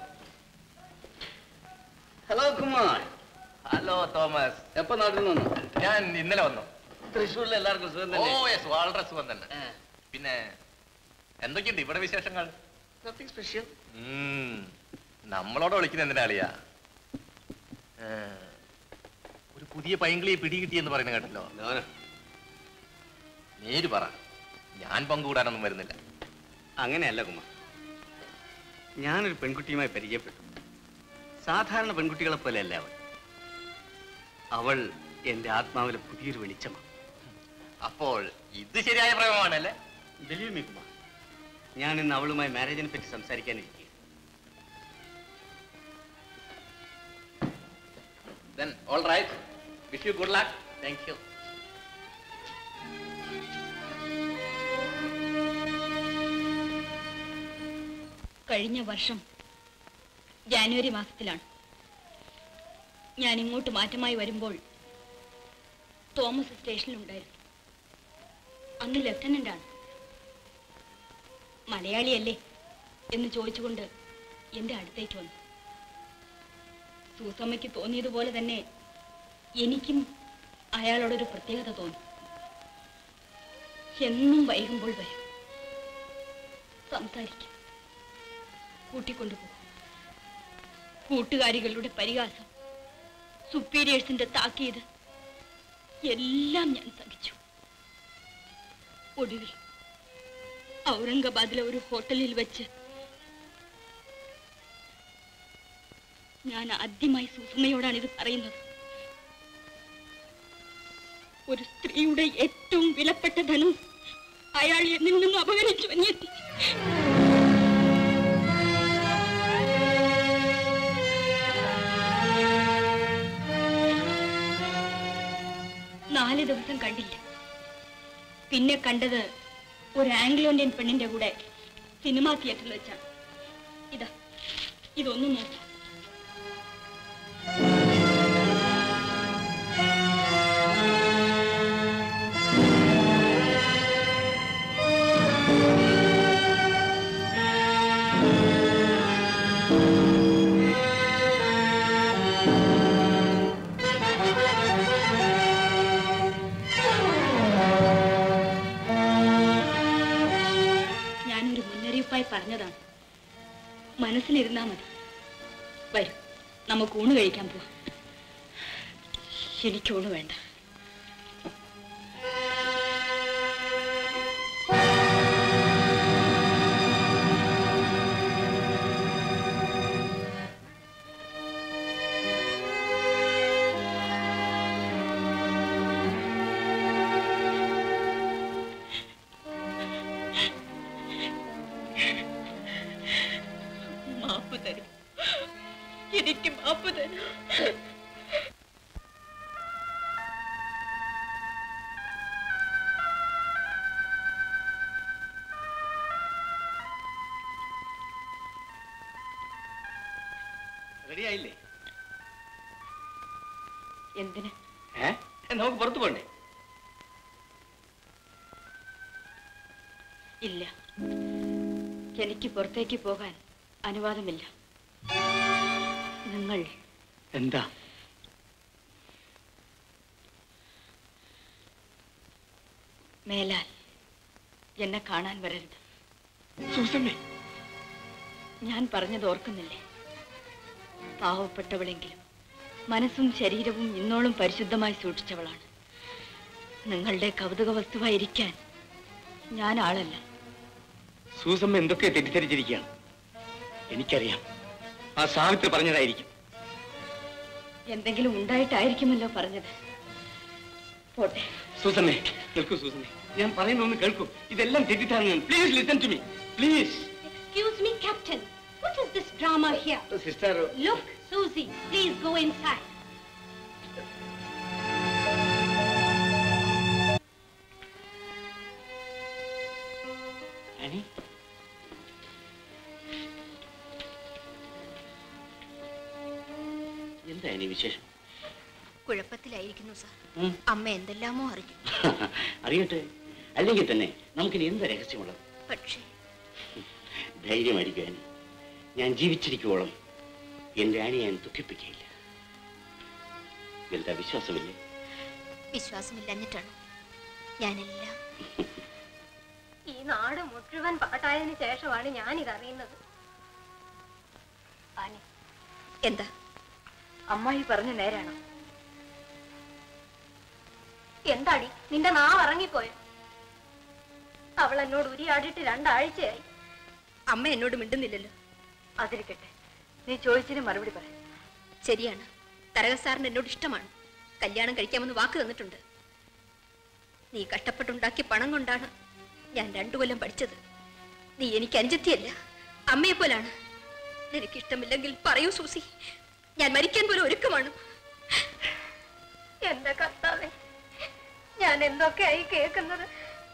ഹലോ കുമാർ ഹലോ തോമസ് എപ്പോ നാട്ടിൽ വന്നു ഞാൻ ഇന്നലെ വന്നു തൃശ്ശൂരിൽ എല്ലാവർക്കും സുഖം ഓ തന്നെ യെസ് വളരെ സുഖം തന്നെ പിന്നെ എന്തൊക്കെയുണ്ട് ഇവിടെ വിശേഷങ്ങൾ നത്തിങ് സ്പെഷ്യൽ ഉം, നമ്മളോട് വിളിക്കുന്ന എന്തിനാളിയാ ഏ, ഒരു പുതിയ പൈങ്കിളിയെ പിടികിട്ടിയെന്ന് പറയുന്നത് കേട്ടല്ലോ നേര് പറ ഞാൻ പങ്കുകൂടാനൊന്നും വരുന്നില്ല അങ്ങനെയല്ല കുമാർ ഞാനൊരു പെൺകുട്ടിയുമായി പരിചയപ്പെട്ടു സാധാരണ പെൺകുട്ടികളെ പോലെയല്ല അവൾ അവൾ എന്റെ ആത്മാവിലെ പുതിയൊരു വെളിച്ചമാണ് അപ്പോൾ ഇത് ശരിയായ പ്രേമമാണല്ലേ ബിലീവ് മീ കുമാർ ഞാൻ ഇന്ന് അവളുമായി മാരേജിനെ പറ്റി സംസാരിക്കാനിരിക്കുക then all right wish you good luck thank you കഴിഞ്ഞ വർഷം ജാനുവരി മാസത്തിലാണ് ഞാൻ ഇങ്ങോട്ട് മാറ്റമായി വരുമ്പോൾ തോമസ് സ്റ്റേഷനിലുണ്ടായിരുന്നു അന്ന് ലഫ്റ്റനന്റ് ആണ് മലയാളിയല്ലേ എന്ന് ചോദിച്ചുകൊണ്ട് എൻ്റെ അടുത്തേക്ക് വന്നു സൂസമ്മയ്ക്ക് തോന്നിയതുപോലെ തന്നെ എനിക്കും അയാളോടൊരു പ്രത്യേകത തോന്നി എന്നും വൈകുമ്പോൾ വരും സംസാരിക്കും കൂട്ടിക്കൊണ്ടുപോകും കൂട്ടുകാരികളുടെ പരിഹാസം സുപ്പീരിയേഴ്സിന്റെ താക്കീത് എല്ലാം ഞാൻ സഹിച്ചു ഒടുവിൽ ഔറംഗാബാദിലെ ഒരു ഹോട്ടലിൽ വെച്ച് ഞാൻ ആദ്യമായി സുഷമയോടാണ് ഇത് പറയുന്നത് ഒരു സ്ത്രീയുടെ ഏറ്റവും വിലപ്പെട്ട ധനം അയാൾ എന്നിൽ നിന്നും അപഹരിച്ചു അന്യത്തി നാല് ദിവസം കണ്ടില്ല പിന്നെ കണ്ടത് ഒരു ആംഗ്ലോ ഇന്ത്യൻ പെണ്ണിന്റെ കൂടെ സിനിമാ തിയേറ്ററിൽ വെച്ചാണ് ഇതാ ഇതൊന്നും നോക്കാം ഞാനൊരു മുന്നറിയിപ്പായി പറഞ്ഞതാണ് മനസ്സിലിരുന്നാ മതി വരും നമുക്ക് ഊണ് കഴിക്കാൻ പോവാം എനിക്ക് ഊണ് വേണ്ട മാപ്പ് തരും എനിക്ക് മാപ്പ് തരും റെഡി ആയില്ലേ എന്തിന് ഏ നമുക്ക് പുറത്തു പോണ്ടേ ഇല്ല എനിക്ക് പുറത്തേക്ക് പോകാൻ അനുവാദമില്ല നിങ്ങൾ എന്താ മേലാൽ എന്നെ കാണാൻ വരരുത് സൂസമ്മേ ഞാൻ പറഞ്ഞത് ഓർക്കുന്നില്ലേ പാവപ്പെട്ടവളെങ്കിലും മനസ്സും ശരീരവും ഇന്നോളം പരിശുദ്ധമായി സൂക്ഷിച്ചവളാണ് നിങ്ങളുടെ കൗതുക വസ്തുവായിരിക്കാൻ ഞാൻ ആളല്ല സൂസമ്മ എന്തൊക്കെ തെറ്റിദ്ധരിച്ചിരിക്കുകയാണ് എനിക്കറിയാം ആ സാവിത്രി പറഞ്ഞതായിരിക്കും എന്തെങ്കിലും ഉണ്ടായിട്ടായിരിക്കുമല്ലോ പറഞ്ഞത് പോട്ടെ സൂസമ്മേ നിൽക്കൂ സൂസമ്മേ ഞാൻ പറയുന്നൊന്ന് കേൾക്കൂ ഇതെല്ലാം തെറ്റിദ്ധാരണയാണ് please listen to me please Excuse me, Captain. What is this drama here? Sister Look, Susie, please go inside. Annie എന്താ ഇനി വിശേഷം കുഴപ്പത്തിലായിരിക്കുന്നു സാർ ഉം. അമ്മ എന്തെല്ലാമോ അറിഞ്ഞു അറിയട്ടെ അല്ലെങ്കിൽ തന്നെ നമുക്കിനി എന്താ രഹസ്യമുള്ളത് പക്ഷേ ധൈര്യമായിരിക്കും ആനി ഞാൻ ജീവിച്ചിരിക്കുവോളം എന്റെ ആനി ഞാൻ ദുഃഖിപ്പിക്കുകയില്ല എന്താ വിശ്വാസമില്ലേ വിശ്വാസമില്ലഞ്ഞിട്ടാണ് ഞാനെല്ലാം ഈ നാട് മുഴുവൻ പാട്ടായതിനു ശേഷമാണ് ഞാൻ ഇത് അറിയുന്നത് ആനി എന്താ അമ്മായി പറഞ്ഞ നേരാണോ എന്താടി നിന്റെ നാവ് ഇറങ്ങിപ്പോയോ അവൾ എന്നോട് ഉരിയാടിയിട്ട് രണ്ടാഴ്ചയായി അമ്മ എന്നോട് മിണ്ടുന്നില്ലല്ലോ അതിരിക്കട്ടെ നീ ചോദിച്ചതിന് മറുപടി പറ ശരിയാണ് തരക സാറിന് എന്നോട് ഇഷ്ടമാണ് കല്യാണം കഴിക്കാമെന്ന് വാക്ക് തന്നിട്ടുണ്ട് നീ കഷ്ടപ്പെട്ടുണ്ടാക്കിയ പണം കൊണ്ടാണ് ഞാൻ രണ്ടു കൊല്ലം പഠിച്ചത് നീ എനിക്ക് അനുജത്തിയല്ല അമ്മയെ പോലാണ് നിനക്ക് ഇഷ്ടമില്ലെങ്കിൽ പറയൂ സൂസി ഞാൻ മരിക്കാൻ പോലും ഒരുക്കമാണ് എന്റെ കർത്താവേ ഞാൻ എന്തൊക്കെയായി കേൾക്കുന്നത്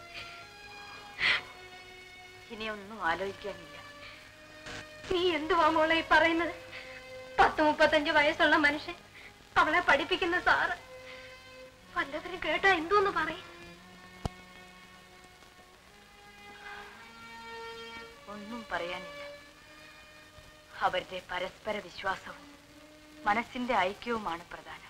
ഇനിയൊന്നും ആലോചിക്കാനില്ല നീ എന്തുവാ മോളെ ഈ പറയുന്നത് പത്ത് മുപ്പത്തഞ്ച് വയസ്സുള്ള മനുഷ്യൻ അവളെ പഠിപ്പിക്കുന്ന സാറ് വല്ലവരും കേട്ടാ എന്തോന്ന് പറയും ഒന്നും പറയാനില്ല അവരുടെ പരസ്പര വിശ്വാസവും മനസ്സിന്റെ ഐക്യവുമാണ് പ്രധാനം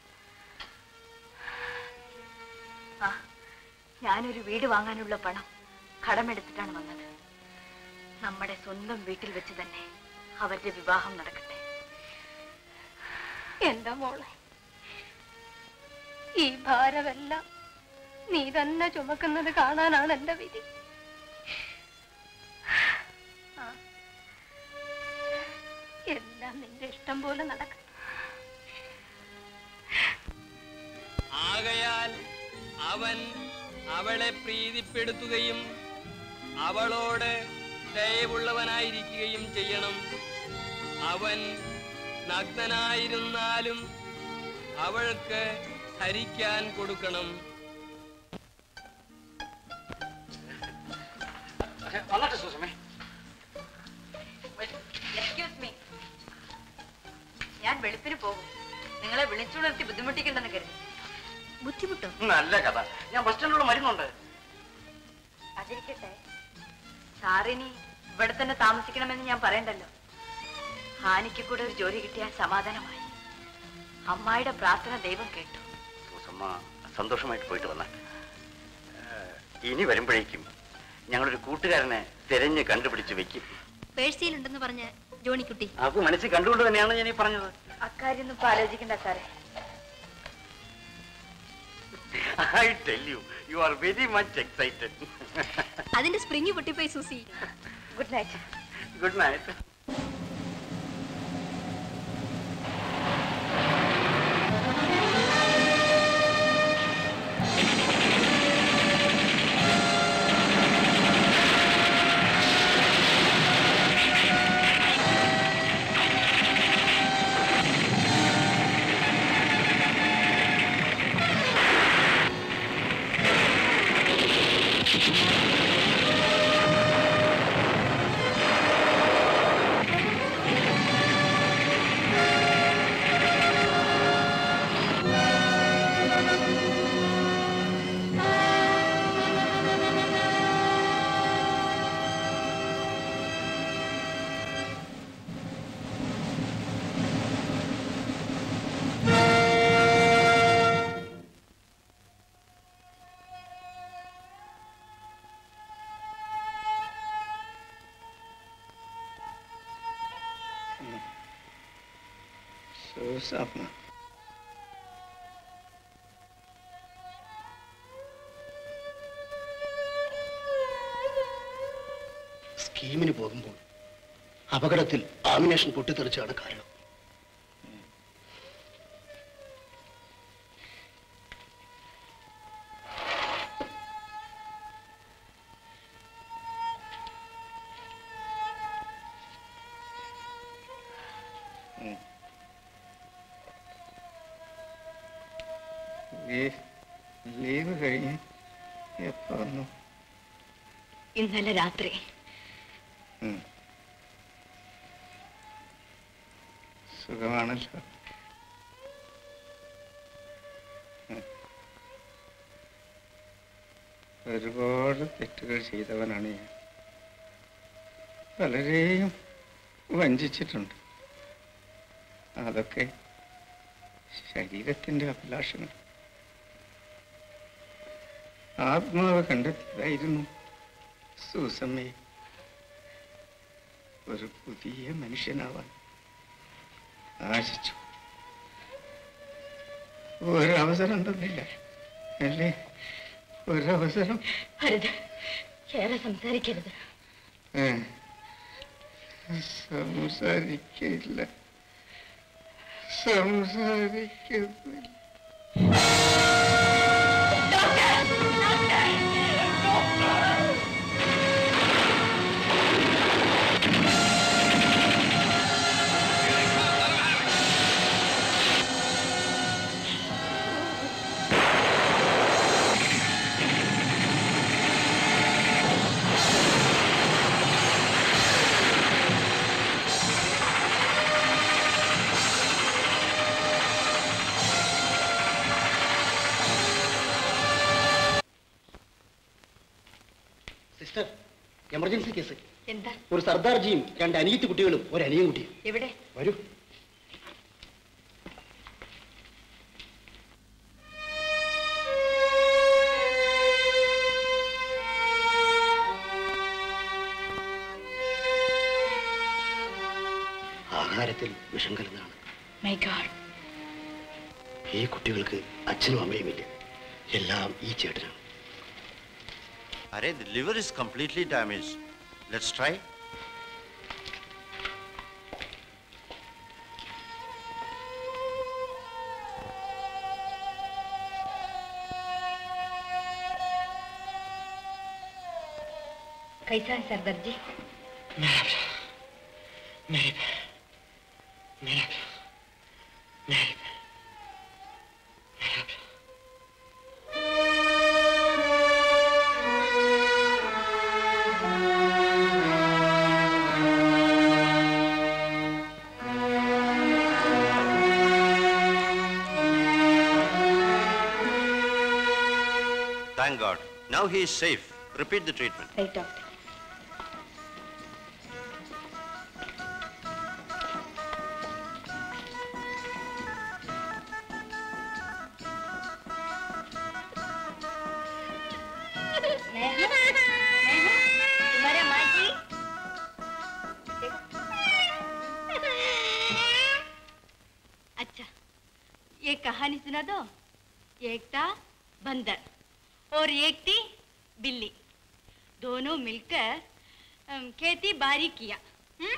ആ ഞാനൊരു വീട് വാങ്ങാനുള്ള പണം കടമെടുത്തിട്ടാണ് വന്നത് നമ്മുടെ സ്വന്തം വീട്ടിൽ വെച്ച് തന്നെ അവരുടെ വിവാഹം നടക്കട്ടെ എന്റെ മോളെ ഈ ഭാരമെല്ലാം നീ തന്നെ ചുമക്കുന്നത് കാണാനാണ് എന്റെ വിധി ആ. എല്ലാം നിന്റെ ഇഷ്ടം പോലെ നടക്കട്ടെ ആകയാൽ അവൻ അവളെ പ്രീതിപ്പെടുത്തുകയും അവളോട് ദയവുള്ളവനായിരിക്കുകയും ചെയ്യണം അവൻ നഗ്നനായിരുന്നാലും അവൾക്ക് ധരിക്കാൻ കൊടുക്കണം വന്നട്ടെ സൂസമ്മേ എക്സ്ക്യൂസ് മീ ഞാൻ വെളുപ്പിന് പോകും നിങ്ങളെ വിളിച്ചുണർത്തി ബുദ്ധിമുട്ടിക്കണ്ടെന്ന് കരുതി ബുദ്ധിമുട്ടോ നല്ല കഥ ഞാൻ ബസ് സ്റ്റാൻഡിലുള്ള മരുന്നുണ്ട് അതിരിക്കട്ടെ സാറിനി ഇവിടെ തന്നെ താമസിക്കണമെന്ന് ഞാൻ പറയണ്ടല്ലോ ഹാനിക്ക് കൂടെ ഒരു ജോലി കിട്ടിയാൽ സമാധാനമായി അമ്മായിയുടെ പ്രാർത്ഥന ദൈവം കേട്ടു സൂസമ്മ സന്തോഷമായിട്ട് പോയിട്ട് വന്ന ഇനി വരുമ്പോഴേക്കും ഞങ്ങളൊരു കൂട്ടുകാരനെ തിരഞ്ഞ് കണ്ടുപിടിച്ച് വെക്കും പേഴ്സിയിലുണ്ടെന്ന് പറഞ്ഞ ജോണിക്കുട്ടി അത് മനസ്സിൽ കണ്ടുകൊണ്ട് തന്നെയാണ് ഞാൻ ഈ പറഞ്ഞത് അക്കാര്യം ഒന്നും ഇപ്പൊ ആലോചിക്കണ്ട സാറേ I tell you you are very much excited അതിന്റെ സ്പ്രിങ് പൊട്ടിപ്പോയി Susie good night good night Susamma സ്കീമിന് പോകുമ്പോൾ അപകടത്തിൽ ആമിനേഷൻ പൊട്ടിത്തെറിച്ചാണ് കാരണം ലീവ് കഴിഞ്ഞ് എപ്പോ വന്നു ഇന്നലെ രാത്രി ഉം. സുഖമാണല്ലോ ഉം. ഒരുപാട് തെറ്റുകൾ ചെയ്തവനാണ് ഞാൻ പലരെയും വഞ്ചിച്ചിട്ടുണ്ട് അതൊക്കെ ശരീരത്തിന്റെ അഭിലാഷങ്ങൾ ആത്മാവ് കണ്ടെത്തിയതായിരുന്നു സൂസമ്മയെ ഒരു പുതിയ മനുഷ്യനാവാൻ ആശിച്ചു ഒരവസരം തന്നില്ല അല്ലേ ഒരവസരം ഭരത് ഏറെ സംസാരിക്കരുത് ഏ, സംസാരിക്കില്ല സംസാരിക്കുന്നില്ല സിസ്റ്റർ എമർജൻസി കേസ് എന്താ ഒരു സർദാർജിയും രണ്ട് അനിയത്തി കുട്ടികളും ഒരു അനിയൻ കുട്ടിയും എവിടെ വരൂ ആഹാരത്തിൽ വിഷം കലർന്നതാണ് മൈ ഗാഡ് ഈ കുട്ടികൾക്ക് അച്ഛനും അമ്മയും ഇല്ല എല്ലാം ഈ ചേട്ടനാണ് Are the liver is completely damaged. Let's try. कैसा है सरदार जी मेरे मेरा मेरे Thank God. Now he is safe. Repeat the treatment. Right, doctor. तुम्हारे माँ जी अच्छा ये कहानी सुना दो एक था बंदर और एक थी बिल्ली दोनों मिलकर अम, खेती बाड़ी किया हम्म?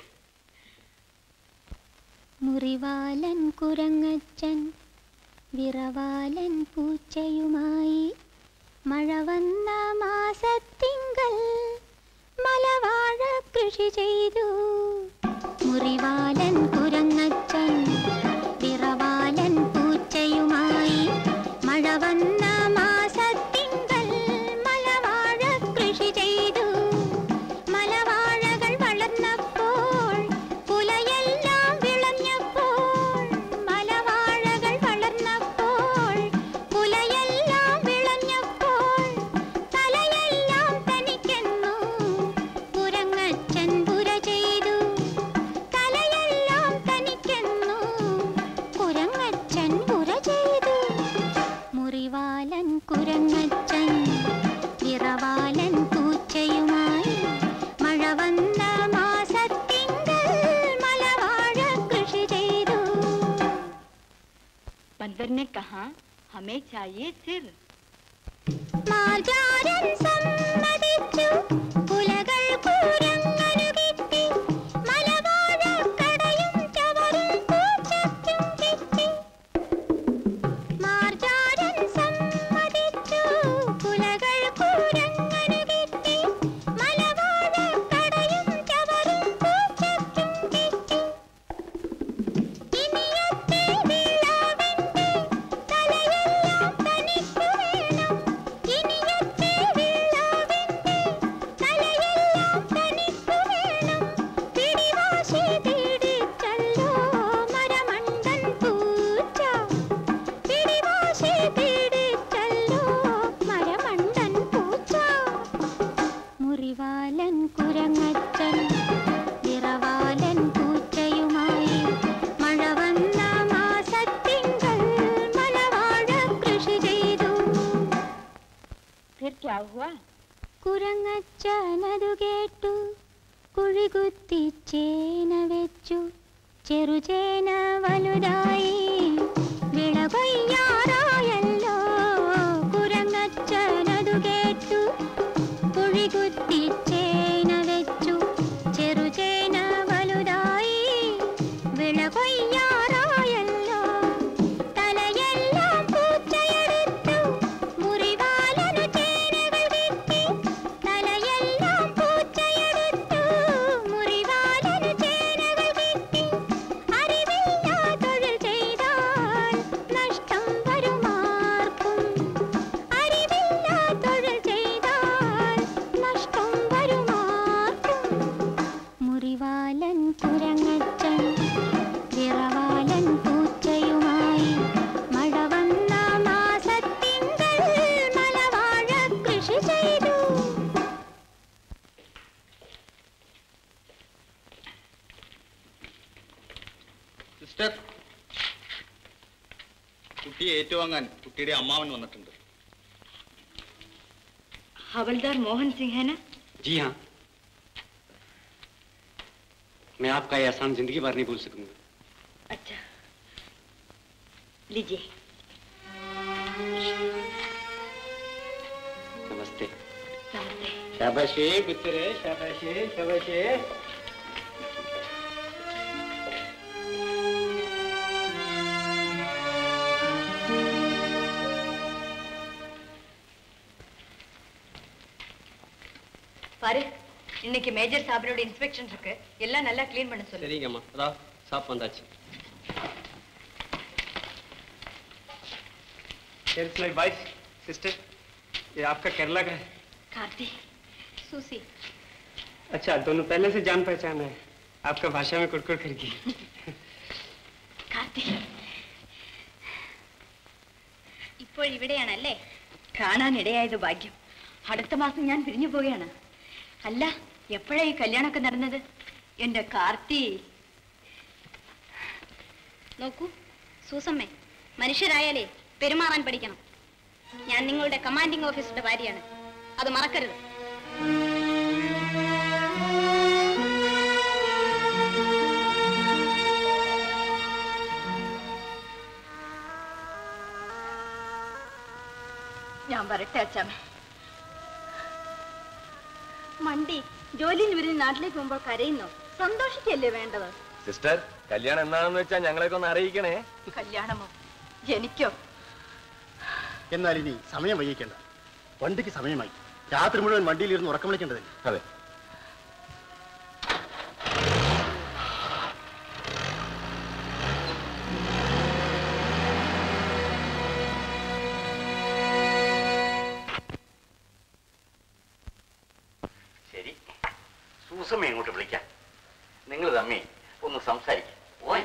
മുറിവാലൻ കുരങ്ങച്ചൻ വിറവാലൻ പൂച്ചയുമായി മഴ വന്ന മാസത്തിങ്കൽ മലവാഴ കൃഷി ചെയ്തു മുറിവാലൻ കുരങ്ങച്ചൻ വിറവാലൻ പൂച്ചയുമായി മഴ വന്ന മാസത്തിങ്കൽ മലവാഴ കൃഷി ചെയ്തു മലവാഴകൾ വളർന്നപ്പോൾ കുലയെല്ലാം വിളഞ്ഞപ്പോൾ മലവാഴകൾ വളർന്നപ്പോൾ കുലയെല്ലാം വിളഞ്ഞപ്പോൾ തലയെല്ലാം തനിക്കെന്നു കുരങ്ങച്ചൻ പുര ചെയ്തു തലയെല്ലാം തനിക്കെന്നു हमें चाहिए सिर മാർജാരൻ സമ്മതിച്ചു പുലകൾ കൂരങ്ങനു കിട്ടി മലവാഴക്കടയും ചവറും പൂച്ചയ്ക്കും കിട്ടി മാർജാരൻ സമ്മതിച്ചു പുലകൾ കൂരങ്ങനു കിട്ടി മലവാഴക്കടയും ചവറും പൂച്ചയ്ക്കും കിട്ടി ഇനിയത്തെ വിളവിന്റെ തലയെല്ലാം തനിക്കു വേണം ഇനിയത്തെ വിളവിന്റെ തലയെല്ലാം തനിക്കു വേണം പിടിവാശി പിടിച്ചല്ലോ മരമണ്ടൻ പൂച്ച പിടിവാശി പിടിച്ചല്ലോ മരമണ്ടൻ പൂച്ച മുറിവാലൻ കുരങ്ങച്ചൻ വിറവാലൻ പൂച്ചയുമായി മഴ വന്ന മാസത്തിങ്കൾ മലവാഴ കൃഷി ചെയ്തു फिर क्या हुआ കുരങ്ങച്ചനതു കേട്ടു കുഴികുത്തി ചേന വെച്ചു ചെറുചേന വലുതായി വിള കൊയ്യാറായല്ലോ കുരങ്ങച്ചനതു കേട്ടു കുഴികുത്തി ചേന വെച്ചു ചെറുചേന വലുതായി വിള കൊയ്യാറായല്ലോ തലയെല്ലാം പൂച്ചയെടുത്തു മുറിവാലനു ചേനകൾ വെട്ടി തലയെല്ലാം പൂച്ചയെടുത്തു മുറിവാലനു ചേനകൾ വെട്ടി അറിവില്ലാ തൊഴിൽ ചെയ്താൽ നഷ്ടം വരുമാർക്കും അറിവില്ലാ തൊഴിൽ ചെയ്താൽ നഷ്ടം വരുമാർക്കും മുറിവാലൻ കുരങ്ങച്ചൻ വിറവാലൻ പൂച്ചയുമായി മഴ വന്ന മാസത്തിങ്കൾ മലവാഴ കൃഷി ചെയ്തു സിസ്റ്റർ കുട്ടിയെ ഏറ്റുവാങ്ങാൻ കുട്ടിയുടെ അമ്മാവൻ വന്നിട്ടുണ്ട് हवलदार मोहन सिंह है ना जी हाँ मैं आपका ये एहसान जिंदगी भर नहीं भूल सकूंगा अच्छा लीजिए नमस्ते नमस्ते शाबाशी पुत्र शाबाशी शाबाशी பாரு இன்னைக்கு மேஜர் சாப்பிடோட இன்ஸ்பெக்ஷன் இருக்கு எல்லாம் நல்லா க்ளீன் பண்ண சொல்லு சரிங்கம்மா அதா சாப் வந்தாச்சு Here's my wife, sister. ये आपका केरला का है कार्ती सूसी अच्छा दोनों पहले से जान पहचान है आपका भाषा में कुड़कुड़ करेगी കാർത്തി ഇപ്പോൾ ഇവിടെയാണല്ലേ കാണാനിടയായത് ഭാഗ്യം അടുത്ത മാസം ഞാൻ പിരിഞ്ഞു പോവുകയാണ് അല്ല എപ്പോഴാ ഈ കല്യാണമൊക്കെ നടന്നത് എന്റെ കാർത്തി നോക്കൂ സൂസമ്മേ മനുഷ്യരായാലേ പെരുമാറാൻ പഠിക്കണം ഞാൻ നിങ്ങളുടെ കമാൻഡിംഗ് ഓഫീസറുടെ ഭാര്യയാണ് അത് മറക്കരുത് ഞാൻ വരട്ടെ അച്ചാമ്മേ മണ്ടി ജോലിയിൽ വരുന്ന നാട്ടിലേക്ക് പോകുമ്പോൾ കരയുന്നോ സന്തോഷിക്കല്ലേ വേണ്ടത് സിസ്റ്റർ കല്യാണം എന്നാണെന്ന് വെച്ചാൽ ഞങ്ങളെയൊക്കെ ഒന്ന് അറിയിക്കണേ കല്യാണമോ എനിക്കോ എന്നാൽ ഇനി സമയം വൈകിക്കേണ്ട വണ്ടിക്ക് സമയമായി രാത്രി മുഴുവൻ വണ്ടിയിലിരുന്ന് ഉറക്കം വിളിക്കേണ്ടതില്ല അതെ ശരി സൂസമ്മ ഇങ്ങോട്ട് വിളിക്കാം നിങ്ങൾ തമ്മി ഒന്ന് സംസാരിക്കാം ഓ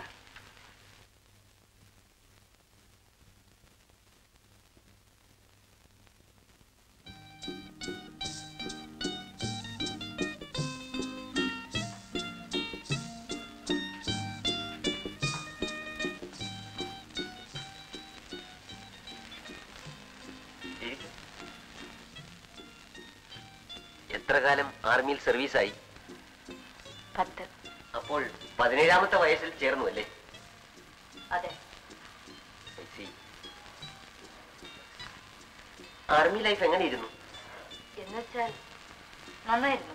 എത്ര കാലം ആർമിയിൽ സർവീസായി പത്ത് അപ്പോൾ പതിനേഴാമത്തെ വയസ്സിൽ ചേർന്നു അല്ലേ അതെ I see. ആർമി ലൈഫ് എങ്ങനെ ഇരുന്നു എന്നുവെച്ചാൽ നന്നായിരുന്നു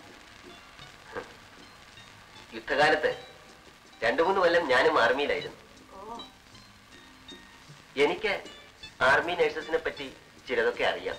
യുദ്ധകാലത്ത് രണ്ടു മൂന്ന് കൊല്ലം ഞാനും ആർമിയിലായിരുന്നു ഓ എനിക്ക് ആർമി നഴ്സസിനെ പറ്റി ചിലതൊക്കെ അറിയാം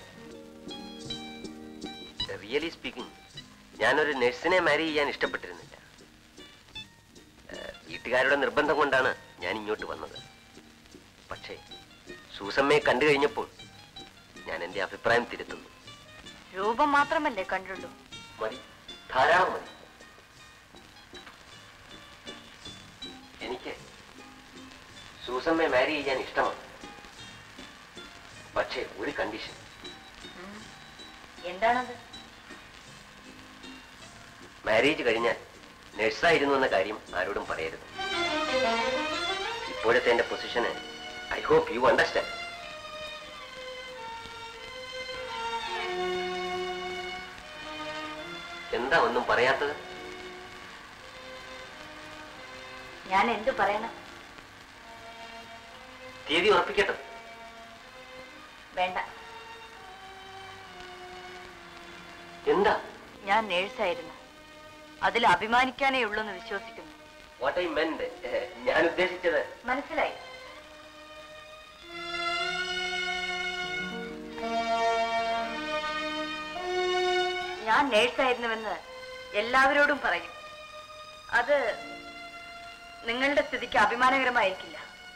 റിയലി സ്പീക്കിംഗ് ഞാനൊരു നഴ്സിനെ മാരി ചെയ്യാൻ ഇഷ്ടപ്പെട്ടിരുന്നില്ല ഏഹ്, വീട്ടുകാരുടെ നിർബന്ധം കൊണ്ടാണ് ഞാൻ ഇങ്ങോട്ട് വന്നത് പക്ഷേ സൂസമ്മയെ കണ്ടു കഴിഞ്ഞപ്പോൾ ഞാൻ എൻ്റെ അഭിപ്രായം തിരുത്തുന്നു രൂപം മാത്രമല്ലേ കണ്ടുള്ളൂ മതി ധാരാളം മതി എനിക്ക് സൂസമ്മയെ മാരി ചെയ്യാൻ ഇഷ്ടമാണ് പക്ഷേ ഒരു കണ്ടീഷൻ എന്താണത് മാരേജ് കഴിഞ്ഞാൽ നഴ്സായിരുന്നു എന്ന കാര്യം ആരോടും പറയരുത് ഇപ്പോഴത്തെ എന്റെ position I hope you understand എന്താ ഒന്നും പറയാത്തത് ഞാൻ എന്തു പറയണം തീയതി ഉറപ്പിക്കട്ടെ വേണ്ട എന്താ ഞാൻ നേഴ്സായിരുന്നു അതിൽ അഭിമാനിക്കാനേ ഉള്ളൂ എന്ന് വിശ്വസിക്കുന്നു വാട്ട് ഐ മെന്റ് ഞാൻ ഉദ്ദേശിച്ചത് മനസ്സിലായി ഞാൻ നേഴ്സായിരുന്നുവെന്ന് എല്ലാവരോടും പറയും അത് നിങ്ങളുടെ സ്ഥിതിക്ക് അഭിമാനകരമായിരിക്കില്ല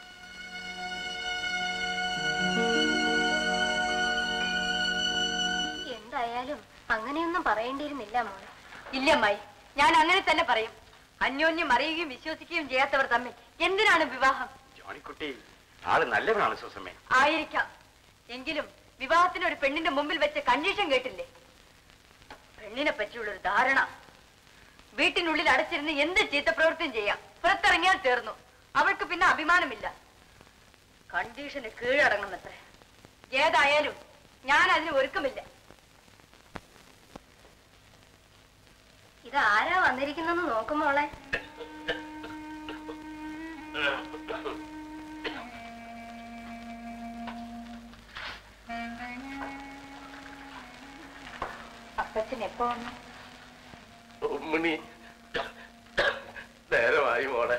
എന്തായാലും അങ്ങനെയൊന്നും പറയേണ്ടിയിരുന്നില്ല മോളെ ഇല്ല അമ്മായി ഞാൻ അങ്ങനെ തന്നെ പറയും അന്യോന്യം അറിയുകയും വിശ്വസിക്കുകയും ചെയ്യാത്തവർ തമ്മിൽ എന്തിനാണ് വിവാഹം ജോണിക്കുട്ടി ആള് നല്ലവനാണ് സൂസമ്മേ ആയിരിക്കാം എങ്കിലും വിവാഹത്തിന് ഒരു പെണ്ണിന്റെ മുമ്പിൽ വെച്ച കണ്ടീഷൻ കേട്ടില്ലേ പെണ്ണിനെ പറ്റിയുള്ളൊരു ധാരണ വീട്ടിനുള്ളിൽ അടച്ചിരുന്ന് എന്ത് ചീത്തപ്രവൃത്തിയും ചെയ്യാം പുറത്തിറങ്ങിയാൽ തീർന്നു അവൾക്ക് പിന്നെ അഭിമാനമില്ല കണ്ടീഷന് കീഴടങ്ങുന്നത്രേ ഏതായാലും ഞാൻ അതിന് ഒരുക്കമില്ല ഇത് ആരാ വന്നിരിക്കുന്നെന്ന് നോക്കും മോളെ അപ്പച്ചൻ എപ്പോ വന്നു ഉമ്മണി നേരമായി മോളെ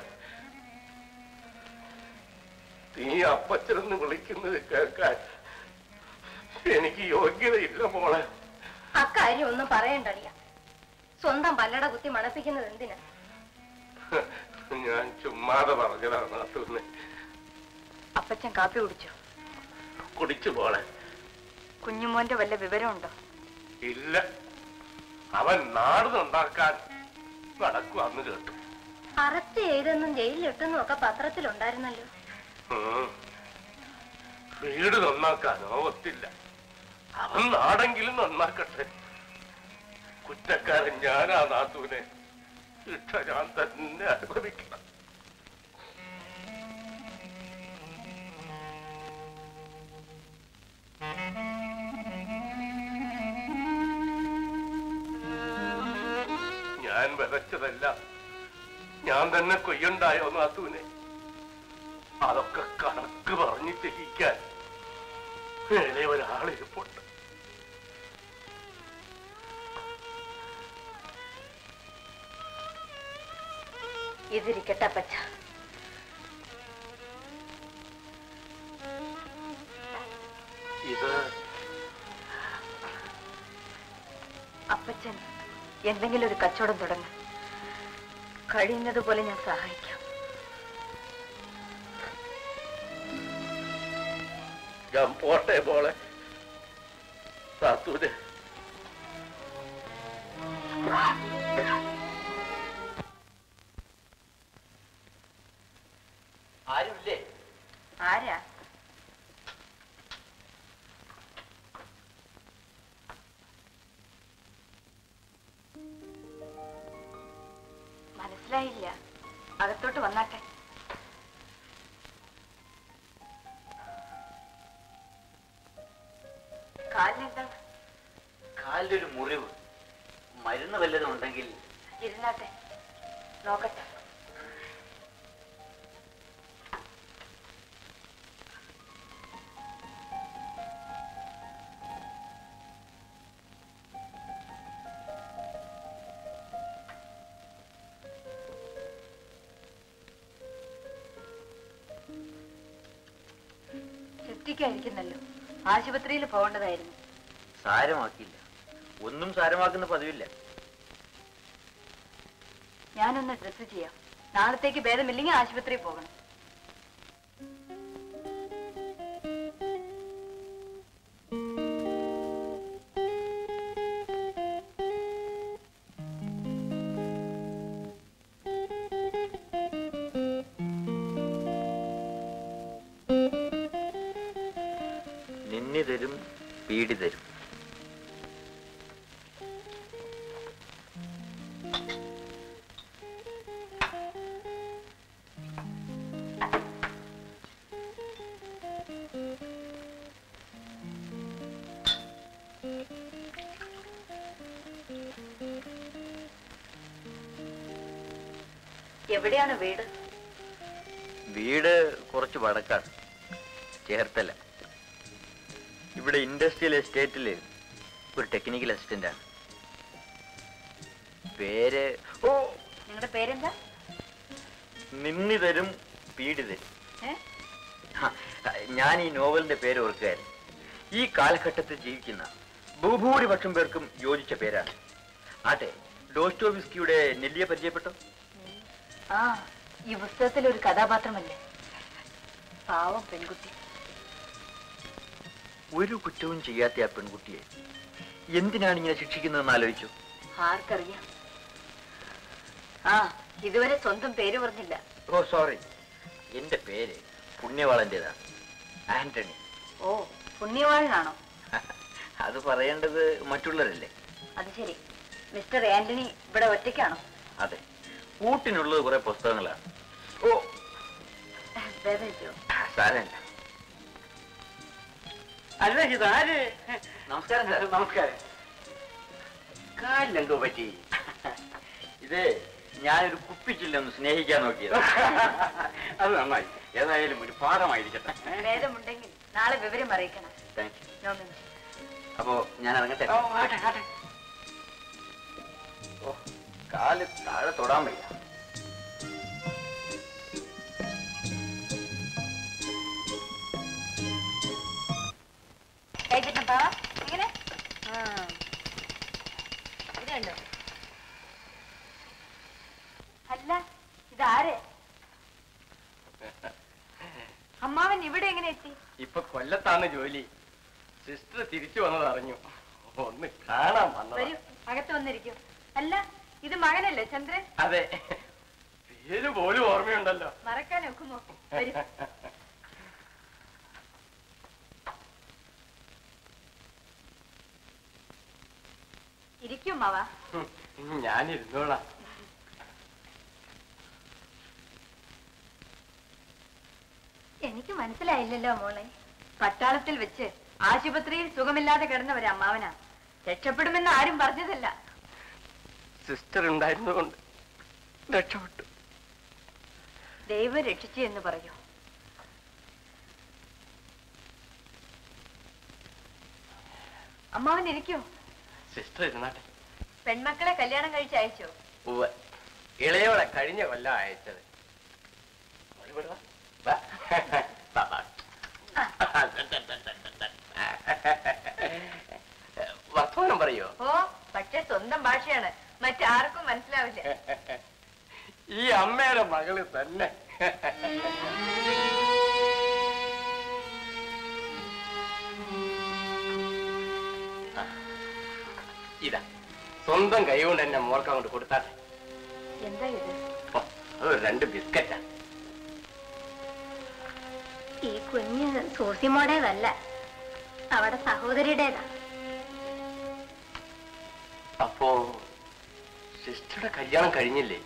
നീ അപ്പച്ചനെന്ന് വിളിക്കുന്നത് കേൾക്കാൻ എനിക്ക് യോഗ്യതയില്ല മോളെ അക്കാര്യം ഒന്നും പറയണ്ടടിയ സ്വന്തം പല്ലട കുത്തി മണപ്പിക്കുന്നത് എന്തിനാ ഞാൻ ചുമ്മാതെ പറഞ്ഞതാണ് നാത്തൂന്ന് അപ്പച്ചൻ കാപ്പി കുടിച്ചു കുടിച്ചു മോളെ കുഞ്ഞുമോന്റെ വല്ല വിവരമുണ്ടോ ഇല്ല അവൻ നാട് നന്നാക്കാൻ നടക്കും അന്ന് കേട്ടു അറസ്റ്റ് ചെയ്തെന്നും ജയിലിലിട്ടെന്നും ഒക്കെ പത്രത്തിലുണ്ടായിരുന്നല്ലോ ഉം. വീട് നന്നാക്കാനോ ഒത്തില്ല അവൻ നാടെങ്കിലും നന്നാക്കട്ടെ കുറ്റക്കാരൻ ഞാനാ നാത്തൂനെ ശിക്ഷ ഞാൻ തന്നെ അനുഭവിക്കണം ഞാൻ വിതച്ചതല്ല ഞാൻ തന്നെ കൊയ്യണ്ടായോ നാത്തൂനെ അതൊക്കെ കണക്ക് പറഞ്ഞ് ചെയ്യിക്കാൻ മേലെ ഒരാളിരിപ്പുണ്ട് ഇതിരിക്കട്ടെ അപ്പച്ച ഇത് അപ്പച്ചൻ എന്തെങ്കിലും ഒരു കച്ചവടം തുടങ്ങും കഴിയുന്നത് പോലെ ഞാൻ സഹായിക്കാം ഞാൻ പോട്ടെ മോളെ നാത്തൂനെ ആരുമില്ലേ ആരാ മനസ്സിലായില്ല അകത്തോട്ട് വന്നാട്ടെ കാലിനെന്താണ് കാലിലൊരു മുറിവ് മരുന്ന് വല്ലതും ഉണ്ടെങ്കിൽ ഇരുന്നാട്ടെ നോക്കട്ടെ ഒറ്റയ്ക്കായിരിക്കുന്നല്ലോ ആശുപത്രിയിൽ പോകേണ്ടതായിരുന്നു സാരമാക്കിയില്ല ഒന്നും സാരമാക്കുന്ന പതിവില്ല ഞാനൊന്ന് ഡ്രസ്സ് ചെയ്യാം നാളത്തേക്ക് ഭേദമില്ലെങ്കിൽ ആശുപത്രിയിൽ പോകണം നിന്നിതരും പീഡിതരും എവിടെയാണ് വീട് വീട് കുറച്ച് വടക്കാണ് ചേർത്തല ഇവിടെ ഇൻഡസ്ട്രിയൽ എസ്റ്റേറ്റിൽ ഒരു ടെക്നിക്കൽ അസിസ്റ്റന്റ് ആണ് പേര് ഓ നിങ്ങളുടെ പേരെന്താ നിന്നിതരും പീഡിതരും ഏ? ഹ, ഞാൻ ഈ നോവലിന്റെ പേര് ഓർക്കുകയായിരുന്നു ഈ കാലഘട്ടത്തിൽ ജീവിക്കുന്ന ബഹുഭൂരിപക്ഷം പേർക്കും യോജിച്ച പേരാണ് ആട്ടെ ഡോസ്റ്റോവിസ്കിയുടെ നെല്ലിയെ പരിചയപ്പെട്ടോ ആ ഈ പുസ്തകത്തിൽ ഒരു കഥാപാത്രമല്ലേ പാവം പെൺകുട്ടി ഒരു കുറ്റവും ചെയ്യാത്ത ആ പെൺകുട്ടിയെ എന്തിനാണ് ഇങ്ങനെ ശിക്ഷിക്കുന്നതെന്ന് ആലോചിച്ചു ആർക്കറിയാം ആ ഇതുവരെ സ്വന്തം പേര് പറഞ്ഞില്ല ഓ സോറി എന്റെ പേര് പുണ്യവാളന്റേതാണ് ആന്റണി ഓ പുണ്യവാളനാണോ അത് പറയേണ്ടത് മറ്റുള്ളവരല്ലേ അത് ശരി മിസ്റ്റർ ആന്റണി ഇവിടെ ഒറ്റയ്ക്കാണോ അതെ കൂട്ടിനുള്ളത് കുറെ പുസ്തകങ്ങളാണ് ഓ വേദനിച്ചോ സാരമില്ല അല്ല ഇതാര് നമസ്കാരം സാർ നമസ്കാരം കാലിലെന്തോ പറ്റി ഇത് ഞാനൊരു കുപ്പിച്ചില്ലൊന്ന് സ്നേഹിക്കാൻ നോക്കിയത് അത് നന്നായി ഏതായാലും ഒരു പാഠമായിരിക്കട്ടെ വേദമുണ്ടെങ്കിൽ നാളെ വിവരം അറിയിക്കണം താങ്ക് യു നോമിനി അപ്പോ ഞാൻ ഇറങ്ങട്ടെ ഓ, ആട്ടെ, ആട്ടെ. ഓ കാല് താഴെ തൊടാൻ വയ്യ കഴിച്ചിട്ടുണ്ടോ ഇങ്ങനെ ഇതുണ്ടോ അല്ല ഇതാരെ അമ്മാവൻ ഇവിടെ എങ്ങനെ എത്തി ഇപ്പൊ കൊല്ലത്താണ് ജോലി സിസ്റ്റർ തിരിച്ചു വന്നത് അറിഞ്ഞു ഒന്ന് കാണാൻ വന്നതാ വരൂ അകത്ത് വന്നിരിക്കും അല്ല ഇത് മകനല്ലേ ചന്ദ്രൻ അതെ പേര് പോലും ഓർമ്മയുണ്ടല്ലോ മറക്കാൻ ഒക്കുമോ വരൂ ഇരിക്കും മാവാ ഞാൻ ഇരുന്നോളാം എനിക്ക് മനസ്സിലായില്ലല്ലോ മോളെ പട്ടാളത്തിൽ വെച്ച് ആശുപത്രിയിൽ സുഖമില്ലാതെ കിടന്ന ഒരു അമ്മാവനാ രക്ഷപ്പെടുമെന്ന് ആരും പറഞ്ഞതല്ല സിസ്റ്റർ ഉണ്ടായിരുന്നുകൊണ്ട് രക്ഷപ്പെട്ടു ദൈവം രക്ഷിച്ചു എന്ന് പറയൂ അമ്മാവൻ ഇരിക്കൂ സിസ്റ്റർ ഇരുന്നാട്ടെ പെൺമക്കളെ കല്യാണം കഴിച്ച് അയച്ചോ ഉവ്വ് ഇളയോളെ കഴിഞ്ഞ കൊല്ലം അയച്ചത് മോള് ഇവിടെ വാ. വാ. വാ, വാ. വർത്തമാനം പറയോ ഓ പക്ഷെ സ്വന്തം ഭാഷയാണ് മറ്റാർക്കും മനസ്സിലാവില്ല ഈ അമ്മയുടെ മകള് തന്നെ ഇതാ സ്വന്തം കൈ കൊണ്ട് എന്നെ മോൾക്ക് അങ്ങോട്ട് കൊടുത്താട്ടെ എന്താ ഇത് ഓ, അത് ഒരു രണ്ട് ബിസ്ക്കറ്റാ ഈ കുഞ്ഞ് സൂസിമോടേതല്ല അവിടെ സഹോദരിയുടേതാ അപ്പോ സിസ്റ്ററുടെ കല്യാണം കഴിഞ്ഞില്ലേ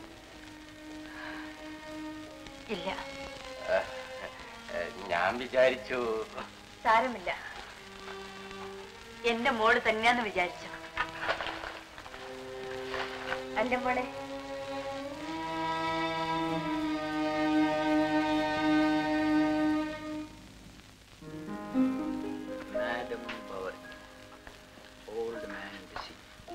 ഇല്ല ഏഹ്, ഏഹ്, ഞാൻ വിചാരിച്ചു സാരമില്ല എന്റെ മോള് തന്നെയാന്ന് വിചാരിച്ചു അല്ല മോളെ മാഡം പവർ ഓൾഡ് മാൻ സി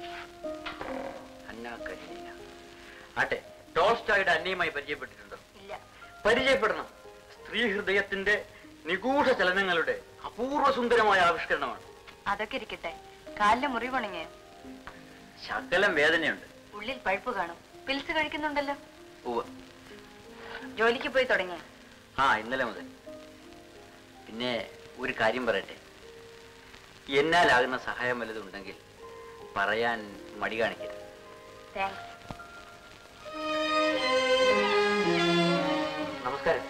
അന്ന കരീന ആട്ടെ ടോൾസ്റ്റോയുടെ അന്നയുമായി പരിചയപ്പെട്ടിട്ടുണ്ടോ ഇല്ല പരിചയപ്പെടണം സ്ത്രീ ഹൃദയത്തിന്റെ നിഗൂഢ ചലനങ്ങളുടെ അപൂർവ സുന്ദരമായ ആവിഷ്കരണമാണ് അതൊക്കെ ഇരിക്കട്ടെ കാലിലെ മുറിവുണങ്ങിയ ശകലം വേദനയുണ്ട് ഉള്ളിൽ പഴുപ്പ് കാണും പിൽസ് കഴിക്കുന്നുണ്ടല്ലോ ഉവ്വ് ജോലിക്ക് പോയി തുടങ്ങിയ ആ ഇന്നലെ മുതൽ പിന്നെ ഒരു കാര്യം പറയട്ടെ എന്നാലാകുന്ന സഹായം വല്ലതുണ്ടെങ്കിൽ പറയാൻ മടി കാണിക്കരുത് താങ്ക്സ് നമസ്കാരം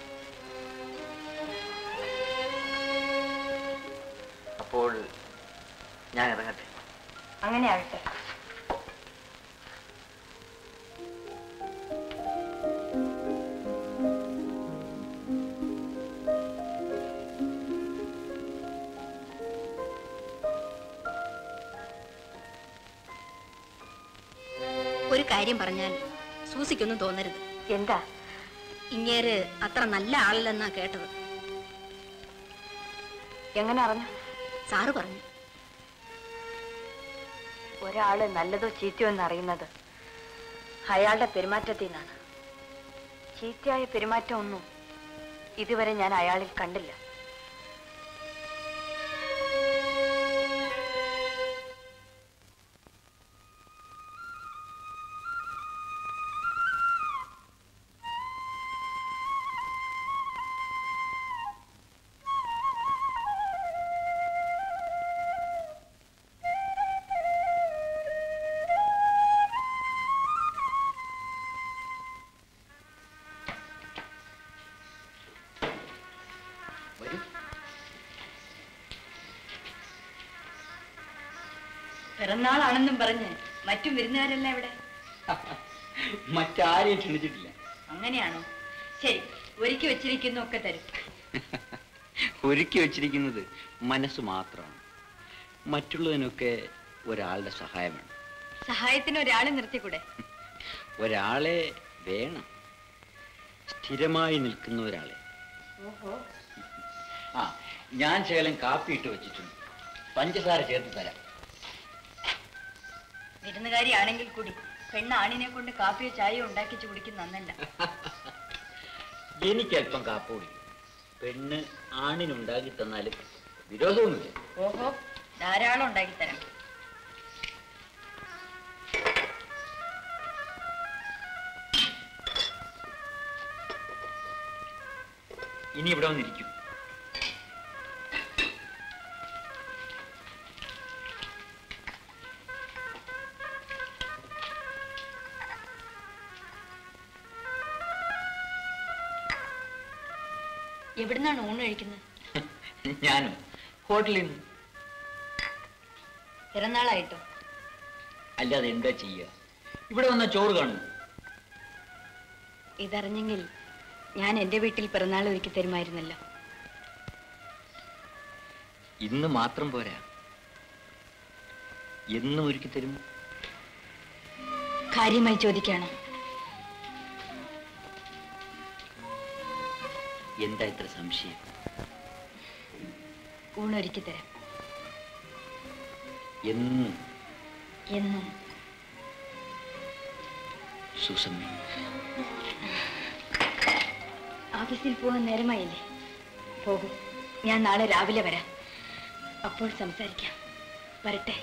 അപ്പോൾ ഞാൻ ഇറങ്ങട്ടെ അങ്ങനെ ആവട്ടെ ഒരു കാര്യം പറഞ്ഞാൽ സൂസിക്കൊന്നും തോന്നരുത് എന്താ ഇങ്ങേര് അത്ര നല്ല ആളല്ലെന്നാ കേട്ടത് എങ്ങനെ അറിഞ്ഞു സാറ് പറഞ്ഞു ഒരാള് നല്ലതോ ചീത്തയോ എന്ന് അറിയുന്നത് അയാളുടെ പെരുമാറ്റത്തിൽ നിന്നാണ് ചീത്തയായ പെരുമാറ്റം ഒന്നും ഇതുവരെ ഞാൻ അയാളിൽ കണ്ടില്ല പിറന്നാളാണെന്നും പറഞ്ഞ് മറ്റും വിരുന്നുകാരെല്ലാം ഇവിടെ മറ്റാരെയും ക്ഷണിച്ചിട്ടില്ല അങ്ങനെയാണോ ശരി ഒരുക്കി വെച്ചിരിക്കുന്ന ഒക്കെ തരും ഒരുക്കി വെച്ചിരിക്കുന്നത് മനസ്സ് മാത്രമാണ് മറ്റുള്ളതിനൊക്കെ ഒരാളുടെ സഹായം വേണം സഹായത്തിന് ഒരാളെ നിർത്തിക്കൂടെ ഒരാളെ വേണം സ്ഥിരമായി നിൽക്കുന്ന ഒരാളെ ഓഹോ ആ ഞാൻ ശകലം കാപ്പി ഇട്ട് വെച്ചിട്ടുണ്ട് പഞ്ചസാര ചേർത്ത് തരാം വിരുന്നുകാരിയാണെങ്കിൽ കൂടി പെണ്ണ് ആണിനെ കൊണ്ട് കാപ്പിയോ ചായയോ ഉണ്ടാക്കിച്ച് കുടിക്കുന്ന നന്നല്ല എനിക്കല്പം കാപ്പി കുടിക്കും പെണ്ണ് ആണിനുണ്ടാക്കി തന്നാലും വിരോധമൊന്നുമില്ല ഓഹോ ധാരാളം ഉണ്ടാക്കി തരാം ഇനി ഇവിടെ വന്നിരിക്കും എവിടുന്നാണ് ഊണ് കഴിക്കുന്നത് ഞാനും ഹോട്ടലിൽ നിന്ന് പിറന്നാളായിട്ടോ അല്ലാതെ എന്താ ചെയ്യുക ഇവിടെ വന്ന ചോറ് കാണും ഇതറിഞ്ഞെങ്കിൽ ഞാൻ എന്റെ വീട്ടിൽ പിറന്നാൾ ഒരുക്കി തരുമായിരുന്നല്ലോ ഇന്ന് മാത്രം പോരാ എന്നും ഒരുക്കി തരും കാര്യമായി ചോദിക്കാണോ എന്താ ഇത്ര സംശയം ഊണ് ഒരുക്കി തരാം എന്നും എന്നും സുസമ്മ ഓഫീസിൽ പോകാൻ നേരമായില്ലേ പോകൂ ഞാൻ നാളെ രാവിലെ വരാം അപ്പോൾ സംസാരിക്കാം വരട്ടെ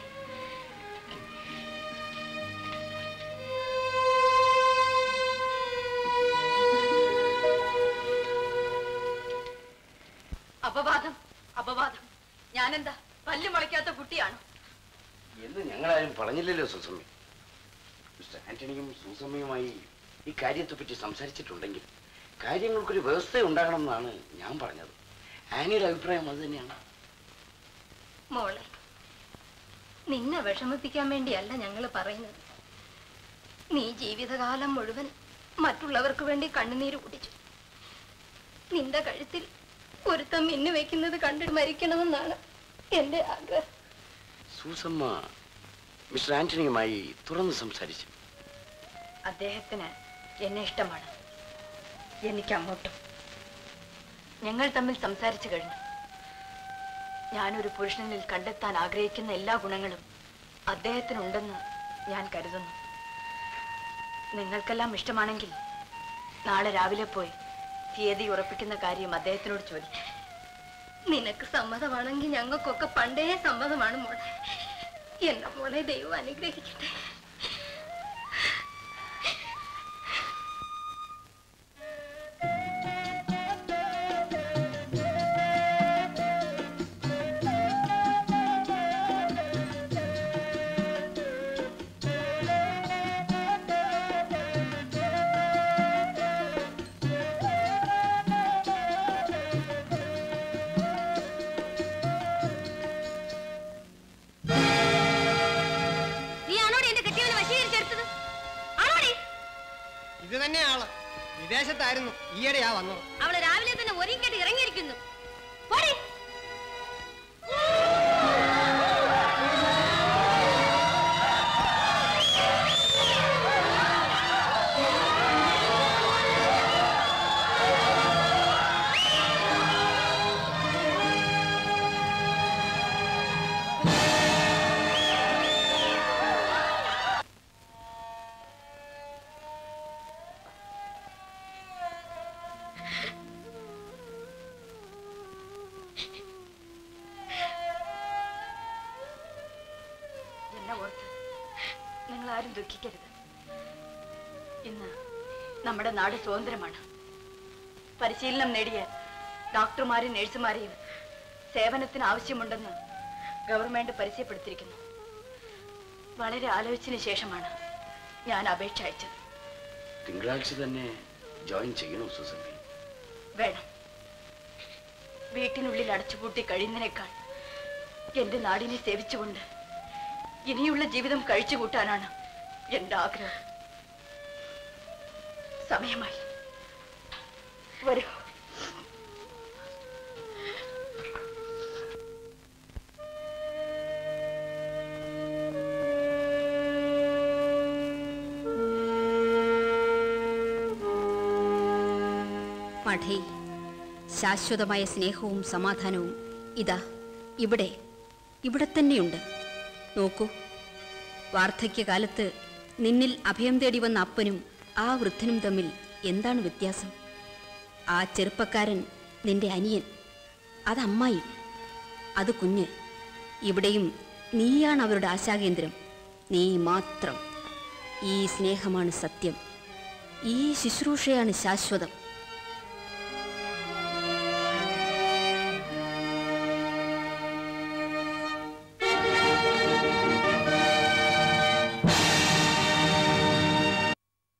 അപവാദം അപവാദം ഞാനെന്താ പല്ല് മുളയ്ക്കാത്ത കുട്ടിയാണ് എന്ന് ഞങ്ങളാരും പറഞ്ഞില്ലല്ലോ സുസമ്മി മിസ്റ്റർ ആന്റണിയും സുസമ്മയുമായി ഈ കാര്യത്തെപ്പറ്റി സംസാരിച്ചിട്ടുണ്ടെങ്കിൽ കാര്യങ്ങൾക്കൊരു വ്യവസ്ഥ ഉണ്ടാകണം എന്നാണ് ഞാൻ പറഞ്ഞത് ആനിയുടെ അഭിപ്രായം അത് തന്നെയാണ് മോളെ നിന്നെ വിഷമിപ്പിക്കാൻ വേണ്ടിയല്ല ഞങ്ങൾ പറയുന്നത് നീ ജീവിതകാലം മുഴുവൻ മറ്റുള്ളവർക്ക് വേണ്ടി കണ്ണുനീര് കുടിച്ചു നിന്റെ കഴുത്തിൽ ഒരുത്തം മിന്നു വെക്കുന്നത് കണ്ടിട്ട് മരിക്കണമെന്നാണ് എന്റെ ആഗ്രഹം സൂസമ്മ മിസ്റ്റർ ആന്റണിയുമായി തുറന്ന് സംസാരിച്ചു അദ്ദേഹത്തിന് എന്നെ ഇഷ്ടമാണ് എനിക്ക് അങ്ങോട്ടും ഞങ്ങൾ തമ്മിൽ സംസാരിച്ചു കഴിഞ്ഞു ഞാനൊരു പുരുഷനിൽ കണ്ടെത്താൻ ആഗ്രഹിക്കുന്ന എല്ലാ ഗുണങ്ങളും അദ്ദേഹത്തിനുണ്ടെന്ന് ഞാൻ കരുതുന്നു നിങ്ങൾക്കെല്ലാം ഇഷ്ടമാണെങ്കിൽ നാളെ രാവിലെ പോയി തീയതി ഉറപ്പിക്കുന്ന കാര്യം അദ്ദേഹത്തിനോട് ചോദിക്കും നിനക്ക് സമ്മതമാണെങ്കിൽ ഞങ്ങൾക്കൊക്കെ പണ്ടേ സമ്മതമാണ് മോളെ എന്റെ മോളെ ദൈവം അനുഗ്രഹിക്കട്ടെ നീ ആണോടി എന്റെ കെട്ടിയവനെ വശീകരിച്ചെടുത്തത് ആണോടി ഇത് തന്നെയാള് വിദേശത്തായിരുന്നു ഈയിടെയാ വന്നത് അവള് രാവിലെ തന്നെ ഒരുങ്ങിട്ട് ഇറങ്ങിയിരിക്കുന്നു പോടി എന്നെ ഓർത്ത് നിങ്ങൾ ആരും ദുഃഖിക്കരുത് ഇന്ന് നമ്മുടെ നാട് സ്വതന്ത്രമാണ് പരിശീലനം നേടിയ ഡോക്ടർമാരെയും നഴ്സുമാരെയും സേവനത്തിന് ആവശ്യമുണ്ടെന്ന് ഗവൺമെന്റ് പരിചയപ്പെടുത്തിയിരിക്കുന്നു വളരെ ആലോചിച്ചതിന് ശേഷമാണ് ഞാൻ അപേക്ഷ അയച്ചത് തിങ്കളാഴ്ച തന്നെ ജോയിൻ ചെയ്യണോ സുസമ്മി വേണം വീട്ടിനുള്ളിൽ അടച്ചുപൂട്ടി കഴിയുന്നതിനേക്കാൾ എന്റെ നാടിനെ സേവിച്ചുകൊണ്ട് ഇനിയുള്ള ജീവിതം കഴിച്ചു കൂട്ടാനാണ് എന്റെ ആഗ്രഹം സമയമായി വരൂ മഠേ ശാശ്വതമായ സ്നേഹവും സമാധാനവും ഇതാ ഇവിടെ ഇവിടെ തന്നെയുണ്ട് നോക്കൂ വാർദ്ധക്യകാലത്ത് നിന്നിൽ അഭയം തേടി വന്ന അപ്പനും ആ വൃദ്ധനും തമ്മിൽ എന്താണ് വ്യത്യാസം ആ ചെറുപ്പക്കാരൻ നിന്റെ അനിയൻ അത് അമ്മായി അത് കുഞ്ഞ് ഇവിടെയും നീയാണ് അവരുടെ ആശാകേന്ദ്രം നീ മാത്രം ഈ സ്നേഹമാണ് സത്യം ഈ ശുശ്രൂഷയാണ് ശാശ്വതം